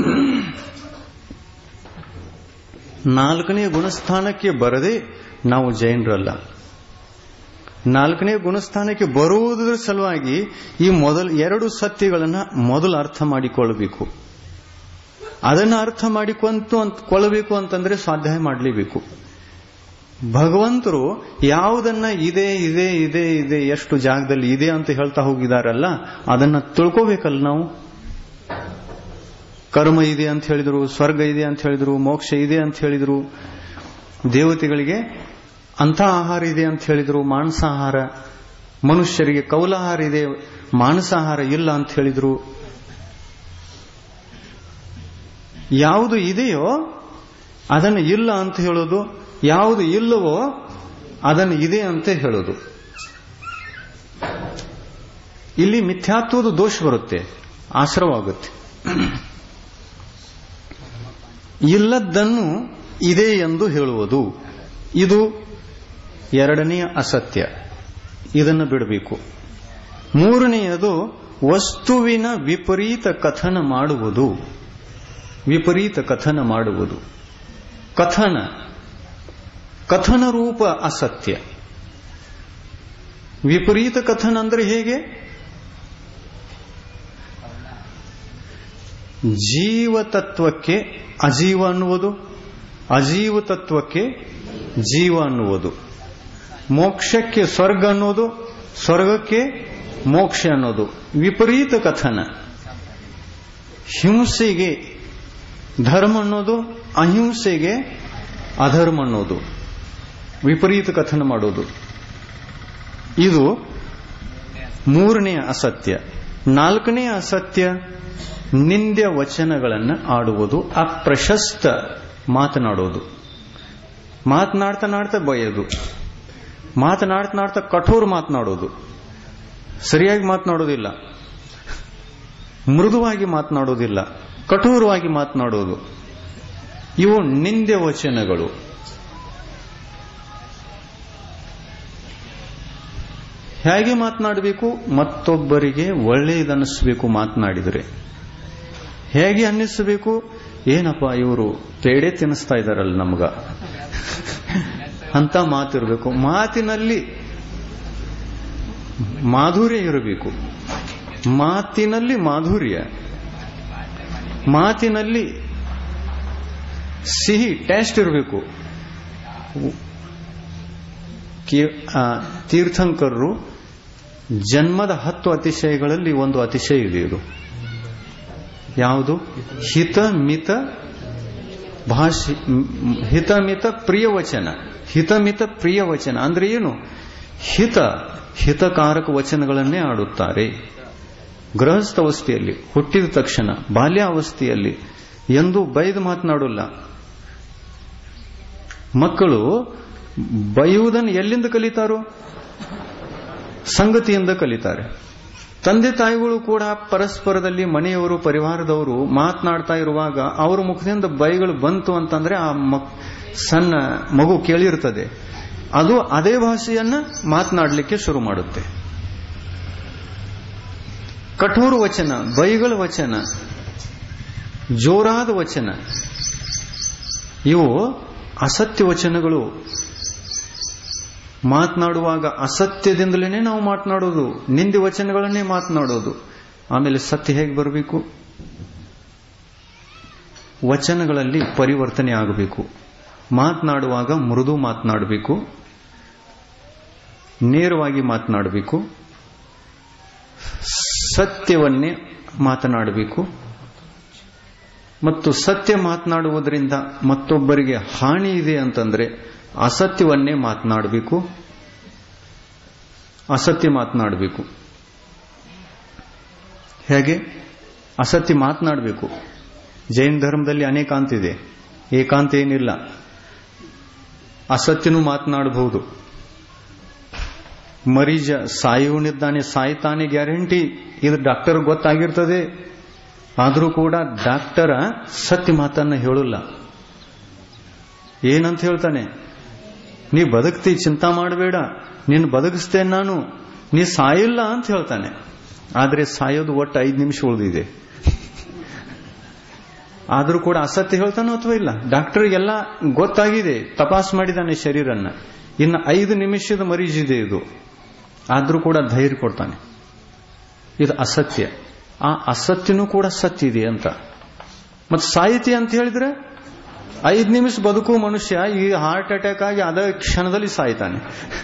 ನಾಲ್ಕನೇ ಗುಣಸ್ಥಾನಕ್ಕೆ ಬರದೆ ನಾವು ಜೈನರಲ್ಲ ನಾಲ್ಕನೇ ಗುಣಸ್ಥಾನಕ್ಕೆ ಬರುವುದರ ಸಲುವಾಗಿ ಈ ಮೊದಲ ಎರಡು ಸತ್ಯಗಳನ್ನ ಮೊದಲು ಅರ್ಥ ಮಾಡಿಕೊಳ್ಳಬೇಕು ಅದನ್ನ ಅರ್ಥ ಮಾಡಿಕೊಂತು ಕೊಳ್ಳಬೇಕು ಅಂತಂದ್ರೆ ಸ್ವಾಧ್ಯಾಯ ಮಾಡಲೇಬೇಕು ಭಗವಂತರು ಯಾವುದನ್ನ ಇದೆ ಇದೆ ಇದೆ ಇದೆ ಎಷ್ಟು ಜಾಗದಲ್ಲಿ ಇದೆ ಅಂತ ಹೇಳ್ತಾ ಹೋಗಿದಾರಲ್ಲ ಅದನ್ನ ತಿಳ್ಕೋಬೇಕಲ್ಲ ನಾವು ಕರ್ಮ ಇದೆ ಅಂತ ಹೇಳಿದ್ರು ಸ್ವರ್ಗ ಇದೆ ಅಂತ ಹೇಳಿದ್ರು ಮೋಕ್ಷ ಇದೆ ಅಂತ ಹೇಳಿದ್ರು ದೇವತೆಗಳಿಗೆ ಅಂಥ ಆಹಾರ ಇದೆ ಅಂತ ಹೇಳಿದ್ರು ಮಾಂಸಾಹಾರ ಮನುಷ್ಯರಿಗೆ ಕೌಲಾಹಾರ ಇದೆ ಮಾಂಸಾಹಾರ ಇಲ್ಲ ಅಂತ ಹೇಳಿದ್ರು ಯಾವುದು ಇದೆಯೋ ಅದನ್ನು ಇಲ್ಲ ಅಂತ ಹೇಳೋದು ಯಾವುದು ಇಲ್ಲವೋ ಅದನ್ನು ಇದೆ ಅಂತ ಹೇಳೋದು ಇಲ್ಲಿ ಮಿಥ್ಯಾತ್ವದ ದೋಷ ಬರುತ್ತೆ ಆಶ್ರವಾಗುತ್ತೆ ಇಲ್ಲದ್ದನ್ನು ಇದೆ ಎಂದು ಹೇಳುವುದು ಇದು ಎರಡನೆಯ ಅಸತ್ಯ ಇದನ್ನು ಬಿಡಬೇಕು ಮೂರನೆಯದು ವಸ್ತುವಿನ ವಿಪರೀತ ಕಥನ ಮಾಡುವುದು ವಿಪರೀತ ಕಥನ ಮಾಡುವುದು ಕಥನ ಕಥನ ರೂಪ ಅಸತ್ಯ ವಿಪರೀತ ಕಥನ ಅಂದ್ರೆ ಹೇಗೆ ಜೀವ ತತ್ವಕ್ಕೆ ಅಜೀವ ಅನ್ನುವುದು ಅಜೀವ ತತ್ವಕ್ಕೆ ಜೀವ ಅನ್ನುವುದು ಮೋಕ್ಷಕ್ಕೆ ಸ್ವರ್ಗ ಅನ್ನೋದು ಸ್ವರ್ಗಕ್ಕೆ ಮೋಕ್ಷ ಅನ್ನೋದು ವಿಪರೀತ ಕಥನ ಹಿಂಸೆಗೆ ಧರ್ಮ ಅನ್ನೋದು ಅಹಿಂಸೆಗೆ ಅಧರ್ಮ ಅನ್ನೋದು ವಿಪರೀತ ಕಥನ ಮಾಡೋದು ಇದು ಮೂರನೇ ಅಸತ್ಯ ನಾಲ್ಕನೇ ಅಸತ್ಯ ನಿಂದ್ಯ ವಚನಗಳನ್ನು ಆಡುವುದು ಅಪ್ರಶಸ್ತ ಮಾತನಾಡೋದು ಮಾತನಾಡ್ತಾ ನಾಡ್ತಾ ಬೈಯೋದು ಮಾತನಾಡ್ತಾ ನಾಡ್ತಾ ಕಠೋರ ಮಾತನಾಡೋದು ಸರಿಯಾಗಿ ಮಾತನಾಡೋದಿಲ್ಲ ಮೃದುವಾಗಿ ಮಾತನಾಡೋದಿಲ್ಲ ಕಠೋರವಾಗಿ ಮಾತನಾಡೋದು ಇವು ನಿಂದ್ಯ ವಚನಗಳು ಹೇಗೆ ಮಾತನಾಡಬೇಕು ಮತ್ತೊಬ್ಬರಿಗೆ ಒಳ್ಳೆಯದನ್ನಿಸಬೇಕು ಮಾತನಾಡಿದರೆ ಹೇಗೆ ಅನ್ನಿಸಬೇಕು ಏನಪ್ಪ ಇವರು ಪೇಡೆ ತಿನ್ನಿಸ್ತಾ ಇದಾರಲ್ಲ ನಮ್ಗ ಅಂತ ಮಾತಿರಬೇಕು ಮಾತಿನಲ್ಲಿ ಮಾಧುರ್ಯ ಇರಬೇಕು ಮಾತಿನಲ್ಲಿ ಮಾಧುರ್ಯ ಮಾತಿನಲ್ಲಿ ಸಿಹಿ ಟೇಸ್ಟ್ ಇರಬೇಕು ತೀರ್ಥಂಕರರು ಜನ್ಮದ ಹತ್ತು ಅತಿಶಯಗಳಲ್ಲಿ ಒಂದು ಅತಿಶಯ ಇದೆ ಇದು ಯಾವುದು ಹಿತ ಮಿತ ಭಾಷೆ ಹಿತಮಿತ ಪ್ರಿಯವಚನ ಹಿತಮಿತ ಪ್ರಿಯವಚನ ಅಂದ್ರೆ ಏನು ಹಿತ ಹಿತಕಾರಕ ವಚನಗಳನ್ನೇ ಆಡುತ್ತಾರೆ ಗೃಹಸ್ಥಾವಸ್ಥೆಯಲ್ಲಿ ಹುಟ್ಟಿದ ತಕ್ಷಣ ಬಾಲ್ಯಾವಸ್ಥೆಯಲ್ಲಿ ಎಂದು ಬೈದು ಮಾತನಾಡಲ್ಲ ಮಕ್ಕಳು ಬೈಯುವುದನ್ನು ಎಲ್ಲಿಂದ ಕಲಿತಾರೋ ಸಂಗತಿಯಿಂದ ಕಲಿತಾರೆ ತಂದೆ ತಾಯಿಗಳು ಕೂಡ ಪರಸ್ಪರದಲ್ಲಿ ಮನೆಯವರು ಪರಿವಾರದವರು ಮಾತನಾಡ್ತಾ ಇರುವಾಗ ಅವರ ಮುಖದಿಂದ ಬೈಗಳು ಬಂತು ಅಂತಂದ್ರೆ ಆ ಸಣ್ಣ ಮಗು ಕೇಳಿರ್ತದೆ ಅದು ಅದೇ ಭಾಷೆಯನ್ನ ಮಾತನಾಡಲಿಕ್ಕೆ ಶುರು ಮಾಡುತ್ತೆ ಕಠೋರ ವಚನ ಬೈಗಳ ವಚನ ಜೋರಾದ ವಚನ ಇವು ಅಸತ್ಯ ವಚನಗಳು ಮಾತನಾಡುವಾಗ ಅಸತ್ಯದಿಂದಲೇ ನಾವು ಮಾತನಾಡೋದು ನಿಂದಿ ವಚನಗಳನ್ನೇ ಮಾತನಾಡೋದು ಆಮೇಲೆ ಸತ್ಯ ಹೇಗೆ ಬರಬೇಕು ವಚನಗಳಲ್ಲಿ ಪರಿವರ್ತನೆ ಆಗಬೇಕು ಮಾತನಾಡುವಾಗ ಮೃದು ಮಾತನಾಡಬೇಕು ನೇರವಾಗಿ ಮಾತನಾಡಬೇಕು ಸತ್ಯವನ್ನೇ ಮಾತನಾಡಬೇಕು ಮತ್ತು ಸತ್ಯ ಮಾತನಾಡುವುದರಿಂದ ಮತ್ತೊಬ್ಬರಿಗೆ ಹಾನಿ ಇದೆ ಅಂತಂದ್ರೆ ಅಸತ್ಯವನ್ನೇ ಮಾತನಾಡಬೇಕು ಅಸತ್ಯ ಮಾತನಾಡಬೇಕು ಹೇಗೆ ಅಸತ್ಯ ಮಾತನಾಡಬೇಕು ಜೈನ ಧರ್ಮದಲ್ಲಿ ಅನೇಕಾಂತ ಇದೆ ಏಕಾಂತ ಏನಿಲ್ಲ ಅಸತ್ಯನೂ ಮಾತನಾಡಬಹುದು ಮರೀಜ ಸಾಯುವನಿದ್ದಾನೆ ಸಾಯ್ತಾನೆ ಗ್ಯಾರಂಟಿ ಇದು ಡಾಕ್ಟರ್ ಗೊತ್ತಾಗಿರ್ತದೆ ಆದರೂ ಕೂಡ ಡಾಕ್ಟರ ಸತ್ಯ ಮಾತನ್ನ ಹೇಳಲ್ಲ ಏನಂತ ಹೇಳ್ತಾನೆ ನೀ ಬದುಕ್ತಿ ಚಿಂತಾ ಮಾಡಬೇಡ ನಿನ್ನ ಬದುಕಿಸ್ತೇನೆ ನಾನು ನೀ ಸಾಯಿಲ್ಲ ಅಂತ ಹೇಳ್ತಾನೆ ಆದ್ರೆ ಸಾಯೋದು ಒಟ್ಟು ಐದು ನಿಮಿಷ ಉಳಿದಿದೆ ಆದರೂ ಕೂಡ ಅಸತ್ಯ ಹೇಳ್ತಾನೋ ಅಥವಾ ಇಲ್ಲ ಡಾಕ್ಟರ್ ಎಲ್ಲ ಗೊತ್ತಾಗಿದೆ ತಪಾಸ್ ಮಾಡಿದಾನೆ ಶರೀರನ್ನ ಇನ್ನು ಐದು ನಿಮಿಷದ ಮರೀಜಿದೆ ಇದು ಆದ್ರೂ ಕೂಡ ಧೈರ್ಯ ಕೊಡ್ತಾನೆ ಇದು ಅಸತ್ಯ ಆ ಅಸತ್ಯನೂ ಕೂಡ ಸತ್ಯ ಇದೆ ಅಂತ ಮತ್ತೆ ಸಾಹಿತಿ ಅಂತ ಹೇಳಿದ್ರೆ ಐದು ನಿಮಿಷ ಬದುಕು ಮನುಷ್ಯ ಈ ಹಾರ್ಟ್ ಅಟ್ಯಾಕ್ ಆಗಿ ಅದ ಕ್ಷಣದಲ್ಲಿ ಸಾಯ್ತಾನೆ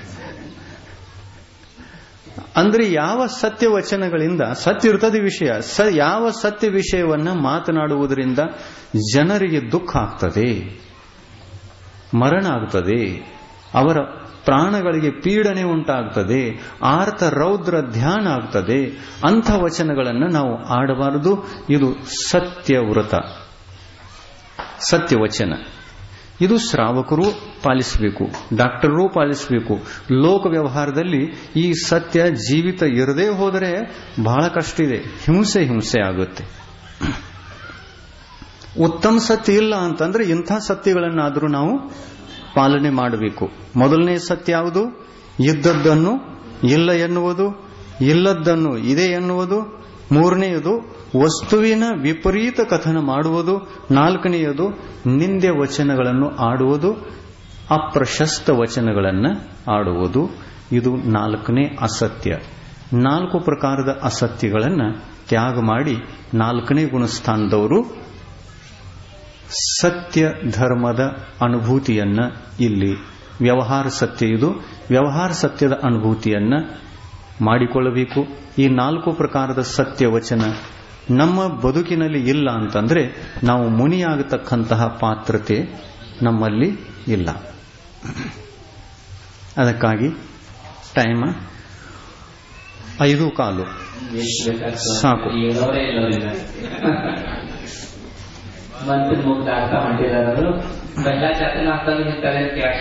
ಅಂದ್ರೆ ಯಾವ ಸತ್ಯ ವಚನಗಳಿಂದ ಸತ್ಯ ಇರ್ತದೆ ವಿಷಯ ಸ ಯಾವ ಸತ್ಯ ವಿಷಯವನ್ನ ಮಾತನಾಡುವುದರಿಂದ ಜನರಿಗೆ ದುಃಖ ಆಗ್ತದೆ ಮರಣ ಆಗ್ತದೆ ಅವರ ಪ್ರಾಣಗಳಿಗೆ ಪೀಡನೆ ಉಂಟಾಗ್ತದೆ ಆರ್ತ ರೌದ್ರ ಧ್ಯಾನ ಆಗ್ತದೆ ಅಂಥ ವಚನಗಳನ್ನು ನಾವು ಆಡಬಾರದು ಇದು ಸತ್ಯ ವ್ರತ ಸತ್ಯವಚನ ಇದು ಶ್ರಾವಕರು ಪಾಲಿಸಬೇಕು ಡಾಕ್ಟರೂ ಪಾಲಿಸಬೇಕು ಲೋಕ ವ್ಯವಹಾರದಲ್ಲಿ ಈ ಸತ್ಯ ಜೀವಿತ ಇರದೇ ಹೋದರೆ ಬಹಳ ಕಷ್ಟ ಇದೆ ಹಿಂಸೆ ಹಿಂಸೆ ಆಗುತ್ತೆ ಉತ್ತಮ ಸತ್ಯ ಇಲ್ಲ ಅಂತಂದ್ರೆ ಇಂಥ ಸತ್ಯಗಳನ್ನಾದರೂ ನಾವು ಪಾಲನೆ ಮಾಡಬೇಕು ಮೊದಲನೇ ಸತ್ಯ ಯಾವುದು ಇದ್ದದ್ದನ್ನು ಇಲ್ಲ ಎನ್ನುವುದು ಇಲ್ಲದ್ದನ್ನು ಇದೆ ಎನ್ನುವುದು ಮೂರನೆಯದು ವಸ್ತುವಿನ ವಿಪರೀತ ಕಥನ ಮಾಡುವುದು ನಾಲ್ಕನೆಯದು ನಿಂದೆ ವಚನಗಳನ್ನು ಆಡುವುದು ಅಪ್ರಶಸ್ತ ವಚನಗಳನ್ನು ಆಡುವುದು ಇದು ನಾಲ್ಕನೇ ಅಸತ್ಯ ನಾಲ್ಕು ಪ್ರಕಾರದ ಅಸತ್ಯಗಳನ್ನು ತ್ಯಾಗ ಮಾಡಿ ನಾಲ್ಕನೇ ಗುಣಸ್ಥಾನದವರು ಸತ್ಯ ಧರ್ಮದ ಅನುಭೂತಿಯನ್ನ ಇಲ್ಲಿ ವ್ಯವಹಾರ ಸತ್ಯ ಇದು ವ್ಯವಹಾರ ಸತ್ಯದ ಅನುಭೂತಿಯನ್ನ ಮಾಡಿಕೊಳ್ಳಬೇಕು ಈ ನಾಲ್ಕು ಪ್ರಕಾರದ ಸತ್ಯ ವಚನ ನಮ್ಮ ಬದುಕಿನಲ್ಲಿ ಇಲ್ಲ ಅಂತಂದ್ರೆ ನಾವು ಮುನಿಯಾಗತಕ್ಕಂತಹ ಪಾತ್ರತೆ ನಮ್ಮಲ್ಲಿ ಇಲ್ಲ ಅದಕ್ಕಾಗಿ ಟೈಮ್ ಐದು ಕಾಲು ಸಾಕು ಹೇಳೋರೇ ಇಲ್ಲವರಿಲ್ಲ ಮಂತ್ರ ಮುಗ್ಧ ಅರ್ಥ ಮಾಡಿದಾರರು ಬೆಲ್ಲ ಚತನ ಆಗ್ತದೆ